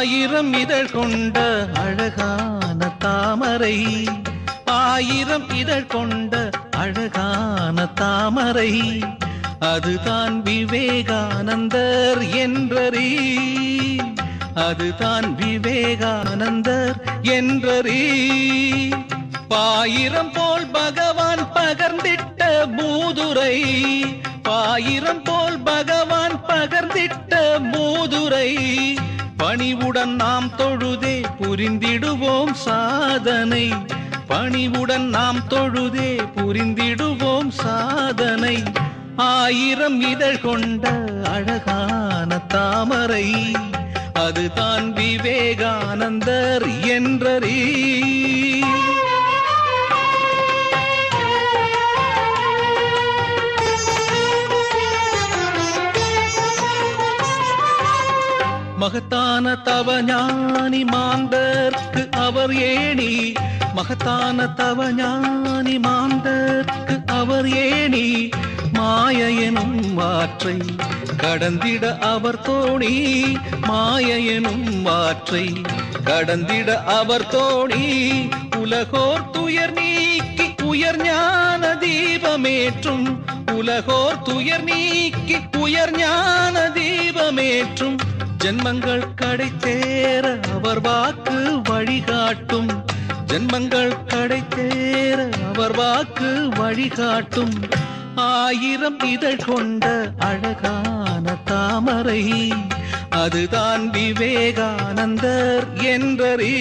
ஆயிரம் இதழ் கொண்ட அழகான தாமரை ஆயிரம் இதழ் கொண்ட அழகான தாமரை அதுதான் விவேகானந்தர் என்றறி அதுதான் விவேகானந்தர் என்றறி பாயிரம் போல் பகவான் பகர்ந்திட்ட மூதுரை பாயிரம் போல் பகவான் பகர்ந்திட்ட மூதுரை பணிவுடன் நாம் தொழுதே புரிந்திடுவோம் சாதனை பணிவுடன் நாம் தொழுதே புரிந்திடுவோம் சாதனை ஆயிரம் இதழ் கொண்ட அழகான தாமரை அதுதான் விவேகானந்தர் என்றறி மகத்தான தவஞானி மாந்தர்க்கு அவர் ஏணி மகத்தான தவஞானி மாந்தர்க்கு அவர் ஏணி மாய எனும் மாற்றை கடந்திட அவர் தோணி மாய எனும் மாற்றை கடந்திட அவர் தோணி உலகோர் துயர் நீக்கி உயர் ஞான தீபமேற்றும் உலகோர் துயர் நீக்கி உயர் ஞான தீபமேற்றும் ஜென்மங்கள் கடை சேர அவர் வாக்கு வழிகாட்டும் ஜென்மங்கள் கடை சேர அவர் வாக்கு வழிகாட்டும் ஆயிரம் இதழ் கொண்ட அழகான தாமரை அதுதான் விவேகானந்தர் என்றறி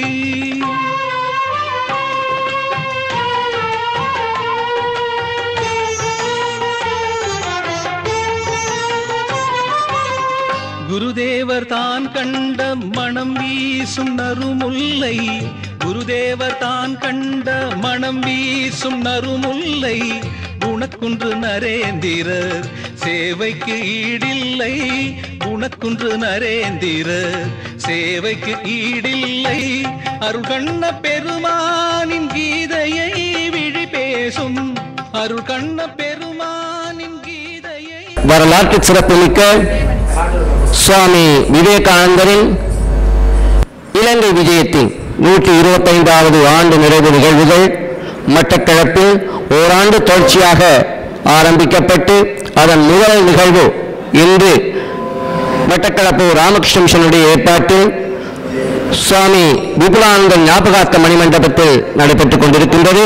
குருதேவர் தான் கண்ட மனம் வீசும் நறுமுல்லை குருதேவர் தான் கண்ட மனம் வீசும் நறுமுல்லை குணக்குன்று நரேந்திரர் சேவைக்கு ஈடில்லை குணக்குன்று நரேந்திரர் சேவைக்கு ஈடில்லை அருள் கண்ண பெருமானின் கீதையை விழி பேசும் அருள் கண்ண பெருமானின் கீதையை வரலாற்று சிறப்புமிக்க சுவாமி விவேகானந்தரின் இலங்கை விஜயத்தின் நூற்றி இருபத்தைந்தாவது ஆண்டு நிறைவு நிகழ்வுகள் மட்டக்களப்பில் ஓராண்டு தொடர்ச்சியாக ஆரம்பிக்கப்பட்டு அதன் முதல் நிகழ்வு இன்று மட்டக்களப்பு ராமகிருஷ்ண மிஷனுடைய ஏற்பாட்டில் சுவாமி விபுலானந்தன் ஞாபகார்த்த மணிமண்டபத்தில் நடைபெற்றுக் கொண்டிருக்கின்றது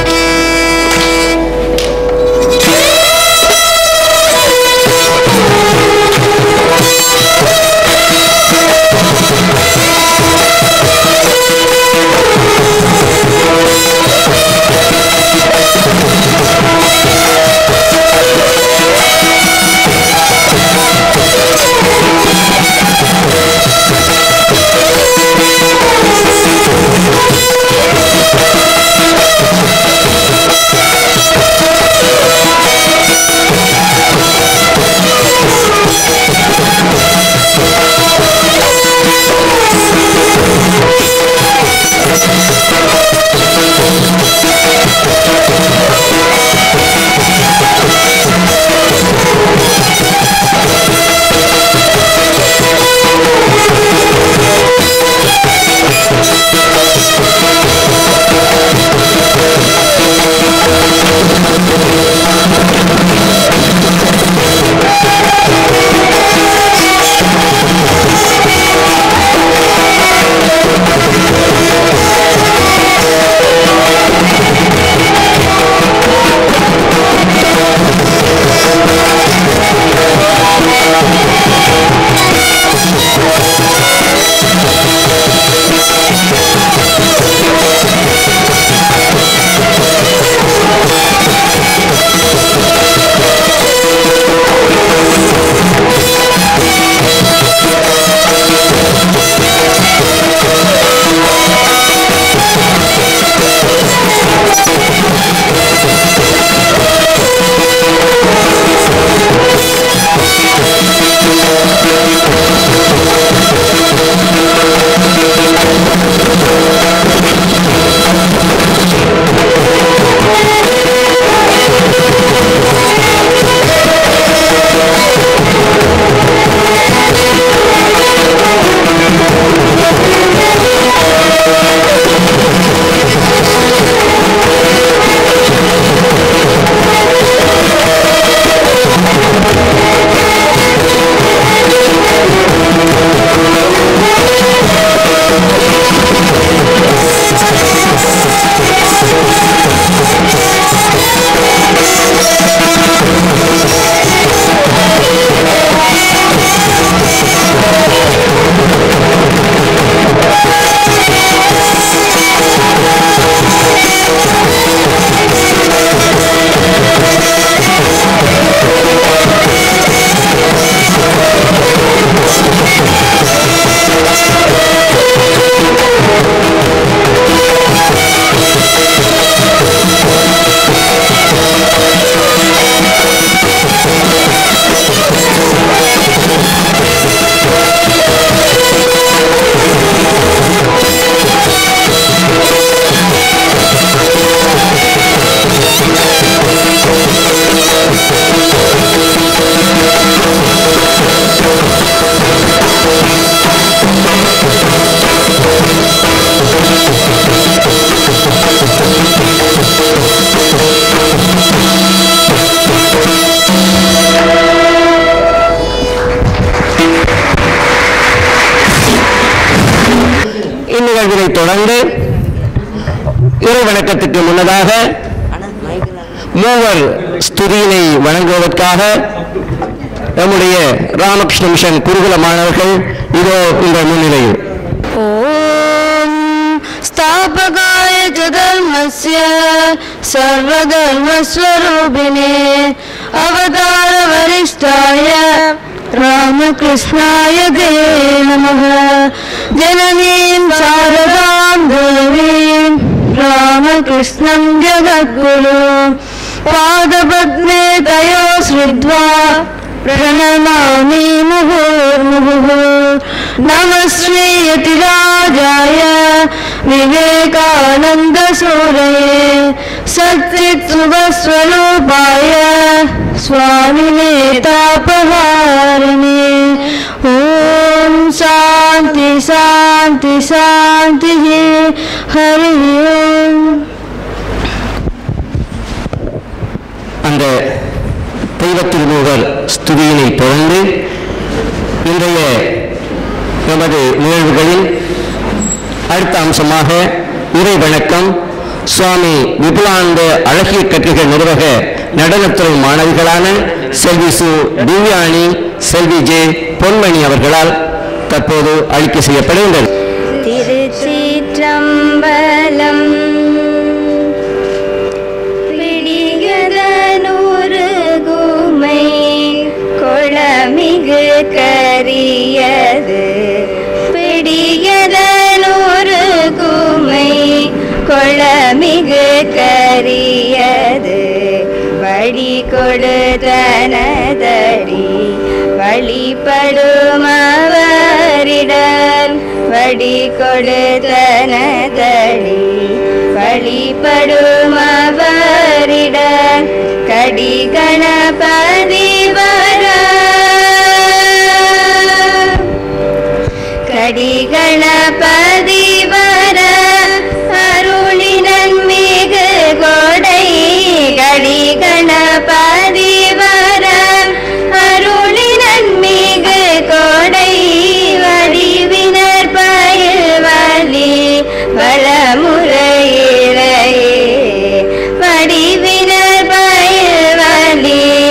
Thank you. தொடர்ந்து இறை வணக்கத்துக்கு முன்னதாக மூவர் ஸ்துதியினை வழங்குவதற்காக நம்முடைய ராமகிருஷ்ண மிஷன் குருகுல மாணவர்கள் இதோ இந்த முன்னிலையில் ॐ स्थापकाय च धर्मस्य सर्वधर्मस्वरूपिणे अवतारवरिष्ठाय रामकृष्णाय ते नमः जननीं शारदां देवीं रामकृष्णं जगद्गुरु पादपद्मे तयो श्रुत्वा प्रणमामि मुहुर्मुहुः नमः श्रीयतिराजाय विवेकानन्दसूरये सच्चित्सुखस्वरूपाय स्वामिने तापहारिणे ॐ शान्ति शान्ति शान्तिः हरिः ओम् அந்த தெய்வத்திருமூவர் ஸ்துதியினை தொடர்ந்து இன்றைய நமது நிகழ்வுகளில் அடுத்த அம்சமாக இறை வணக்கம் சுவாமி விபுலானந்த அழகிய கற்கைகள் நிர்வாக நடனத்துறை மாணவிகளான செல்வி சு திவ்யாணி செல்வி ஜே பொன்மணி அவர்களால் தற்போது அளிக்க செய்யப்படுகின்றது திருச்சிற்றம்பலம் பிடிகதனூறு கூமை கொளமிகு கரியது பிடிகதனூறு கூமை கொளமிகு கரியது வழி கொடுத்தனதடி வழிபடுமவரிடம் வழி கொடுத்தனதடி வழிபடுமவரிடம் கடி கணபதி வர கடி கணபதி வர அருளினன் மிகு கொடை கடி கணபதி வர அருளினன் மிகு கொடை வடிவினர் பயில் வலி வளமுறையிலே வடிவினர் பயில் வலி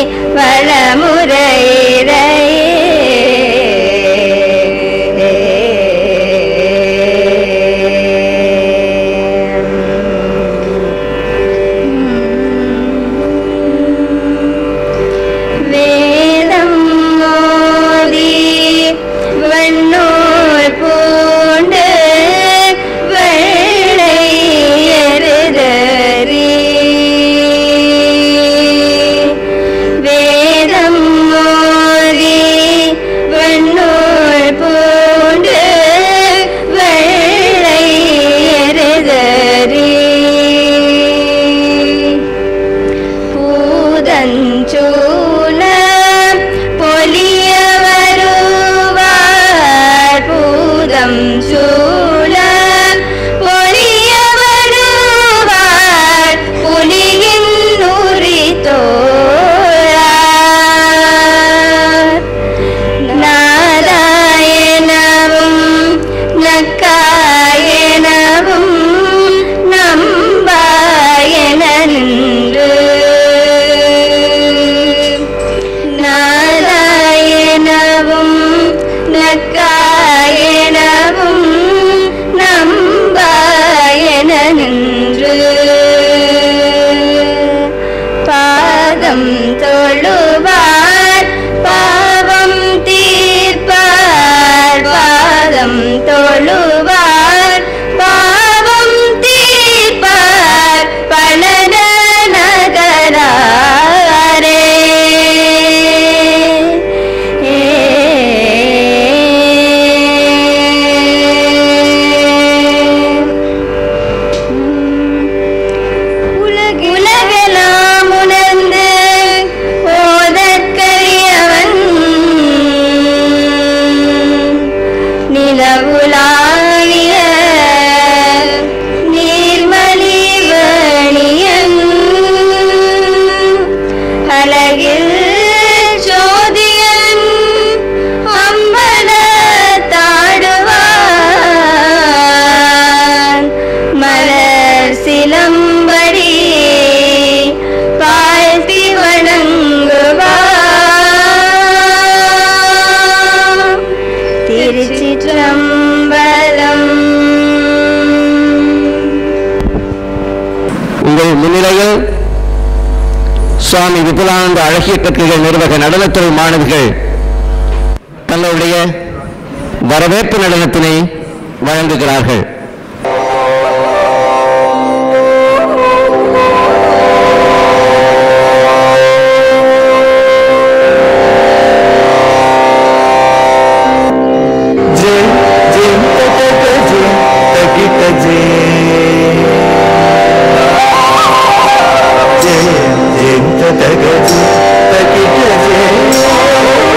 வேளையில் சுவாமி விபுலானந்த அழகிய கற்கைகள் நிர்வாக நடனத்துறை மாணவிகள் தங்களுடைய வரவேற்பு நடனத்தினை வழங்குகிறார்கள் ஜெய் ஜெய் தக ஜெய் தகித ஜெய் ஜெய் ஜெய் தக ஜெய் தகித ஜெய்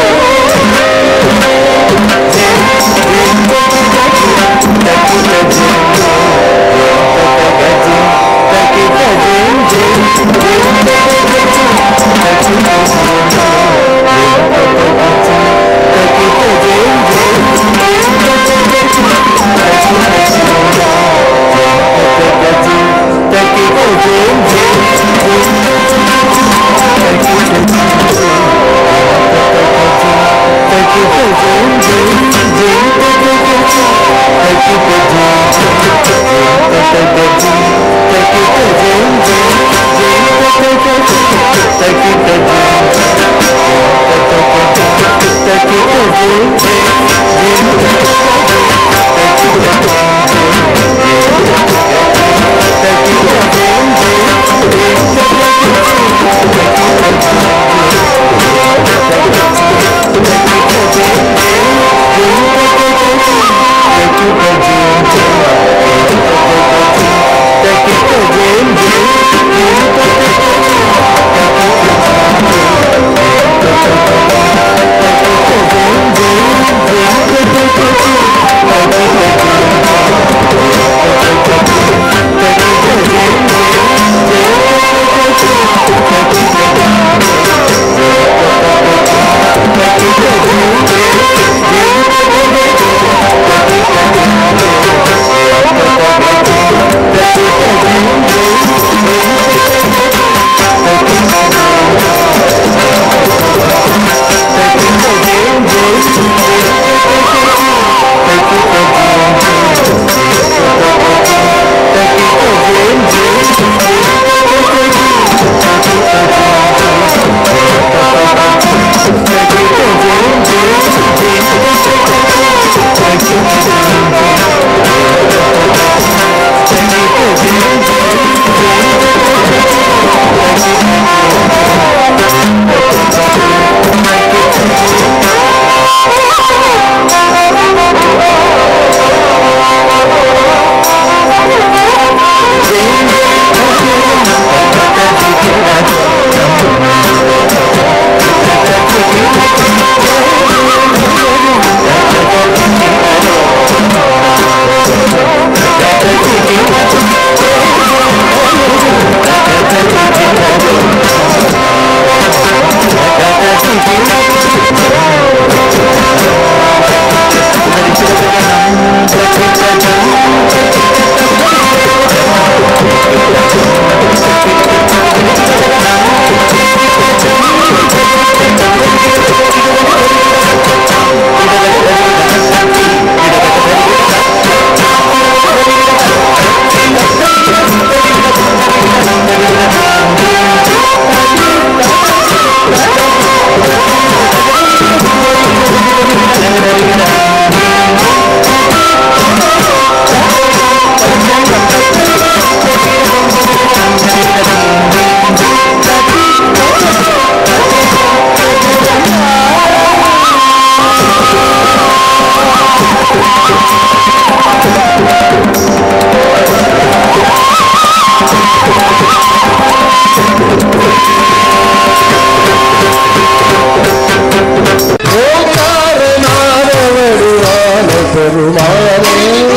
பெருமானே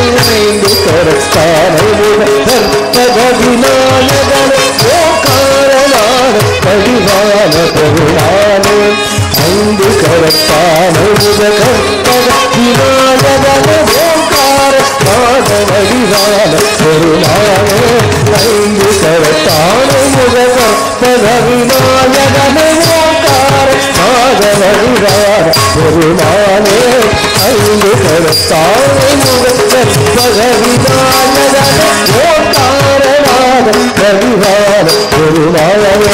ஐந்து கரத்தானை கற்பக விநாயகனே ஓகாரனான படிவான பெருமானே ஐந்து கரத்தானை கற்பக விநாயகனே ஓகார நாதவடிவான பெருமானே ஐந்து கரத்தானை கற்பக விநாயகனே ஓகார நாதவடிவான பெருமானே ஐந்து கரத்தானை முகத்த பகவிதானதன ஓட்டாரநாத கவிவான பரிவான பெருமாளே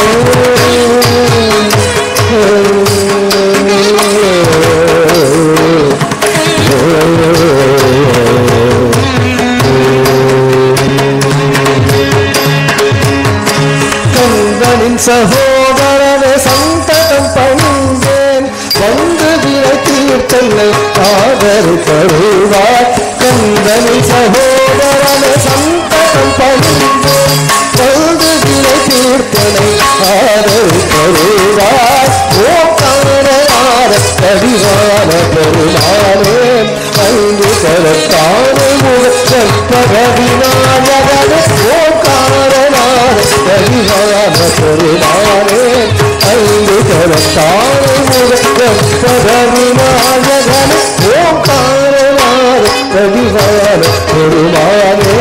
கந்தனின் சகோதரனை சந்ததம் பணிந்தேன் வந்து விரை தீர்த்தனை ஆதரி தருவார் கந்தனின் சகோதரனை சந்ததம் பணிந்தேன் வந்து விரை தீர்த்தனை ஆதரி தருவார் ஓக்கார கடிவான பெருமானே அங்கு கரத்தானே முகற்பக விநாயகனே ஓக்காரனான கடிவான பெருமானே அங்கு கரத்தானே முகற்பக விநாயகனே ஓக்காரனான கடிவான பெருமானே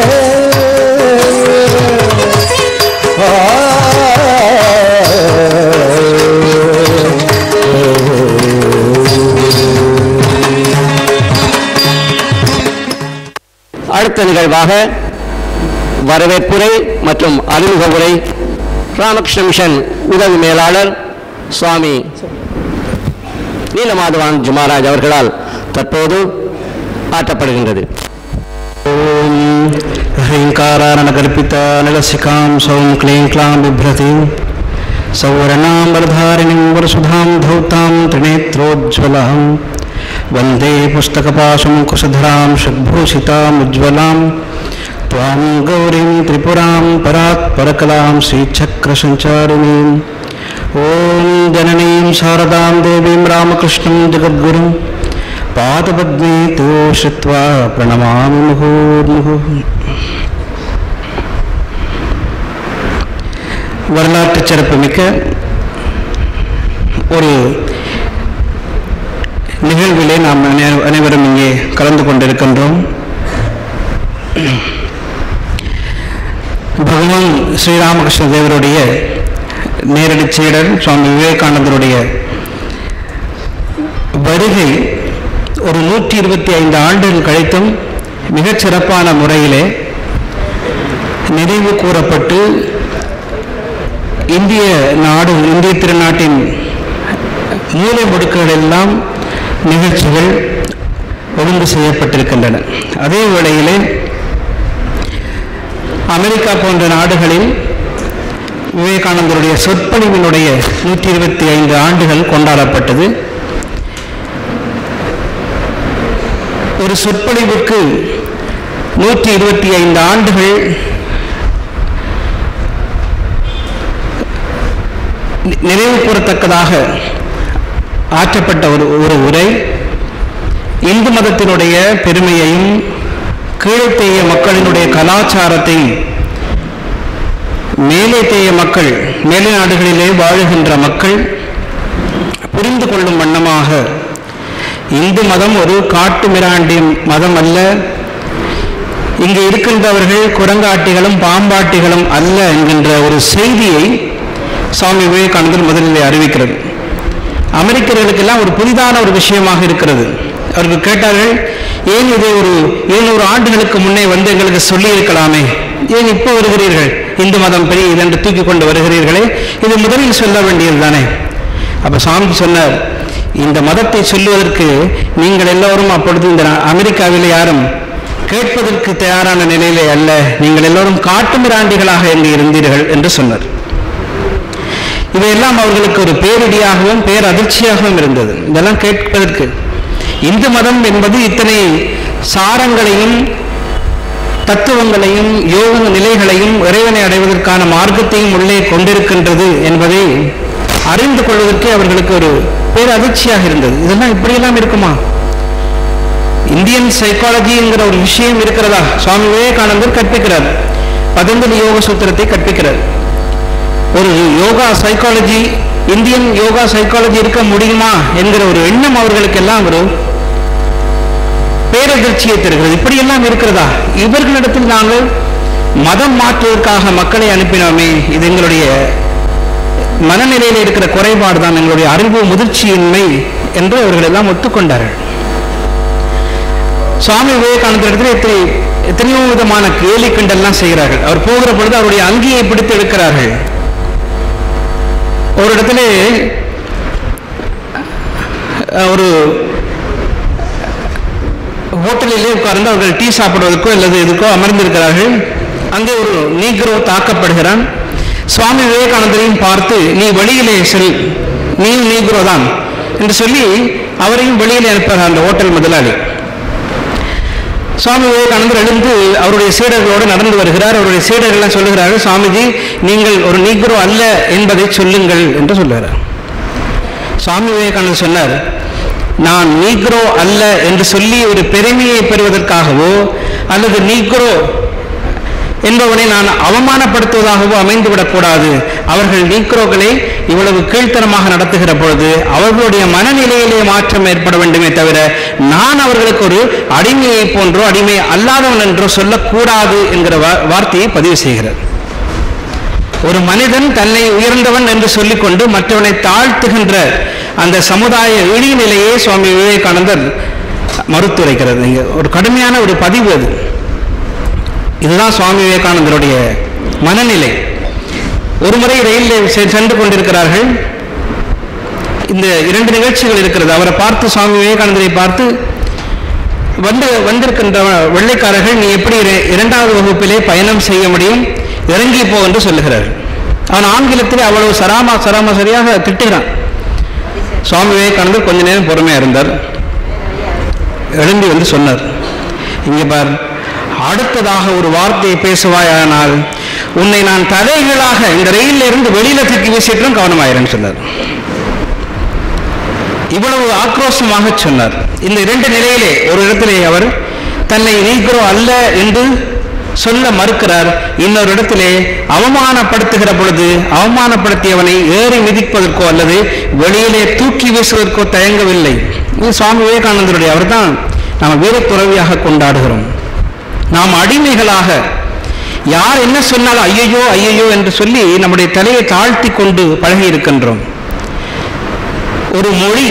அடுத்த நிகழ்வாக வரவேற்புரை மற்றும் அறிமுக உரை ராமகிருஷ்ண மிஷன் உதவி மேலாளர் சுவாமி நீலமாதவான் ஜுமாராஜ் அவர்களால் தற்போது ஆற்றப்படுகின்றது ॐ ह्रीङ्कारानकल्पिता नलसिकां सौं क्लीं क्लां बिभ्रतीं सौवर्णां वरधारिणीं वरसुधां धौतां त्रिनेत्रोज्ज्वलां वन्दे पुस्तकपाशं कुशधरां षड्भूषितामुज्ज्वलां त्वां गौरीं त्रिपुरां परात्परकलां श्रीचक्रसञ्चारिणीम् ॐ जननीं शारदां देवीं रामकृष्णं जगद्गुरुं पादपद्मे तो श्रुत्वा प्रणमामि मुहुर्मुहुः வரலாற்று சிறப்புமிக்க ஒரு நிகழ்விலே நாம் அனை- அனைவரும் இங்கே கலந்து கொண்டிருக்கின்றோம் பகவான் ஸ்ரீராமகிருஷ்ண தேவருடைய நேரடி சீடர் சுவாமி விவேகானந்தருடைய வருகை ஒரு நூற்றி இருபத்தி ஐந்து ஆண்டுகள் கழித்தும் மிகச் சிறப்பான முறையிலே நினைவு கூறப்பட்டு இந்திய நாடு இந்திய திருநாட்டின் மூலை முடுக்குகள் எல்லாம் நிகழ்ச்சிகள் ஒழுங்கு செய்யப்பட்டிருக்கின்றன அதே வேளையிலே அமெரிக்கா போன்ற நாடுகளில் விவேகானந்தருடைய சொற்பொழிவினுடைய நூற்றி இருபத்தி ஐந்து ஆண்டுகள் கொண்டாடப்பட்டது ஒரு சொற்பொழிவுக்கு நூற்றி இருபத்தி ஐந்து ஆண்டுகள் நி- நினைவு கூறத்தக்கதாக ஆற்றப்பட்ட ஒரு ஒரு உரை இந்து மதத்தினுடைய பெருமையையும் கீழத்தேய மக்களினுடைய கலாச்சாரத்தையும் மேலே தேய மக்கள் மேலே நாடுகளிலே வாழுகின்ற மக்கள் புரிந்து கொள்ளும் வண்ணமாக இந்து மதம் ஒரு காட்டு மிராண்டி மதம் அல்ல இங்கு இருக்கின்றவர்கள் குரங்காட்டிகளும் பாம்பாட்டிகளும் அல்ல என்கின்ற ஒரு செய்தியை சுவாமி விவேகானந்தர் முதலிலே அறிவிக்கிறது அமெரிக்கர்களுக்கெல்லாம் ஒரு புதிதான ஒரு விஷயமாக இருக்கிறது அவர்கள் கேட்டார்கள் ஏன் இதை ஒரு இருநூறு ஆண்டுகளுக்கு முன்னே வந்து எங்களுக்கு சொல்லி இருக்கலாமே ஏன் இப்போ வருகிறீர்கள் இந்து மதம் பெரிய இதென்று தூக்கி கொண்டு வருகிறீர்களே இது முதலில் சொல்ல வேண்டியது தானே அப்ப சாமி சொன்னார் இந்த மதத்தை சொல்லுவதற்கு நீங்கள் எல்லோரும் அப்பொழுது இந்த அமெரிக்காவில் யாரும் கேட்பதற்கு தயாரான நிலையிலே அல்ல நீங்கள் எல்லோரும் காட்டு மிராண்டிகளாக இங்கு இருந்தீர்கள் என்று சொன்னார் இவையெல்லாம் அவர்களுக்கு ஒரு பேரிடியாகவும் பேரதிர்ச்சியாகவும் இருந்தது இதெல்லாம் கேட்பதற்கு இந்து மதம் என்பது இத்தனை சாரங்களையும் தத்துவங்களையும் யோக நிலைகளையும் இறைவனை அடைவதற்கான மார்க்கத்தையும் உள்ளே கொண்டிருக்கின்றது என்பதை அறிந்து கொள்வதற்கு அவர்களுக்கு ஒரு பேரதிர்ச்சியாக இருந்தது இதெல்லாம் இப்படியெல்லாம் இருக்குமா இந்தியன் சைக்காலஜிங்கிற ஒரு விஷயம் இருக்கிறதா சுவாமி விவேகானந்தர் கற்பிக்கிறார் பதஞ்சலி யோக சூத்திரத்தை கற்பிக்கிறார் ஒரு yoga psychology Indian yoga psychology இருக்க முடியுமா என்கிற ஒரு எண்ணம் அவர்களுக்கெல்லாம் ஒரு பேரதிர்ச்சியை தருகிறது இப்படியெல்லாம் இருக்கிறதா இவர்களிடத்தில் நாங்கள் மதம் மாற்றுவதற்காக மக்களை அனுப்பினோமே இது எங்களுடைய மனநிலையில் இருக்கிற குறைபாடு தான் எங்களுடைய அறிவு முதிர்ச்சியின்மை என்று அவர்கள் எல்லாம் ஒத்துக்கொண்டார்கள் சுவாமி விவேகானந்தரிடத்தில் இத்தனை எத்தனையோ விதமான கேலி கிண்டல்லாம் செய்கிறார்கள் அவர் போகிற பொழுது அவருடைய அங்கியை பிடித்து எடுக்கிறார்கள் ஒரு இடத்துல அஹ், ஒரு ஹோட்டலிலே உட்கார்ந்து அவர்கள் டீ சாப்பிடுவதற்கோ அல்லது எதுக்கோ அமர்ந்திருக்கிறார்கள் அங்கே ஒரு நீக்ரோ தாக்கப்படுகிறான் சுவாமி விவேகானந்தரையும் பார்த்து நீ வெளியிலே செல் நீ நீக்ரோ தான் என்று சொல்லி அவரையும் வெளியிலே அனுப்புகிறார் அந்த ஹோட்டல் முதலாளி சுவாமி விவேகானந்தர் எழுந்து அவருடைய சீடர்களோடு நடந்து வருகிறார் அவருடைய சீடர்கள்லாம் சொல்லுகிறார்கள் சுவாமிஜி நீங்கள் ஒரு நீக்ரோ அல்ல என்பதை சொல்லுங்கள் என்று சொல்லுகிறார் சுவாமி விவேகானந்தர் சொன்னார் நான் நீக்ரோ அல்ல என்று சொல்லி ஒரு பெருமையை பெறுவதற்காகவோ அல்லது நீக்ரோ என்பவனை நான் அவமானப்படுத்துவதாகவோ அமைந்துவிடக்கூடாது அவர்கள் நீக்ரோக்களை இவ்வளவு கீழ்த்தரமாக நடத்துகிற பொழுது அவர்களுடைய மனநிலையிலே மாற்றம் ஏற்பட வேண்டுமே தவிர நான் அவர்களுக்கு ஒரு அடிமையை போன்றோ அடிமை அல்லாதவன் என்றோ சொல்லக்கூடாது என்கிற வா- வார்த்தையை பதிவு செய்கிறது ஒரு மனிதன் தன்னை உயர்ந்தவன் என்று சொல்லிக்கொண்டு மற்றவனை தாழ்த்துகின்ற அந்த சமுதாய இழிநிலையை சுவாமி விவேகானந்தர் மறுத்துரைக்கிறது இங்க ஒரு கடுமையான ஒரு பதிவு அது இதுதான் சுவாமி விவேகானந்தருடைய மனநிலை ஒரு முறை ரயிலில் செ- சென்று கொண்டிருக்கிறார்கள் இந்த இரண்டு நிகழ்ச்சிகள் இருக்கிறது அவரை பார்த்து சுவாமி விவேகானந்தரை பார்த்து வந்து வந்திருக்கின்ற வெள்ளைக்காரர்கள் நீ எப்படி இர- இரண்டாவது வகுப்பிலே பயணம் செய்ய முடியும் இறங்கி போ என்று சொல்லுகிறார் அவன் ஆங்கிலத்திலே அவ்வளவு சராமா சராமா சரியாக திட்டுகிறான் சுவாமி விவேகானந்தர் கொஞ்ச நேரம் பொறுமையா இருந்தார் எழும்பி வந்து சொன்னார் இங்க பார் அடுத்ததாக ஒரு வார்த்தையை பேசுவாயானால் உன்னை நான் தலைகளாக இந்த ரயிலில் இருந்து வெளியில தூக்கி வீசிட்டும் கவனமாயிரன்னு சொன்னார் இவ்வளவு ஆக்ரோஷமாக சொன்னார் இந்த இரண்டு நிலையிலே ஒரு இடத்திலே அவர் தன்னை நீக்கிறோ அல்ல என்று சொல்ல மறுக்கிறார் இன்னொரு இடத்திலே அவமானப்படுத்துகிற பொழுது அவமானப்படுத்தியவனை ஏறி மிதிப்பதற்கோ அல்லது வெளியிலே தூக்கி வீசுவதற்கோ தயங்கவில்லை இது சுவாமி விவேகானந்தருடைய அவர்தான் நாம் வீரத்துறவியாக கொண்டாடுகிறோம் நாம் அடிமைகளாக யார் என்ன சொன்னாலும் ஐயையோ ஐயையோ என்று சொல்லி நம்முடைய தலையை தாழ்த்தி கொண்டு பழகி இருக்கின்றோம் ஒரு மொழி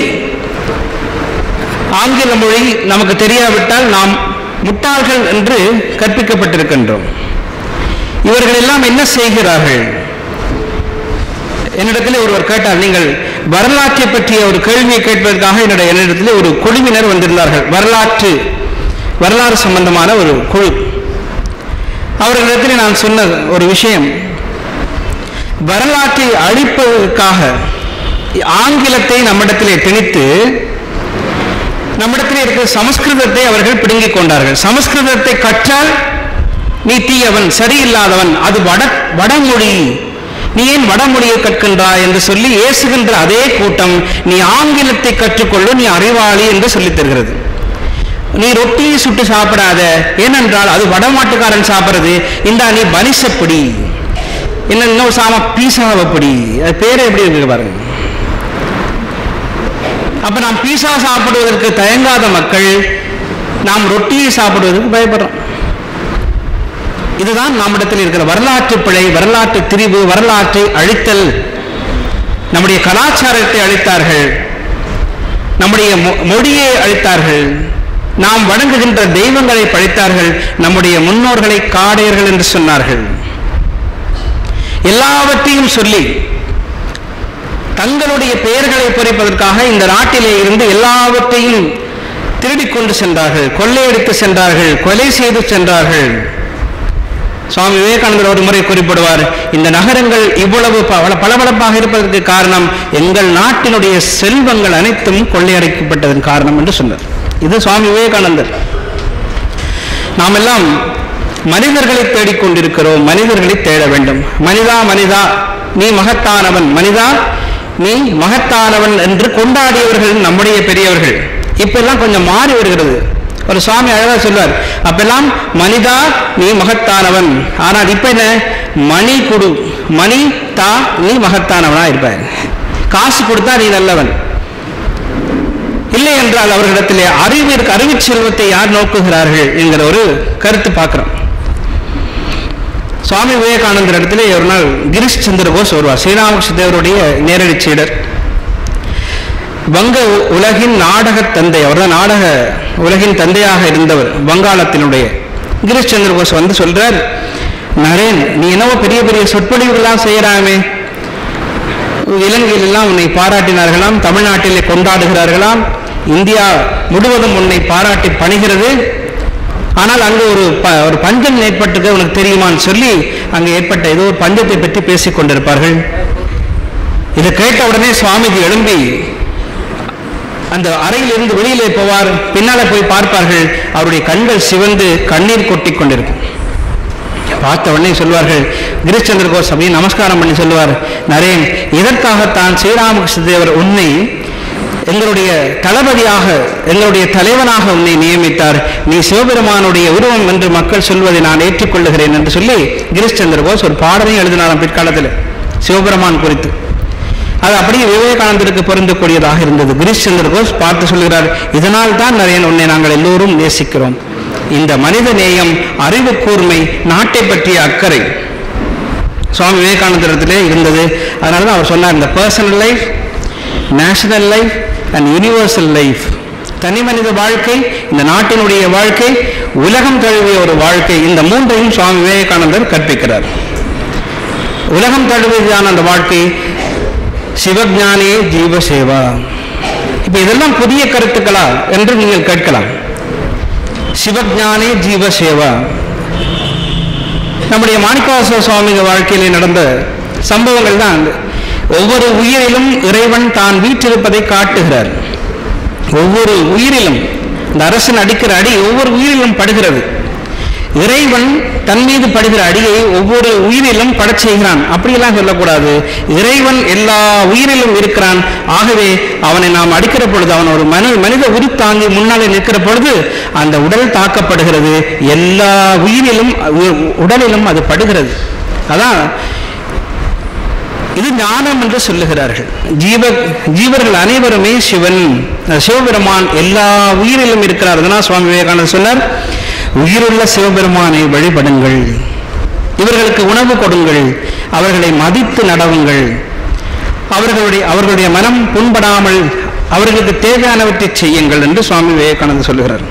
ஆங்கில மொழி நமக்கு தெரியாவிட்டால் நாம் முட்டாள்கள் என்று கற்பிக்கப்பட்டிருக்கின்றோம் இவர்கள் எல்லாம் என்ன செய்கிறார்கள் என்னிடத்தில் ஒருவர் கேட்டார் நீங்கள் வரலாற்றை பற்றிய ஒரு கேள்வியை கேட்பதற்காக என்னுடைய என்னிடத்தில் ஒரு குழுவினர் வந்திருந்தார்கள் வரலாற்று வரலாறு சம்பந்தமான ஒரு குழு அவர்களிடத்தில் நான் சொன்ன ஒரு விஷயம் வரலாற்றை அழிப்பதற்காக ஆங்கிலத்தை நம்மிடத்திலே திணித்து நம்மிடத்திலே இருக்கிற சமஸ்கிருதத்தை அவர்கள் பிடுங்கிக் கொண்டார்கள் சமஸ்கிருதத்தை கற்றால் நீ தீயவன் சரியில்லாதவன் அது வட வடமொழி நீ ஏன் வடமொழியை கற்கின்றாய் என்று சொல்லி ஏசுகின்ற அதே கூட்டம் நீ ஆங்கிலத்தை கற்றுக்கொள்ளு நீ அறிவாளி என்று சொல்லித் தருகிறது நீ ரொட்டியை சுட்டு சாப்பிடாத ஏனென்றால் அது வடமாட்டுக்காரன் சாப்பிடுறது இந்தா நீ பனிசப்படி என்ன இன்னொரு சாம பீசாவப்படி அது பேரே எப்படி இருக்கு பாருங்க அப்ப நாம் பீஸா சாப்பிடுவதற்கு தயங்காத மக்கள் நாம் ரொட்டியை சாப்பிடுவதற்கு பயப்படுறோம் இதுதான் நம்மிடத்தில் இருக்கிற வரலாற்று பிழை வரலாற்று திரிவு வரலாற்றை அழித்தல் நம்முடைய கலாச்சாரத்தை அழித்தார்கள் நம்முடைய மொ- மொழியை அழித்தார்கள் நாம் வணங்குகின்ற தெய்வங்களை பழித்தார்கள் நம்முடைய முன்னோர்களை காடையர்கள் என்று சொன்னார்கள் எல்லாவற்றையும் சொல்லி தங்களுடைய பெயர்களை பொறிப்பதற்காக இந்த நாட்டிலே இருந்து எல்லாவற்றையும் திருடிக் கொண்டு சென்றார்கள் கொள்ளையடித்து சென்றார்கள் கொலை செய்து சென்றார்கள் சுவாமி விவேகானந்தர் ஒரு முறை குறிப்பிடுவார் இந்த நகரங்கள் இவ்வளவு ப- பளபளப்பாக இருப்பதற்கு காரணம் எங்கள் நாட்டினுடைய செல்வங்கள் அனைத்தும் கொள்ளையடிக்கப்பட்டதன் காரணம் என்று சொன்னார் இது சுவாமி விவேகானந்தர் நாம் எல்லாம் மனிதர்களை தேடிக்கொண்டிருக்கிறோம் மனிதர்களை தேட வேண்டும் மனிதா மனிதா நீ மகத்தானவன் மனிதா நீ மகத்தானவன் என்று கொண்டாடியவர்கள் நம்முடைய பெரியவர்கள் இப்பெல்லாம் கொஞ்சம் மாறி வருகிறது ஒரு சுவாமி அழகா சொல்வார் அப்பெல்லாம் மனிதா நீ மகத்தானவன் ஆனால் இப்ப என்ன மணி கொடு மணி தா நீ மகத்தானவனா இருப்ப காசு கொடுத்தா நீ நல்லவன் இல்லை என்றால் அவர்களிடத்திலே அறிவிற்கு அறிவுச் செல்வத்தை யார் நோக்குகிறார்கள் என்கிற ஒரு கருத்து பார்க்கிறோம் சுவாமி விவேகானந்தர் இடத்திலே ஒரு நாள் கிரிஷ் சந்திர போஸ் வருவார் ஸ்ரீராமகிருஷ்ண தேவருடைய நேரடி சீடர் வங்க உ- உலகின் நாடக தந்தை அவர்தான் நாடக உலகின் தந்தையாக இருந்தவர் வங்காளத்தினுடைய கிரீஷ் சந்திர கோஸ் வந்து சொல்றார் நரேன் நீ என்னவோ பெரிய பெரிய சொற்பொழிவுகள்லாம் செய்யறாமே இலங்கையில் எல்லாம் உன்னை பாராட்டினார்களாம் தமிழ்நாட்டிலே கொண்டாடுகிறார்களாம் இந்தியா முழுவதும் உன்னை பாராட்டி பணிகிறது ஆனால் அங்கு ஒரு ப- ஒரு பஞ்சம் ஏற்பட்டது உனக்கு தெரியுமான்னு சொல்லி அங்கு ஏற்பட்ட ஏதோ ஒரு பஞ்சத்தை பற்றி பேசிக் கொண்டிருப்பார்கள் இதை கேட்ட உடனே சுவாமிஜி எழும்பி அந்த அறையிலிருந்து வெளியிலே போவார் பின்னால போய் பார்ப்பார்கள் அவருடைய கண்கள் சிவந்து கண்ணீர் கொட்டிக் கொண்டிருக்கும் பார்த்த உடனே சொல்வார்கள் கிரிச்சந்திர கோஸ் அப்படின்னு நமஸ்காரம் பண்ணி சொல்லுவார் நரேன் இதற்காகத்தான் ஸ்ரீராமகிருஷ்ண தேவர் உன்னை எங்களுடைய தளபதியாக எங்களுடைய தலைவனாக உன்னை நியமித்தார் நீ சிவபெருமானுடைய உருவம் என்று மக்கள் சொல்வதை நான் ஏற்றுக்கொள்ளுகிறேன் என்று சொல்லி கிரிஷ்சந்திர கோஸ் ஒரு பாடலையும் எழுதினாராம் பிற்காலத்தில் சிவபெருமான் குறித்து அது அப்படியே விவேகானந்தருக்கு பொருந்தக்கூடியதாக இருந்தது கிரிஷ்சந்திர கோஸ் பார்த்து சொல்கிறார் இதனால் தான் நரேன் உன்னை நாங்கள் எல்லோரும் நேசிக்கிறோம் இந்த மனித நேயம் அறிவு கூர்மை நாட்டை பற்றிய அக்கறை சுவாமி விவேகானந்தரத்திலே இருந்தது அதனால தான் அவர் சொன்னார் இந்த personal life national life and universal life தனி மனித வாழ்க்கை இந்த நாட்டினுடைய வாழ்க்கை உலகம் தழுவிய ஒரு வாழ்க்கை இந்த மூன்றையும் சுவாமி விவேகானந்தர் கற்பிக்கிறார் உலகம் தழுவியதான அந்த வாழ்க்கை சிவஞானே ஜீவ சேவா இப்ப இதெல்லாம் புதிய கருத்துக்களா என்று நீங்கள் கேட்கலாம் சிவஞானே ஜீவ சேவா நம்முடைய மாணிக்காச சுவாமிக வாழ்க்கையிலே நடந்த சம்பவங்கள் தான் அது. ஒவ்வொரு உயிரிலும் இறைவன் தான் வீற்றிருப்பதை காட்டுகிறார் ஒவ்வொரு உயிரிலும் இந்த அரசன் அடிக்கிற அடி ஒவ்வொரு உயிரிலும் படுகிறது இறைவன் தன் மீது படுகிற அடியை ஒவ்வொரு உயிரிலும் படச் செய்கிறான் அப்படியெல்லாம் சொல்லக்கூடாது இறைவன் எல்லா உயிரிலும் இருக்கிறான் ஆகவே அவனை நாம் அடிக்கிற பொழுது அவன் ஒரு மனு மனித உருத்தாங்கி முன்னாலே நிற்கிற பொழுது அந்த உடல் தாக்கப்படுகிறது எல்லா உயிரிலும் உ- உடலிலும் அது படுகிறது அதான் இது ஞானம் என்று சொல்லுகிறார்கள் ஜீவ ஜீவர்கள் அனைவருமே சிவன் அஹ் சிவபெருமான் எல்லா உயிரிலும் இருக்கிறார் அதனால் சுவாமி விவேகானந்தர் சொன்னார் உயிருள்ள சிவபெருமானை வழிபடுங்கள் இவர்களுக்கு உணவு கொடுங்கள் அவர்களை மதித்து நடவுங்கள் அவர்களுடைய அவர்களுடைய மனம் புண்படாமல் அவர்களுக்கு தேவையானவற்றை செய்யுங்கள் என்று சுவாமி விவேகானந்தர் சொல்லுகிறார்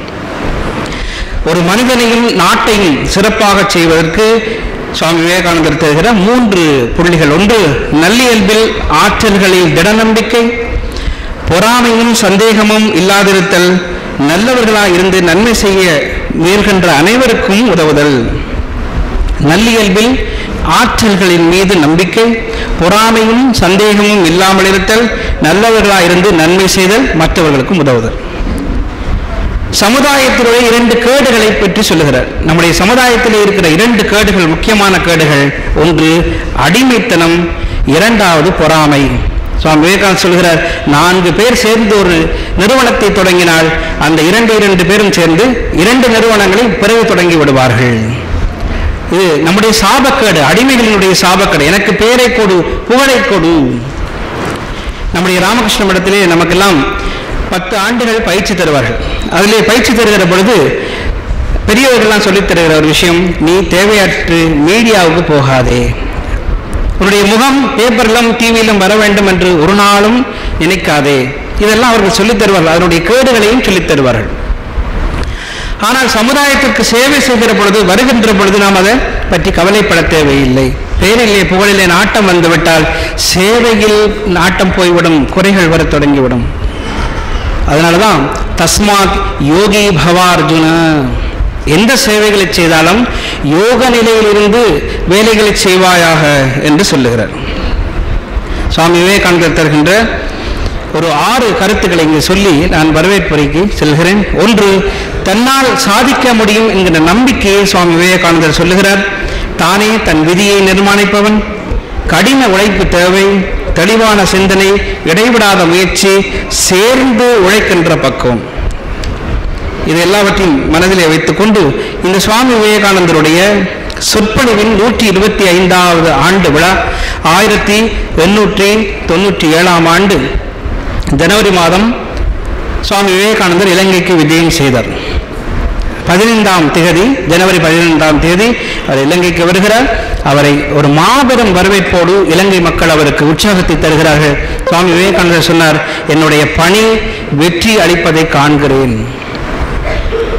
ஒரு மனிதனையும் நாட்டையும் சிறப்பாக செய்வதற்கு சுவாமி விவேகானந்தர் தருகிற மூன்று புள்ளிகள் ஒன்று நல்லியல்பில் ஆற்றல்களில் திட நம்பிக்கை பொறாமையும் சந்தேகமும் இல்லாதிருத்தல் நல்லவர்களாய் இருந்து நன்மை செய்ய முயல்கின்ற அனைவருக்கும் உதவுதல் நல்லியல்பில் ஆற்றல்களின் மீது நம்பிக்கை பொறாமையும் சந்தேகமும் இல்லாமல் இருத்தல் நல்லவர்களாயிருந்து நன்மை செய்தல் மற்றவர்களுக்கும் உதவுதல் சமுதாயத்தினுடைய இரண்டு கேடுகளை பற்றி சொல்லுகிறார் நம்முடைய சமுதாயத்தில் இருக்கிற இரண்டு கேடுகள் முக்கியமான கேடுகள் ஒன்று அடிமைத்தனம் இரண்டாவது பொறாமை சுவாமி விவேகானந்தர் சொல்கிறார் நான்கு பேர் சேர்ந்து ஒரு நிறுவனத்தை தொடங்கினால் அந்த இரண்டு இரண்டு பேரும் சேர்ந்து இரண்டு நிறுவனங்களை பிறகு தொடங்கி விடுவார்கள் இது நம்முடைய சாபக்கேடு அடிமைகளினுடைய சாபக்கேடு எனக்கு பேரை கொடு புகழை கொடு நம்முடைய ராமகிருஷ்ண மடத்திலே நமக்கெல்லாம் பத்து ஆண்டுகள் பயிற்சி தருவார்கள் அதிலே பயிற்சி தருகிற பொழுது பெரியவர்கள்லாம் சொல்லித் தருகிற ஒரு விஷயம் நீ தேவையற்று மீடியாவுக்கு போகாதே உன்னுடைய முகம் பேப்பரிலும் டிவியிலும் வர வேண்டும் என்று ஒரு நாளும் நினைக்காதே இதெல்லாம் அவர்கள் சொல்லித் தருவார்கள் அதனுடைய கேடுகளையும் சொல்லித் தருவார்கள் ஆனால் சமுதாயத்திற்கு சேவை செய்கிற பொழுது வருகின்ற பொழுது நாம் அதை பற்றி கவலைப்பட தேவையில்லை பேரிலே புகழிலே நாட்டம் வந்துவிட்டால் சேவையில் நாட்டம் போய்விடும் குறைகள் வரத் தொடங்கிவிடும் அதனாலதான் தஸ்மாத் யோகி பவார்ஜுன எந்த சேவைகளை செய்தாலும் யோக நிலையிலிருந்து வேலைகளை செய்வாயாக என்று சொல்லுகிறார் சுவாமி விவேகானந்தர் தருகின்ற ஒரு ஆறு கருத்துக்களை இங்கு சொல்லி நான் வரவேற்புரைக்கு செல்கிறேன் ஒன்று தன்னால் சாதிக்க முடியும் என்கிற நம்பிக்கையை சுவாமி விவேகானந்தர் சொல்லுகிறார் தானே தன் விதியை நிர்மாணிப்பவன் கடின உழைப்பு தேவை தெளிவான சிந்தனை இடைவிடாத முயற்சி சேர்ந்து உழைக்கின்ற பக்குவம் இது எல்லாவற்றையும் மனதிலே வைத்துக்கொண்டு இந்த சுவாமி விவேகானந்தருடைய சொற்பொழிவின் நூற்றி இருபத்தி ஐந்தாவது ஆண்டு விழா ஆயிரத்தி எண்ணூற்றி தொண்ணூற்றி ஏழாம் ஆண்டு ஜனவரி மாதம் சுவாமி விவேகானந்தர் இலங்கைக்கு விஜயம் செய்தார் பதினைந்தாம் தேதி ஜனவரி பதினைந்தாம் தேதி அவர் இலங்கைக்கு வருகிறார் அவரை ஒரு மாபெரும் வரவேற்போடு இலங்கை மக்கள் அவருக்கு உற்சாகத்தை தருகிறார்கள் சுவாமி விவேகானந்தர் சொன்னார் என்னுடைய பணி வெற்றி அளிப்பதை காண்கிறேன்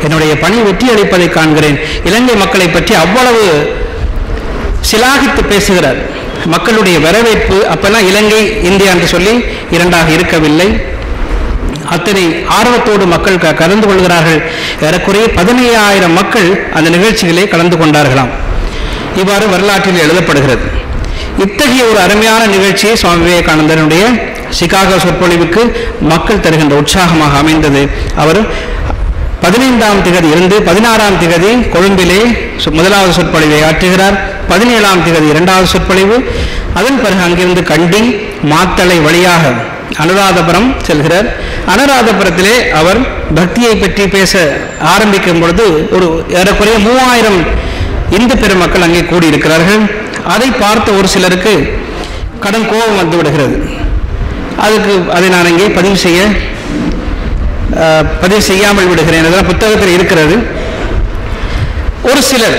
என்னுடைய பணி வெற்றி அளிப்பதை காண்கிறேன் இலங்கை மக்களை பற்றி அவ்வளவு சிலாகித்து பேசுகிறார் மக்களுடைய வரவேற்பு அப்பெல்லாம் இலங்கை இந்தியா என்று சொல்லி இரண்டாக இருக்கவில்லை அத்தனை ஆர்வத்தோடு மக்கள் க- கலந்து கொள்கிறார்கள் ஏறக்குறைய பதினையாயிரம் மக்கள் அந்த நிகழ்ச்சிகளே கலந்து கொண்டார்களாம் இவ்வாறு வரலாற்றில் எழுதப்படுகிறது இத்தகைய ஒரு அருமையான நிகழ்ச்சியை சுவாமி விவேகானந்தனுடைய சிகாகோ சொற்பொழிவுக்கு மக்கள் தருகின்ற உற்சாகமாக அமைந்தது அவர் பதினைந்தாம் திகதி இருந்து பதினாறாம் திகதி கொழும்பிலே சு- முதலாவது சொற்பொழிவை ஆற்றுகிறார் பதினேழாம் திகதி இரண்டாவது சொற்பொழிவு அதன் பிறகு அங்கிருந்து கண்டி மாத்தளை வழியாக அனுராதபுரம் செல்கிறார் அனுராதபுரத்திலே அவர் பக்தியை பற்றி பேச ஆரம்பிக்கும் பொழுது ஒரு ஏறக்குறைய மூவாயிரம் இந்து பெருமக்கள் அங்கே கூடியிருக்கிறார்கள் அதை பார்த்த ஒரு சிலருக்கு கடன் கோபம் வந்து விடுகிறது அதுக்கு அதை நான் இங்கே பதிவு செய்ய அஹ், பதிவு செய்யாமல் விடுகிறேன் அதெல்லாம் புத்தகத்தில் இருக்கிறது ஒரு சிலர்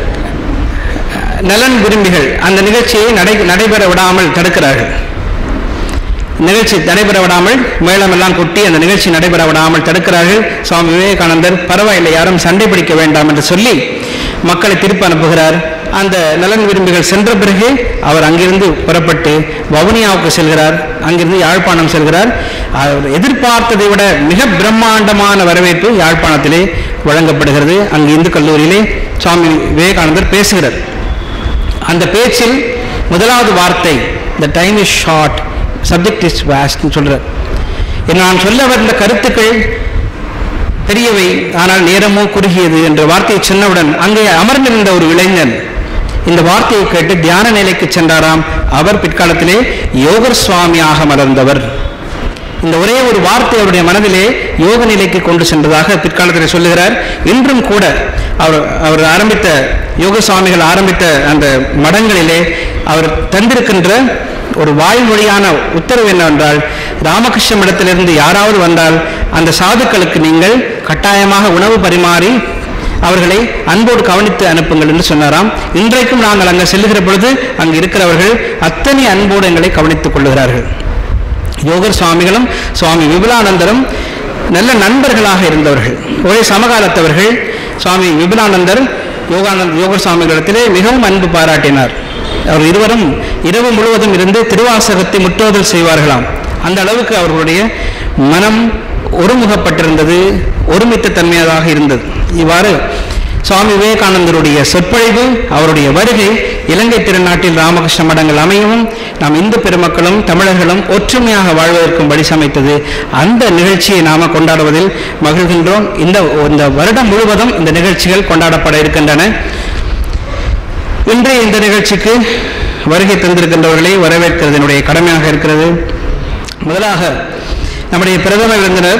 அஹ், நலன் விரும்பிகள் அந்த நிகழ்ச்சியை நடை நடைபெற விடாமல் தடுக்கிறார்கள் நிகழ்ச்சி நடைபெற விடாமல் மேளமெல்லாம் கொட்டி அந்த நிகழ்ச்சி நடைபெற விடாமல் தடுக்கிறார்கள் சுவாமி விவேகானந்தர் பரவாயில்லை யாரும் சண்டை பிடிக்க வேண்டாம் என்று சொல்லி மக்களை திருப்பி அனுப்புகிறார் அந்த நலன் விரும்பிகள் சென்ற பிறகு அவர் அங்கிருந்து புறப்பட்டு வவுனியாவுக்கு செல்கிறார் அங்கிருந்து யாழ்ப்பாணம் செல்கிறார் அவர் எதிர்பார்த்ததை விட மிக பிரம்மாண்டமான வரவேற்பு யாழ்ப்பாணத்திலே வழங்கப்படுகிறது அங்கு இந்து கல்லூரியிலே சுவாமி விவேகானந்தர் பேசுகிறார் அந்த பேச்சில் முதலாவது வார்த்தை the time is short subject is வேஸ்ட்னு சொல்றார் நான் சொல்ல வந்த கருத்துக்கள் பெரியவை ஆனால் நேரமோ குறுகியது என்ற வார்த்தையை சொன்னவுடன் அங்கே அமர்ந்திருந்த ஒரு இளைஞன் இந்த வார்த்தையை கேட்டு தியான நிலைக்கு சென்றாராம் அவர் பிற்காலத்திலே யோகர் சுவாமியாக மலர்ந்தவர் இந்த ஒரே ஒரு வார்த்தை அவருடைய மனதிலே யோக நிலைக்கு கொண்டு சென்றதாக பிற்காலத்தில் சொல்லுகிறார் இன்றும் கூட அவர் அவர் ஆரம்பித்த யோக சுவாமிகள் ஆரம்பித்த அந்த மடங்களிலே அவர் தந்திருக்கின்ற ஒரு வாய்மொழியான உத்தரவு என்னவென்றால் ராமகிருஷ்ண மடத்திலிருந்து யாராவது வந்தால் அந்த சாதுக்களுக்கு நீங்கள் கட்டாயமாக உணவு பரிமாறி அவர்களை அன்போடு கவனித்து அனுப்புங்கள் என்று சொன்னாராம் இன்றைக்கும் நாங்கள் அங்கே செல்லுகிற பொழுது அங்கு இருக்கிறவர்கள் அத்தனை அன்போடு எங்களை கவனித்துக் கொள்ளுகிறார்கள் யோகர் சுவாமிகளும் சுவாமி விபுலானந்தரும் நல்ல நண்பர்களாக இருந்தவர்கள் ஒரே சமகாலத்தவர்கள் சுவாமி விபுலானந்தர் யோகானந்த யோகர் சுவாமிகளிடத்திலே மிகவும் அன்பு பாராட்டினார் அவர் இருவரும் இரவு முழுவதும் இருந்து திருவாசகத்தை முற்றோதல் செய்வார்களாம் அந்த அளவுக்கு அவர்களுடைய மனம் ஒருமுகப்பட்டிருந்தது ஒருமித்த தன்மையாக இருந்தது இவ்வாறு சுவாமி விவேகானந்தருடைய சொற்பொழிவு அவருடைய வருகை இலங்கை திருநாட்டில் ராமகிருஷ்ண மடங்கள் அமையவும் நாம் இந்து பெருமக்களும் தமிழர்களும் ஒற்றுமையாக வாழ்வதற்கும் வழி சமைத்தது அந்த நிகழ்ச்சியை நாம கொண்டாடுவதில் மகிழ்கின்றோம் இந்த இந்த வருடம் முழுவதும் இந்த நிகழ்ச்சிகள் கொண்டாடப்பட இருக்கின்றன இன்றைய இந்த நிகழ்ச்சிக்கு வருகை தந்திருக்கின்றவர்களை வரவேற்கிறது என்னுடைய கடமையாக இருக்கிறது முதலாக நம்முடைய பிரதம விருந்தினர்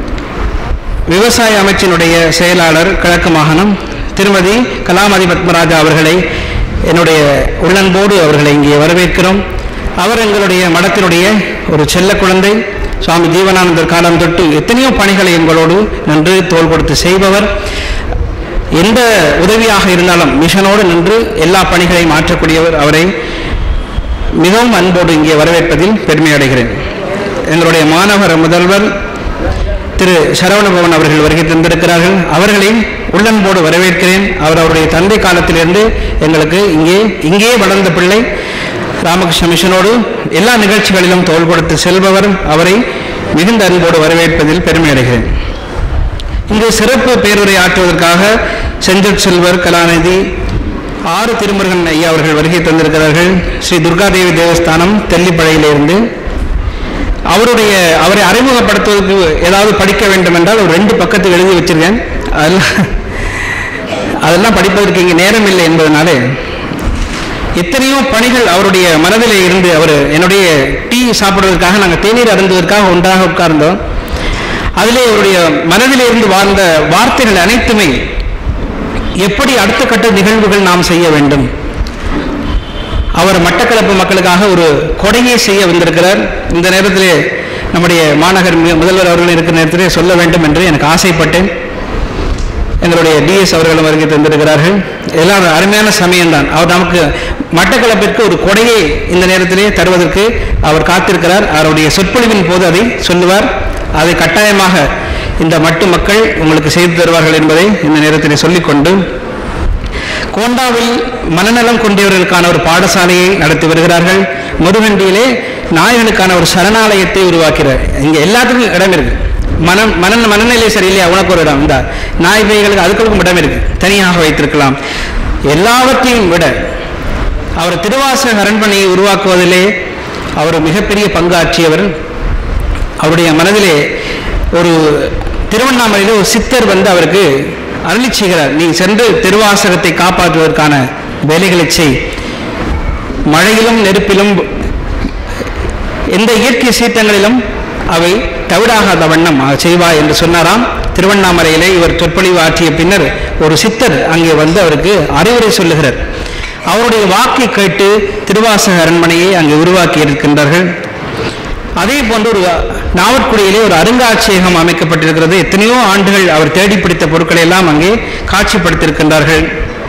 விவசாய அமைச்சினுடைய செயலாளர் கிழக்கு மாகாணம் திருமதி கலாமதி பத்மராஜா அவர்களை என்னுடைய உள்ளன்போடு அவர்களை இங்கே வரவேற்கிறோம் அவர் எங்களுடைய மடத்தினுடைய ஒரு செல்ல குழந்தை சுவாமி ஜீவனானந்தர் காலம் தொட்டு எத்தனையோ பணிகளை எங்களோடு நின்று தோள் கொடுத்து செய்பவர் எந்த உதவியாக இருந்தாலும் மிஷனோடு நின்று எல்லா பணிகளையும் மாற்றக்கூடியவர் அவரை மிகவும் அன்போடு இங்கே வரவேற்பதில் பெருமை அடைகிறேன் எங்களுடைய மாணவர் முதல்வர் திரு சரவணபவன் அவர்கள் வருகை தந்திருக்கிறார்கள் அவர்களை உள்ளன்போடு வரவேற்கிறேன் அவர் அவருடைய தந்தை காலத்திலிருந்து எங்களுக்கு இங்கே இங்கே வளர்ந்த பிள்ளை ராமகிருஷ்ண மிஷனோடு எல்லா நிகழ்ச்சிகளிலும் தோள் கொடுத்து செல்பவர் அவரை மிகுந்த அன்போடு வரவேற்பதில் பெருமை அடைகிறேன் இங்கு சிறப்பு பேருரை ஆற்றுவதற்காக செஞ்சொற் செல்வர் கலாநிதி ஆறு திருமுருகன் ஐயா அவர்கள் வருகை தந்திருக்கிறார்கள் ஸ்ரீ துர்காதேவி தேவஸ்தானம் தெல்லிப்பழையிலிருந்து அவருடைய அவரை அறிமுகப்படுத்துவதற்கு ஏதாவது படிக்க வேண்டும் என்றால் ஒரு ரெண்டு பக்கத்தில் எழுதி வச்சிருக்கேன் அதெல்லாம் அதெல்லாம் படிப்பதற்கு இங்கே நேரம் இல்லை என்பதனாலே எத்தனையோ பணிகள் அவருடைய மனதிலே இருந்து அவர் என்னுடைய டீ சாப்பிடுவதற்காக நாங்கள் தேநீர் அருந்துவதற்காக ஒன்றாக உட்கார்ந்தோம் அதிலே அவருடைய மனதிலே இருந்து வாழ்ந்த வார்த்தைகள் அனைத்துமே எப்படி அடுத்த கட்ட நிகழ்வுகள் நாம் செய்ய வேண்டும் அவர் மட்டக்களப்பு மக்களுக்காக ஒரு கொடையை செய்ய வந்திருக்கிறார் இந்த நேரத்திலே நம்முடைய மாநகர் மு- முதல்வர் அவர்கள் இருக்கிற நேரத்திலே சொல்ல வேண்டும் என்று எனக்கு ஆசைப்பட்டேன் எங்களுடைய டிஎஸ் அவர்களும் வருகை தந்திருக்கிறார்கள் எல்லாம் ஒரு அருமையான சமயம்தான் அவர் நமக்கு மட்டக்களப்பிற்கு ஒரு கொடையை இந்த நேரத்திலே தருவதற்கு அவர் காத்திருக்கிறார் அவருடைய சொற்பொழிவின் போது அதை சொல்லுவார் அதை கட்டாயமாக இந்த மட்டு மக்கள் உங்களுக்கு செய்து தருவார்கள் என்பதை இந்த நேரத்தில் சொல்லிக்கொண்டு கோண்டாவில் மனநலம் கொண்டவர்களுக்கான ஒரு பாடசாலையை நடத்தி வருகிறார்கள் முருகண்டியிலே நாய்களுக்கான ஒரு சரணாலயத்தை உருவாக்கிறார் இங்க எல்லாத்துக்கும் இடம் இருக்கு மனம் மன மனநிலை சரியில்லையா உனக்கு ஒரு இடம் இந்த நாய் பேய்களுக்கு அதுக்கும் இடம் இருக்கு தனியாக வைத்திருக்கலாம் எல்லாவற்றையும் விட அவர் திருவாசக அரண்மனையை உருவாக்குவதிலே அவர் மிகப்பெரிய பங்காற்றியவர் அவருடைய மனதிலே ஒரு திருவண்ணாமலையில ஒரு சித்தர் வந்து அவருக்கு அருளி செய்கிறார் நீ சென்று திருவாசகத்தை காப்பாற்றுவதற்கான வேலைகளை செய் மழையிலும் நெருப்பிலும் எந்த இயற்கை சீற்றங்களிலும் அவை தவிடாகாத வண்ணம் செய்வாய் என்று சொன்னாராம் திருவண்ணாமலையிலே இவர் சொற்பொழிவு ஆற்றிய பின்னர் ஒரு சித்தர் அங்கே வந்து அவருக்கு அறிவுரை சொல்லுகிறார் அவருடைய வாக்கை கேட்டு திருவாசக அரண்மனையை அங்கே உருவாக்கி இருக்கின்றார்கள் அதே போன்று ஒரு நாவற்குடியிலே ஒரு அருங்காட்சியகம் அமைக்கப்பட்டிருக்கிறது எத்தனையோ ஆண்டுகள் அவர் தேடி பிடித்த பொருட்களை எல்லாம் அங்கே காட்சிப்படுத்தியிருக்கின்றார்கள்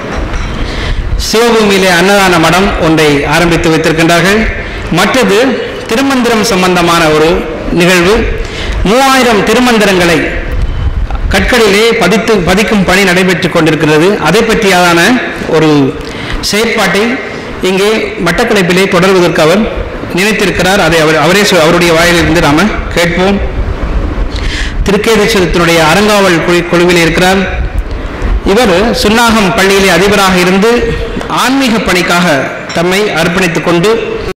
சிவபூமியிலே அன்னதான மடம் ஒன்றை ஆரம்பித்து வைத்திருக்கின்றார்கள் மற்றது திருமந்திரம் சம்பந்தமான ஒரு நிகழ்வு மூவாயிரம் திருமந்திரங்களை கற்களிலே பதித்து பதிக்கும் பணி நடைபெற்றுக் கொண்டிருக்கிறது அதை பற்றியதான ஒரு செயற்பாட்டை இங்கே மட்டக்களப்பிலே தொடர்வதற்கு அவர் நினைத்திருக்கிறார் அதை அவர் அவரே சொ- அவருடைய வாயிலிருந்து நாம கேட்போம் திருக்கேதீஸ்வரத்தினுடைய அறங்காவல் குழு குழுவில் இருக்கிறார் இவர் சுன்னாகம் பள்ளியிலே அதிபராக இருந்து ஆன்மீக பணிக்காக தம்மை அர்ப்பணித்துக் கொண்டு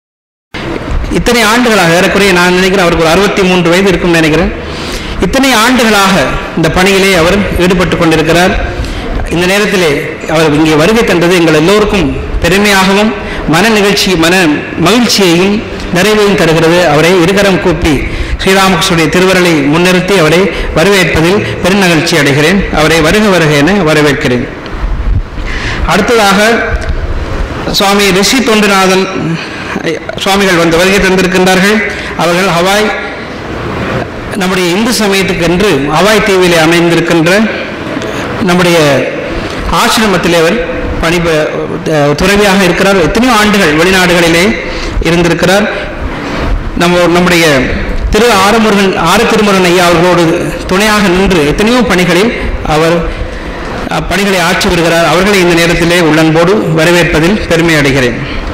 இத்தனை ஆண்டுகளாக ஏறக்குறைய நான் நினைக்கிறேன் அவருக்கு ஒரு அறுபத்தி மூன்று வயது இருக்கும்னு நினைக்கிறேன் இத்தனை ஆண்டுகளாக இந்த பணியிலே அவர் ஈடுபட்டு கொண்டிருக்கிறார் இந்த நேரத்திலே அவர் இங்கே வருகை தந்தது எங்கள் எல்லோருக்கும் பெருமையாகவும் மன நிகழ்ச்சி மன மகிழ்ச்சியையும் நிறைவையும் தருகிறது அவரை இருகரம் கூப்பி ஸ்ரீராமகிருஷ்ணனுடைய திருவருளை முன்னிறுத்தி அவரை வரவேற்பதில் பெருநகழ்ச்சி அடைகிறேன் அவரை வருக வருக என வரவேற்கிறேன் அடுத்ததாக சுவாமி ரிஷி தொண்டுநாதன் சுவாமிகள் வந்து வருகை தந்திருக்கின்றார்கள் அவர்கள் ஹவாய் நம்முடைய இந்து சமயத்துக்கு என்று ஹவாய் தீவிலே அமைந்திருக்கின்ற நம்முடைய ஆசிரமத்திலே அவர் பணி துறவியாக இருக்கிறார் எத்தனையோ ஆண்டுகள் வெளிநாடுகளிலே இருந்திருக்கிறார் நம்ம நம்முடைய திரு ஆரமுருகன் ஆறு திருமுருகன் ஐயா அவர்களோடு துணையாக நின்று எத்தனையோ பணிகளில் அவர் அப்பணிகளை ஆற்றி வருகிறார் அவர்களை இந்த நேரத்திலே உள்ளன்போடு வரவேற்பதில் பெருமை அடைகிறேன்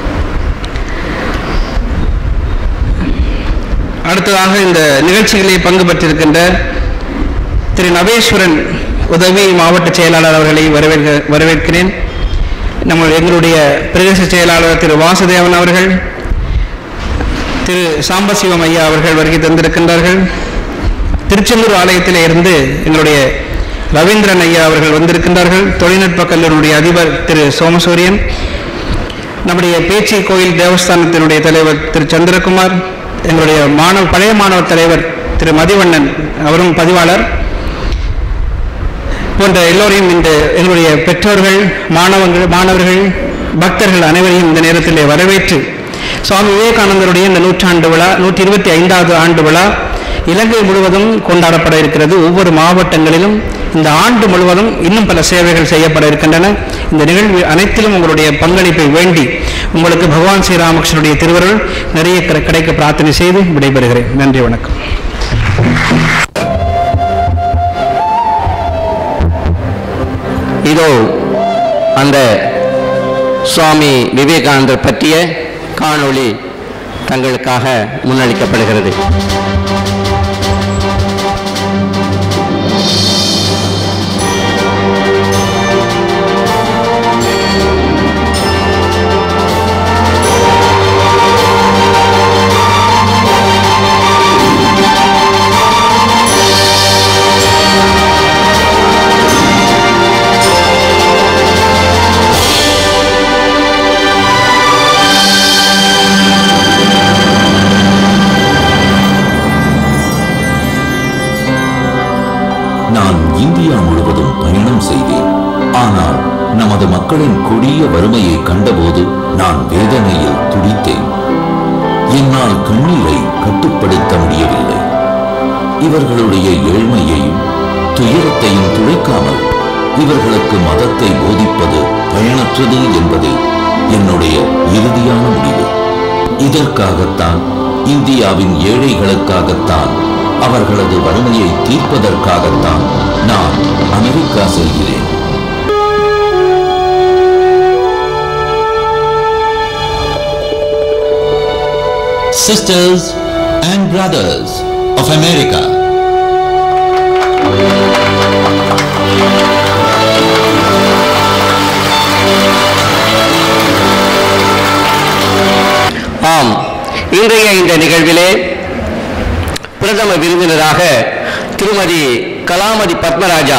அடுத்ததாக இந்த நிகழ்ச்சிகளில் பங்கு பெற்றிருக்கின்ற திரு நவேஸ்வரன் உதவி மாவட்ட செயலாளர் அவர்களை வரவேற்க வரவேற்கிறேன் நம்ம எங்களுடைய பிரதேச செயலாளர் திரு வாசுதேவன் அவர்கள் திரு சாம்பசிவம் ஐயா அவர்கள் வருகை தந்திருக்கின்றார்கள் திருச்செந்தூர் ஆலயத்திலே இருந்து எங்களுடைய ரவீந்திரன் ஐயா அவர்கள் வந்திருக்கின்றார்கள் தொழில்நுட்ப கல்லூரியுடைய அதிபர் திரு சோமசூரியன் நம்முடைய பேச்சி கோயில் தேவஸ்தானத்தினுடைய தலைவர் திரு சந்திரகுமார் எங்களுடைய மாணவ பழைய மாணவர் தலைவர் திரு மதிவண்ணன் அவரும் பதிவாளர் போன்ற எல்லோரையும் இந்த எங்களுடைய பெற்றோர்கள் மாணவர்கள் மாணவர்கள் பக்தர்கள் அனைவரையும் இந்த நேரத்திலே வரவேற்று சுவாமி விவேகானந்தருடைய இந்த நூற்றாண்டு விழா நூற்றி இருபத்தி ஐந்தாவது ஆண்டு விழா இலங்கை முழுவதும் கொண்டாடப்பட இருக்கிறது ஒவ்வொரு மாவட்டங்களிலும் இந்த ஆண்டு முழுவதும் இன்னும் பல சேவைகள் செய்யப்பட இருக்கின்றன இந்த நிகழ்வு அனைத்திலும் உங்களுடைய பங்களிப்பை வேண்டி உங்களுக்கு பகவான் ஸ்ரீராமகிருஷ்ணனுடைய திருவருள் நிறைய கிடை- கிடைக்க பிரார்த்தனை செய்து விடைபெறுகிறேன் நன்றி வணக்கம் இதோ அந்த சுவாமி விவேகானந்தர் பற்றிய காணொளி தங்களுக்காக முன்னளிக்கப்படுகிறது நான் இந்தியா முழுவதும் பயணம் செய்தேன் ஆனால் நமது மக்களின் கொடிய வறுமையை கண்டபோது நான் வேதனையில் துடித்தேன் என்னால் கண்ணீரை கட்டுப்படுத்த முடியவில்லை இவர்களுடைய ஏழ்மையையும் துயரத்தையும் துடைக்காமல் இவர்களுக்கு மதத்தை போதிப்பது பயனற்றது என்பதே என்னுடைய இறுதியான முடிவு இதற்காகத்தான் இந்தியாவின் ஏழைகளுக்காகத்தான் அவர்களது வறுமையை தீர்ப்பதற்காகத்தான் நான் அமெரிக்கா செல்கிறேன் Sisters and brothers of America. ஆம் இன்றைய இந்த நிகழ்விலே பிரதம விருந்தினராக திருமதி கலாமதி பத்மராஜா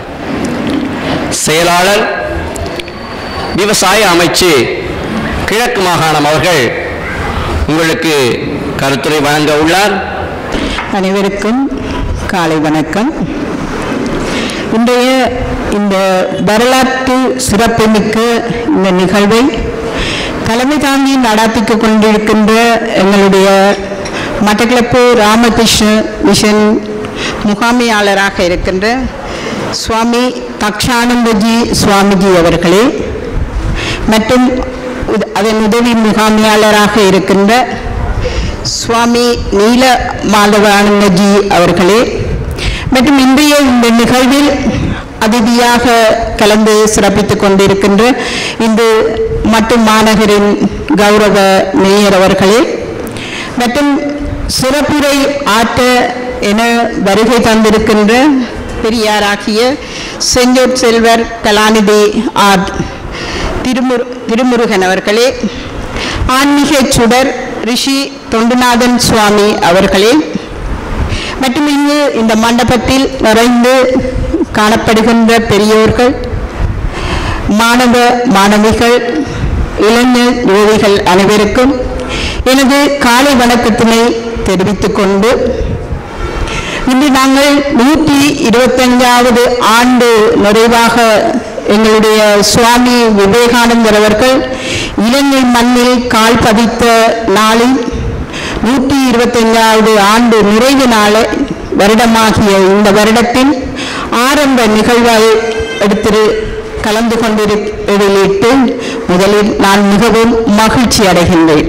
செயலாளர் விவசாய அமைச்சு கிழக்கு மாகாணம் அவர்கள் உங்களுக்கு கருத்துரை வழங்க உள்ளார் அனைவருக்கும் காலை வணக்கம் இன்றைய இந்த வரலாற்று சிறப்புமிக்க இந்த நிகழ்வை தலைமை தாங்கி நடாத்திக் கொண்டிருக்கின்ற எங்களுடைய மட்டக்களப்பு ராமகிருஷ்ண மிஷன் முகாமையாளராக இருக்கின்ற சுவாமி தக்ஷானந்தஜி சுவாமிஜி அவர்களே மற்றும் உத- அதன் உதவி முகாமையாளராக இருக்கின்ற சுவாமி நீல மாதவானந்தஜி அவர்களே மற்றும் இன்றைய இந்த நிகழ்வில் அதிதியாக கலந்து சிறப்பித்துக் கொண்டிருக்கின்ற இந்து மட்டும் மாநகரின் கௌரவ மேயர் அவர்களே மற்றும் சிறப்புரை ஆற்ற என வருகை தந்திருக்கின்ற பெரியாராகிய செஞ்சோர் செல்வர் கலாநிதி ஆர் திருமுரு திருமுருகன் அவர்களே ஆன்மீக சுடர் ரிஷி தொண்டுநாதன் சுவாமி அவர்களே மற்றும் இங்கு இந்த மண்டபத்தில் நிறைந்து காணப்படுகின்ற பெரியோர்கள் மாணவ மாணவிகள் இளைஞர் யுவதிகள் அனைவருக்கும் எனது காலை வணக்கத்தினை தெரிவித்துக் கொண்டு இன்று நாங்கள் நூற்றி இருபத்தஞ்சாவது ஆண்டு நிறைவாக எங்களுடைய சுவாமி விவேகானந்தர் அவர்கள் இலங்கை மண்ணில் கால் பதித்த நாளில் நூற்றி இருபத்தஞ்சாவது ஆண்டு நிறைவு நாளை வருடமாகிய இந்த வருடத்தின் ஆரம்ப நிகழ்வை எடுத்து கலந்து கொண்டிருப்பதிலிட்டு முதலில் நான் மிகவும் மகிழ்ச்சி அடைகின்றேன்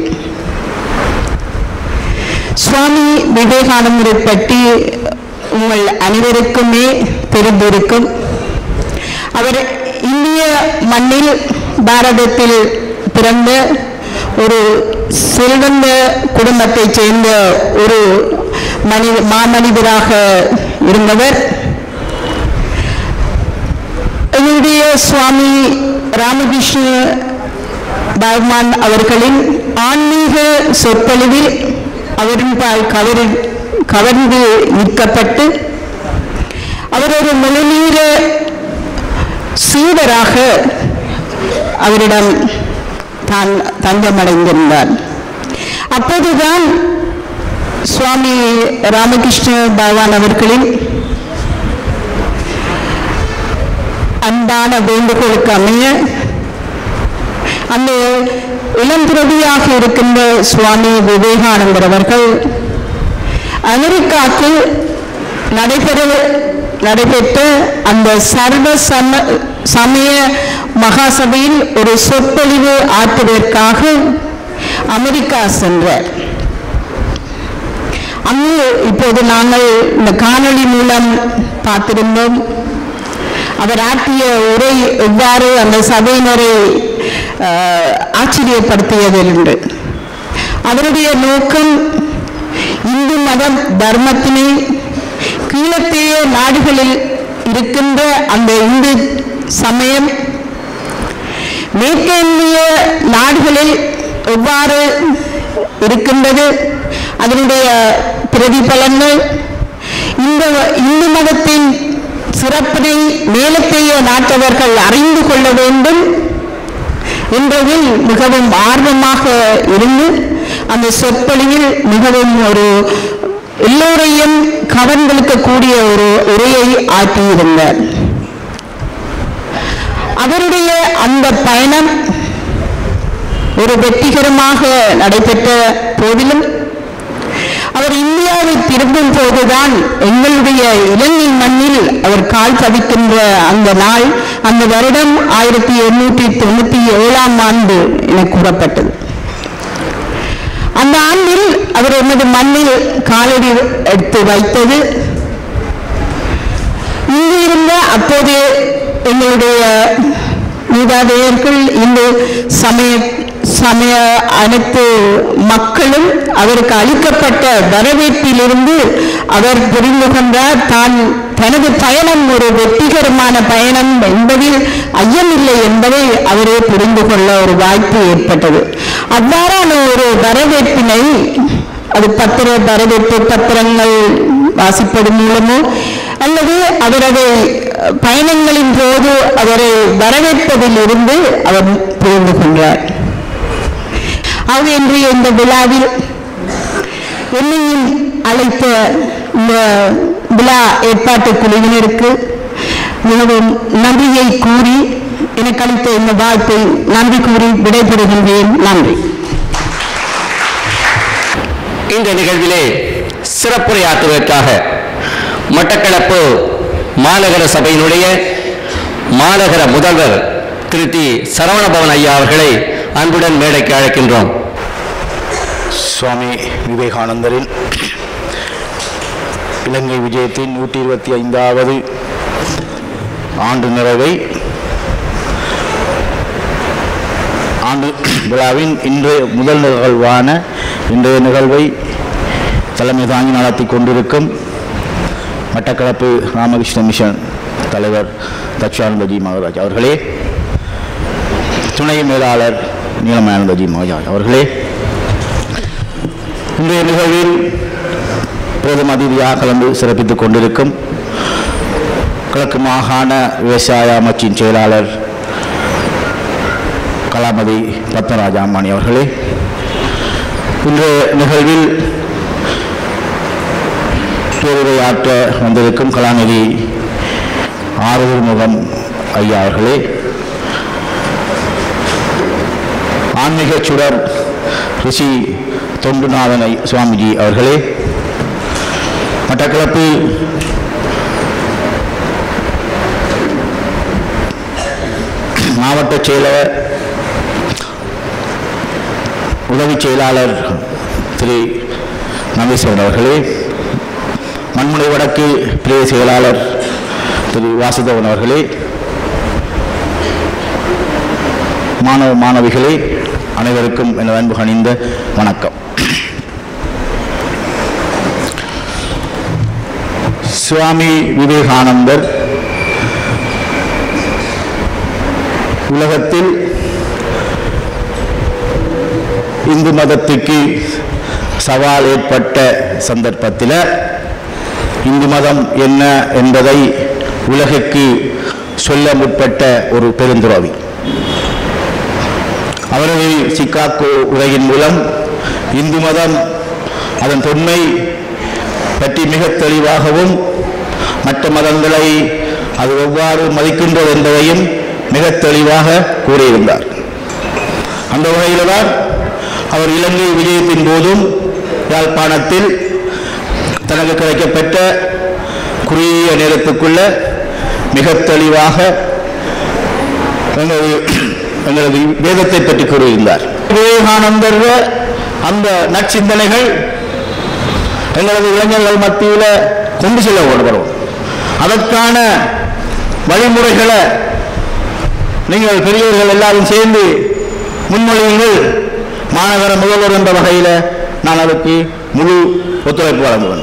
சுவாமி விவேகானந்தரை பற்றி உங்கள் அனைவருக்குமே தெரிந்திருக்கும் அவர் இந்திய மண்ணில் பாரதத்தில் பிறந்த ஒரு செல்வந்த குடும்பத்தைச் சேர்ந்த ஒரு மனி மாமனிதராக இருந்தவர் எங்களுடைய சுவாமி ராமகிருஷ்ண பகவான் அவர்களின் ஆன்மீக சொற்பொழிவில் அவரின் பால் கவரி கவர்ந்து நிற்கப்பட்டு அவர் ஒரு மொழிநீர சீடராக அவரிடம் தான் தஞ்சமடைந்திருந்தார் அப்போதுதான் சுவாமி ராமகிருஷ்ண பகவான் அவர்களின் அன்பான வேண்டுகோளுக்கு அமைய அந்த இளந்துறவியாக இருக்கின்ற சுவாமி விவேகானந்தர் அவர்கள் அமெரிக்காவுக்கு நடைபெற நடைபெற்ற அந்த சர்வ சம சமய மகாசபையில் ஒரு சொற்பொழிவு ஆற்றுவதற்காக அமெரிக்கா சென்றார் அங்கு இப்போது நாங்கள் இந்த காணொளி மூலம் பார்த்திருந்தோம் அவர் ஆற்றிய உரை எவ்வாறு அந்த சபையினரை ஆஹ், ஆச்சரியப்படுத்தியது என்று அவருடைய நோக்கம் இந்து மத தர்மத்தினை கீழத்தேய நாடுகளில் இருக்கின்ற அந்த இந்து சமயம் மேற்கிந்திய நாடுகளில் எவ்வாறு இருக்கின்றது அதனுடைய பிரதிபலன்கள் இந்த இந்து மதத்தின் சிறப்பினை மேலத்தைய நாட்டவர்கள் அறிந்து கொள்ள வேண்டும் என்பதில் மிகவும் ஆர்வமாக இருந்து அந்த சொற்பொழிவில் மிகவும் ஒரு எல்லோரையும் கவர்ந்தெழுக்கக்கூடிய ஒரு உரையை ஆற்றியிருந்தார் அவருடைய அந்த பயணம் ஒரு வெற்றிகரமாக நடைபெற்ற போதிலும் அவர் இந்தியாவை திரும்பும் போதுதான் எங்களுடைய இலங்கை மண்ணில் அவர் கால் பதிக்கின்ற அந்த நாள் அந்த வருடம் ஆயிரத்தி எண்ணூற்றி தொண்ணூற்றி ஏழாம் ஆண்டு என கூறப்பட்டது அந்த ஆண்டில் அவர் எமது மண்ணில் காலடி எடுத்து வைத்தது இங்கு இருந்த அப்போது எங்களுடைய மூதாதையர்கள் இந்த சமய சமய அனைத்து மக்களும் அவருக்கு அளிக்கப்பட்ட வரவேற்பிலிருந்து அவர் புரிந்து கொண்டார் தான் தனது பயணம் ஒரு வெற்றிகரமான பயணம் என்பதில் ஐயமில்லை என்பதை அவரே புரிந்து கொள்ள ஒரு வாய்ப்பு ஏற்பட்டது அவ்வாறான ஒரு வரவேற்பினை அது பத்திர வரவேற்பு பத்திரங்கள் வாசிப்பதன் மூலமோ அல்லது அவரது பயணங்களின் போது அவரை வரவேற்பதிலிருந்து அவர் புரிந்து கொண்டார் ஆக இன்றைய இந்த விழாவில் என்னையும் அழைத்த இந்த விழா ஏற்பாட்டு குழுவினருக்கு மிகவும் நன்றியை கூறி எனக்கு அளித்த இந்த வாய்ப்பை நன்றி கூறி விடைபெறுகின்றேன் நன்றி இந்த நிகழ்விலே சிறப்புரையாற்றுவதற்காக மட்டக்களப்பு மாநகர சபையினுடைய மாநகர முதல்வர் திரு டி சரவணபவன் ஐயா அவர்களை அன்புடன் மேடைக்கு அழைக்கின்றோம் சுவாமி விவேகானந்தரின் இலங்கை விஜயத்தின் நூற்றி இருபத்தி ஐந்தாவது ஆண்டு நிறைவை ஆண்டு விழாவின் இன்றைய முதல் நிகழ்வான இன்றைய நிகழ்வை தலைமை தாங்கி நடத்தி கொண்டிருக்கும் மட்டக்களப்பு ராமகிருஷ்ண மிஷன் தலைவர் தட்சானந்தஜி மகராஜ் அவர்களே துணை மேலாளர் நீலமானந்தஜி மகராஜ் அவர்களே இன்றைய நிகழ்வில் பிரதம அதிதியாக கலந்து சிறப்பித்துக் கொண்டிருக்கும் கிழக்கு மாகாண விவசாய அமைச்சின் செயலாளர் கலாமதி பத்மராஜ அம்மானி அவர்களே இன்றைய நிகழ்வில் பேருரையாற்ற வந்திருக்கும் கலாநிதி ஆறுதல் முகம் ஐயா அவர்களே ஆன்மீக சுடர் ரிஷி தொண்டுநாதன் ஐ- சுவாமிஜி அவர்களே மட்டக்களப்பு மாவட்ட செயலர் உதவி செயலாளர் திரு நவீஸ்வரன் அவர்களே மண்முனை வடக்கு பிரிய செயலாளர் திரு வாசுதேவன் அவர்களே மாணவ மாணவிகளே அனைவருக்கும் எனது அன்பு கனிந்த வணக்கம் சுவாமி விவேகானந்தர் உலகத்தில் இந்து மதத்துக்கு சவால் ஏற்பட்ட சந்தர்ப்பத்தில் இந்து மதம் என்ன என்பதை உலகுக்கு சொல்ல முற்பட்ட ஒரு பெருந்துறவி அவரது சிக்காகோ உரையின் மூலம் இந்து மதம் அதன் தொன்மை பற்றி மிக தெளிவாகவும் மற்ற மதங்களை அது எவ்வாறு மதிக்கின்றது என்பதையும் மிக தெளிவாக கூறியிருந்தார் அந்த வகையில் தான் அவர் இலங்கை விஜயத்தின் போதும் யாழ்ப்பாணத்தில் தனக்கு கிடைக்கப்பட்ட குறுகிய நேரத்துக்குள்ள மிக தெளிவாக எங்களது எங்களது வேதத்தை பற்றி கூறியிருந்தார் விவேகானந்தர் அந்த நற்சிந்தனைகள் எங்களது இளைஞர்கள் மத்தியில் கொண்டு செல்லப்படும் அதற்கான வழிமுறைகளை நீங்கள் பெரியவர்கள் எல்லாரும் சேர்ந்து முன்மொழியுங்கள் மாநகர முதல்வர் என்ற வகையில் நான் அதுக்கு முழு ஒத்துழைப்பு வழங்குவேன்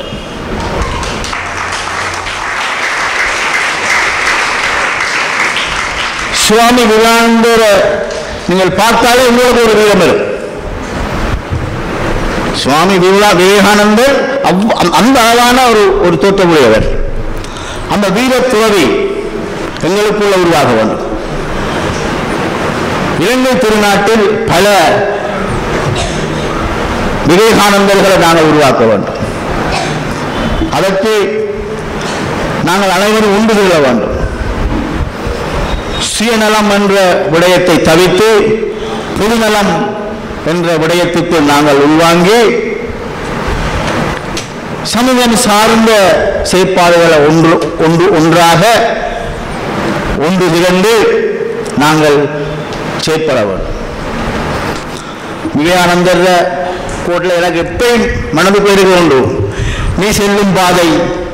சுவாமி விவேகானந்தர் நீங்கள் பார்த்தாலே உங்களுக்கு ஒரு வீரம் வரும் சுவாமி விவேகா விவேகானந்தர் அவ்- அந்த- அந்த அளவான ஒரு ஒரு தோற்றமுடையவர் அந்த வீர துறவி எங்களுக்குள்ள உருவாக வேண்டும் இலங்கை திருநாட்டில் பல விவேகானந்தர்களை நாங்கள் உருவாக்க வேண்டும் அதற்கு நாங்கள் அனைவரும் உண்டு கொள்ள வேண்டும் சுயநலம் என்ற விடயத்தை தவிர்த்து பொதுநலம் என்ற விடயத்துக்கு நாங்கள் உள்வாங்கி சமூகம் சார்ந்த செயற்பாடுகளை ஒன்று ஒன்று ஒன்றாக ஒன்று திரண்டு நாங்கள் செயற்பட வேண்டும் விவேகானந்தர் கோட்டில் எனக்கு எப்பயும் மனது பேருக்கு உண்டு நீ செல்லும் பாதை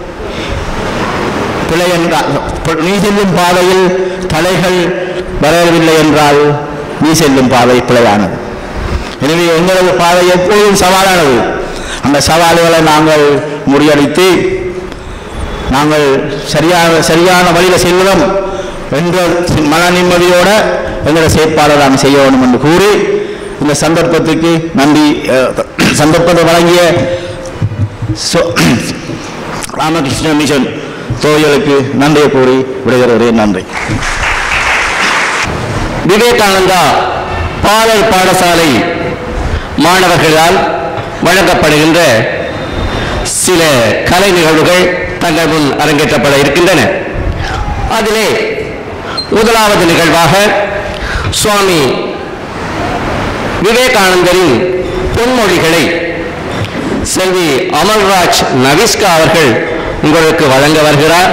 பிழை என்றால் நீ செல்லும் பாதையில் தடைகள் வரவில்லை என்றால் நீ செல்லும் பாதை பிழையானது எனவே எங்களது பாதை எப்போதும் சவாலானது அந்த சவால்களை நாங்கள் முறியடித்து நாங்கள் சரியான சரியான வழியில் செல்வதும் என்ற மன நிம்மதியோட எங்களோட செயற்பாடை நாம் செய்ய வேண்டும் என்று கூறி இந்த சந்தர்ப்பத்துக்கு நன்றி அஹ், சந்தர்ப்பத்தை வழங்கிய சோ- ராமகிருஷ்ண மிஷன் தோழர்களுக்கு நன்றியை கூறி விடைபெறுகிறேன் நன்றி விவேகானந்தா பாலர் பாடசாலை மாணவர்களால் வழங்கப்படுகின்ற சில கலை நிகழ்வுகள் தங்கள் முன் அரங்கேற்றப்பட இருக்கின்றன அதிலே முதலாவது நிகழ்வாக சுவாமி விவேகானந்தரின் பொன்மொழிகளை செல்வி அமல்ராஜ் நவிஸ்கா அவர்கள் உங்களுக்கு வழங்க வருகிறார்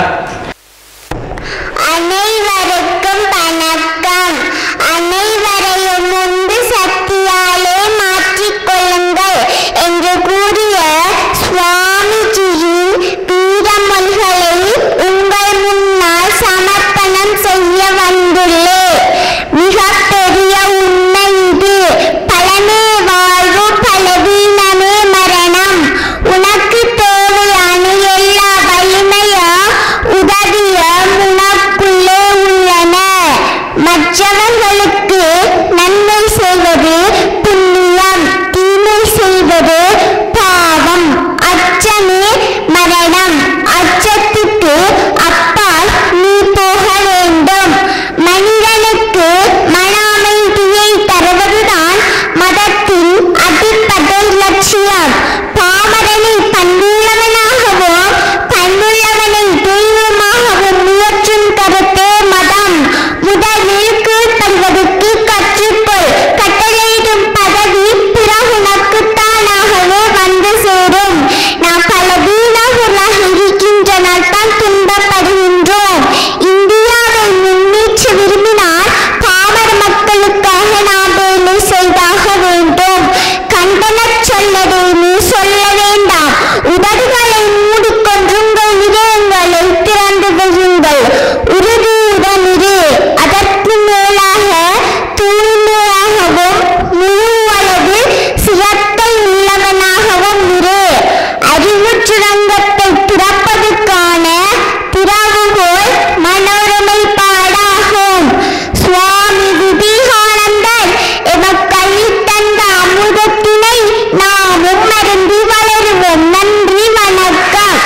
அனைவருக்கும் வணக்கம் அனைவரையும் முன்பு சக்தியாலே மாற்றிக்கொள்ளுங்கள் என்று கூறிய சுவாமிஜியின் பீடமொழிகளை உங்கள் முன்னால் சமர்ப்பணம் செய்ய வந்துள்ளேன் மிகப்பெரிய உண்மை இது பலமே வாழ்வு பலவீனமே மரணம் உனக்கு தேவையான எல்லா வலிமையும் உதவியும் உனக்குள்ளே உள்ளன மற்றவர்களுக்கு நன்மை செய்வது புண்ணியம் தீமை செய்வது பாவம் அச்சமே மரணம் அச்சத்துக்கு அப்பால் நீ போக வேண்டும் மனிதனுக்கு மன அமைதியை தருவதுதான் மதத்தின் அடிப்படை லட்சியம் பாமரனை பண்புள்ளவனாகவும் பண்புள்ளவனை தெய்வமாகவும் முயற்றும் கருத்தே மதம் முதலில் கீழ்ப்படுவதற்கு கற்றுக்கொள் கட்டளையிடும் பதவி பிறகு உனக்குத்தானாகவே வந்து சேரும் நாம் பல வீணர்களாக இருக்கின்றனால் தான் துன்பப்படுகின்றோம் இந்தியாவை முன்னேற்ற விரும்பினால் பாமர மக்களுக்காக நாம் வேலை செய்தாக வேண்டும் கண்டனச் சொல்லதை நீ சொல்ல வேண்டாம் உதடுகளை மூடிக்கொன்றுங்கள் இதயங்களை திறந்து வையுங்கள் உறுதியுடன் இரு அதற்கு மேலாக தூய்மையாகவும் முழு அளவு சிரத்தை உள்ளவனாகவும் இரு அறிவுச் சுரங்கத்தை திறப்பதற்கான திறவுகோல் மனோரமை பாடாகும் சுவாமி விவேகானந்தர் எமக்கு அள்ளித்தந்த அமுதத்தினை நாமும் மருந்தி வளருவோம் நன்றி வணக்கம்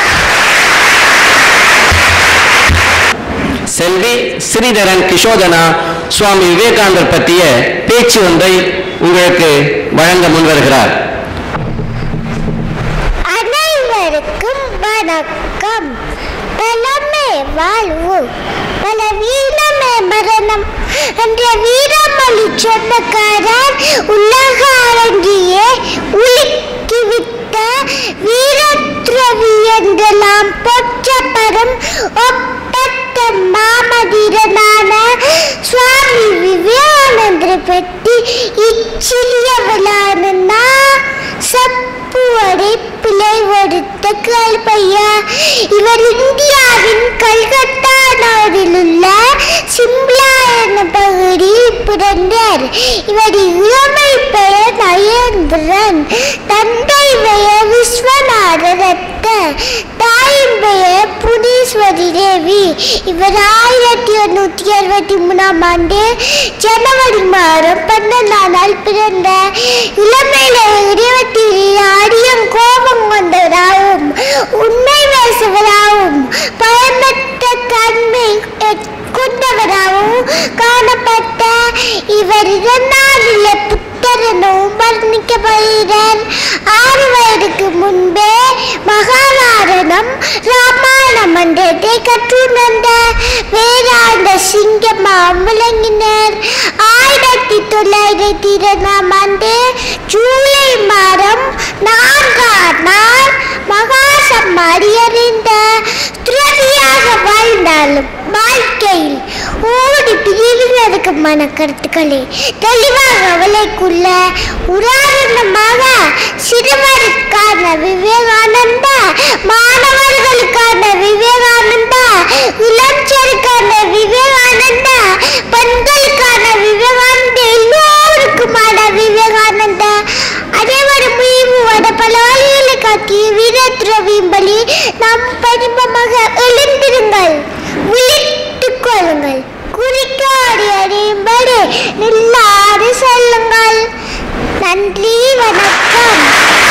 செல்வி ஸ்ரீதரன் கிஷோதனா சுவாமி விவேகானந்தர் பற்றிய பேச்சு ஒன்றை உங்களுக்கு வழங்க முன்வருகிறார் அனைவருக்கும் வணக்கம் பலமே வாழ்வு பல வீரமே மரணம் என்ற வீரமொழி சொந்தக்காரர் உலக அரங்கியே உலுக்கிவிட்ட வீரத்ரவி என்றெல்லாம் போற்றப்படும் ஒப்பற்ற மாமதிரனான சுவாமி விவேகானந்தரை பற்றி இச்சிறியவளான நான் சப்புவரை பிழை ஒடுத்த கல்பையா இவர் இந்தியாவின் கல்கத்தா நகரில் உள்ள சிம்லா என்ற பகுதியில் பிறந்தார் இவர் இளமை பெயர் நயேந்திரன் தந்தை பெயர் விஸ்வநாத ரத்த தாயின் பெயர் புனீஸ்வரி தேவி இவர் ஆயிரத்தி எண்ணூற்றி அறுபத்தி மூணாம் ஆண்டு ஜனவரி மாதம் பன்னெண்டாம் நாள் பிறந்த இளமையில இருபத்தி அடியும் கோபம் கொண்டவராகவும் உண்மை பேசுவதாகவும் பயமற்ற தன்மை கொண்டவராகவும் காணப்பட்ட இவர் இரண்டாண்டில புத்தரனும் வர்ணிக்கப்படுகிறார் ஆறு வயதுக்கு முன்பே மகாபாரதம் ராமாயணம் மன்றத்தை கற்றுணர்ந்த வேதாந்த சிங்கமாம் விளங்கினர் ஆயிரத்தி தொள்ளாயிரத்தி இரண்டாம் ஆண்டு ஜூலை மாதம் நான்காம் நாள் மகாசம்மாடி அறிந்த துறவியாக வாழ்ந்தாலும் வாழ்க்கையில் ஓடி பிரிவினை விதவிதமான கருத்துக்களை தெளிவாக விலைக்குள்ள உதாரணமாக சிறுவருக்கான விவேகானந்தா மாணவர்களுக்கான விவேகானந்தா இளைஞருக்கான விவேகானந்தா பெண்களுக்கான விவேகானந்தா எல்லோருக்குமான விவேகானந்தா அனைவரும் முயற்சியோட பல வழிகளை காட்டி வீரத்துறவியும் பலி நாம் பரிமமாக எழுந்திருங்கள் விழித்துக் கொள்ளுங்கள் குறிக்காடி அறியும்படி நில்லாது செல்லுங்கள் நன்றி வணக்கம்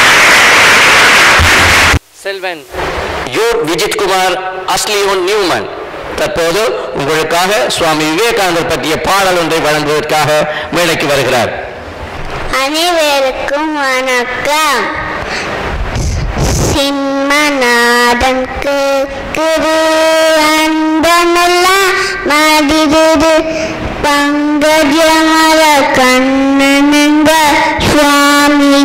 செல்வன் யூர் விஜித்குமார் அஸ்லியோன் நியூமன் தற்போது உங்களுக்காக சுவாமி விவேகானந்தர் பற்றிய பாடல் ஒன்றை வழங்குவதற்காக மேடைக்கு வருகிறார் அனைவருக்கும் வணக்கம் சிம்மநாதன் குரு அந்தனல்ல மதிது பங்கஜமல கண்ணனங்க சுவாமி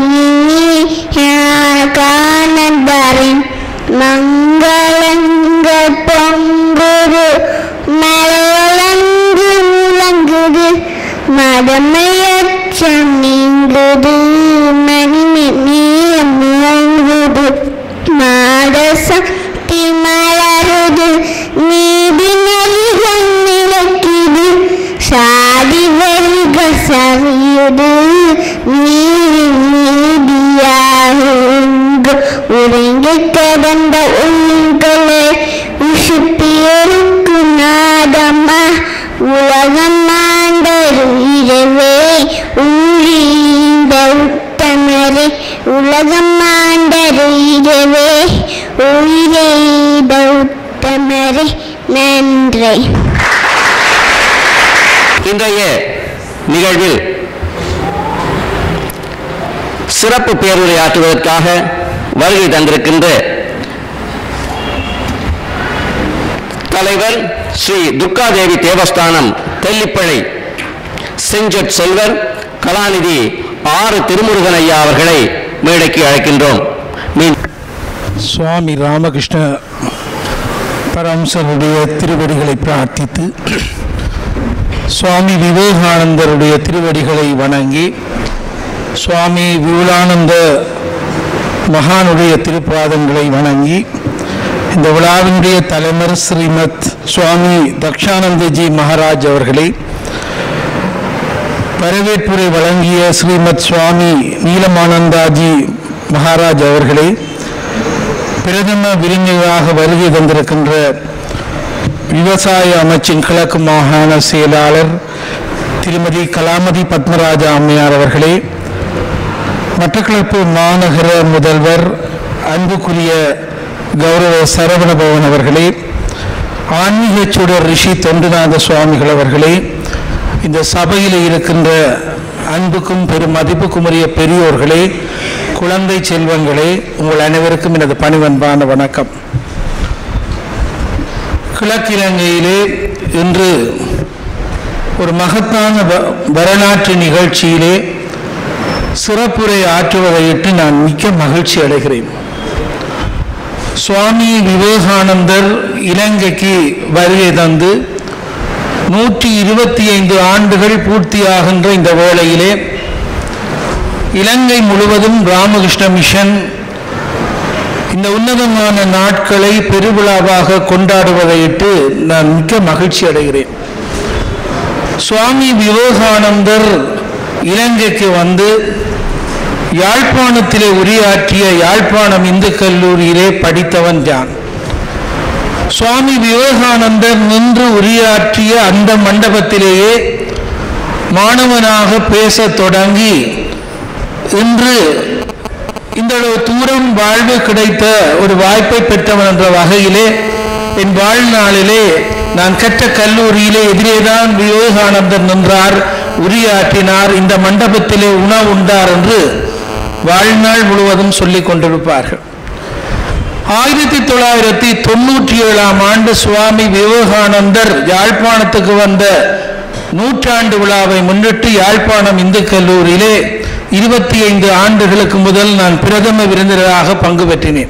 கானந்தரின் மங்களங்க பொங்குது மலையலங்கு முழங்குது மதமையச்சம் நீங்குது மணிமியம் முழங்குது மாதசக்தி மலருது நீதி நலிகள் நிலைக்குது சாதி வெல்க சரியுது நீதி நீதியாக உறங்கி கிடந்த உங்களை உசுப்பியருக்கு நாதமா உலகம் ஆண்டரு இரவே ஊழிந்த உத்தமரே உலகம் ஆண்டரு இரவே உயிரெய்த உத்தமரே நன்றி இன்றைய நிகழ்வில் சிறப்பு பேருரை ஆற்றுவதற்காக வருகை தந்திருக்கின்ற தலைவர் ஸ்ரீ துர்காதேவி தேவஸ்தானம் தெல்லிப்பளை செஞ்சட் செல்வர் கலாநிதி ஆறு திருமுருகன் ஐயா அவர்களை மேடைக்கு அழைக்கின்றோம் மீன் சுவாமி ராமகிருஷ்ண பரம்சருடைய திருவடிகளை பிரார்த்தித்து சுவாமி விவேகானந்தருடைய திருவடிகளை வணங்கி சுவாமி விபுலானந்த மகானுடைய திருப்பாதங்களை வணங்கி இந்த விழாவினுடைய தலைவர் ஸ்ரீமத் சுவாமி தக்ஷானந்தஜி மகாராஜ் அவர்களை வரவேற்புரை வழங்கிய ஸ்ரீமத் சுவாமி நீலமானந்தாஜி மகாராஜ் அவர்களை பிரதம விருந்தினராக வருகை தந்திருக்கின்ற விவசாய அமைச்சின் கிழக்கு மாகாண செயலாளர் திருமதி கலாமதி பத்மராஜா அம்மையார் அவர்களே மட்டக்களப்பு மாநகர முதல்வர் அன்புக்குரிய கௌரவ சரவண பவன் அவர்களே ஆன்மீக சுடர் ரிஷி தொண்டுநாத சுவாமிகள் அவர்களே இந்த சபையில் இருக்கின்ற அன்புக்கும் பெரும் மதிப்புக்கும் உரிய பெரியோர்களே குழந்தை செல்வங்களே உங்கள் அனைவருக்கும் எனது பணிவன்பான வணக்கம் கிழக்கிழங்கையிலே இன்று ஒரு மகத்தான வ- வரலாற்று நிகழ்ச்சியிலே சிறப்புரை ஆற்றுவதையிட்டு நான் மிக்க மகிழ்ச்சி அடைகிறேன் சுவாமி விவேகானந்தர் இலங்கைக்கு வருகை தந்து நூற்றி இருபத்தி ஐந்து ஆண்டுகள் பூர்த்தியாகின்ற இந்த வேளையிலே இலங்கை முழுவதும் ராமகிருஷ்ண மிஷன் இந்த உன்னதமான நாட்களை பெருவிழாவாக கொண்டாடுவதையிட்டு நான் மிக்க மகிழ்ச்சி அடைகிறேன் சுவாமி விவேகானந்தர் இலங்கைக்கு வந்து யாழ்ப்பாணத்திலே உரையாற்றிய யாழ்ப்பாணம் இந்து கல்லூரியிலே படித்தவன் யான் சுவாமி விவேகானந்தர் நின்று உரையாற்றிய அந்த மண்டபத்திலேயே மாணவனாக பேசத் தொடங்கி இன்று இந்த அளவு தூரம் வாழ்வு கிடைத்த ஒரு வாய்ப்பை பெற்றவன் என்ற வகையிலே என் வாழ்நாளிலே நான் கற்ற கல்லூரியிலே எதிரேதான் விவேகானந்தர் நின்றார் உரையாற்றினார் இந்த மண்டபத்திலே உணவு உண்டார் என்று வாழ்நாள் முழுவதும் சொல்லிக் கொண்டிருப்பார்கள் ஆயிரத்தி தொள்ளாயிரத்தி தொண்ணூற்றி ஏழாம் ஆண்டு சுவாமி விவேகானந்தர் யாழ்ப்பாணத்துக்கு வந்த நூற்றாண்டு விழாவை முன்னிட்டு யாழ்ப்பாணம் இந்து கல்லூரியிலே இருபத்தி ஐந்து ஆண்டுகளுக்கு முதல் நான் பிரதம விருந்தினராக பங்கு பெற்றினேன்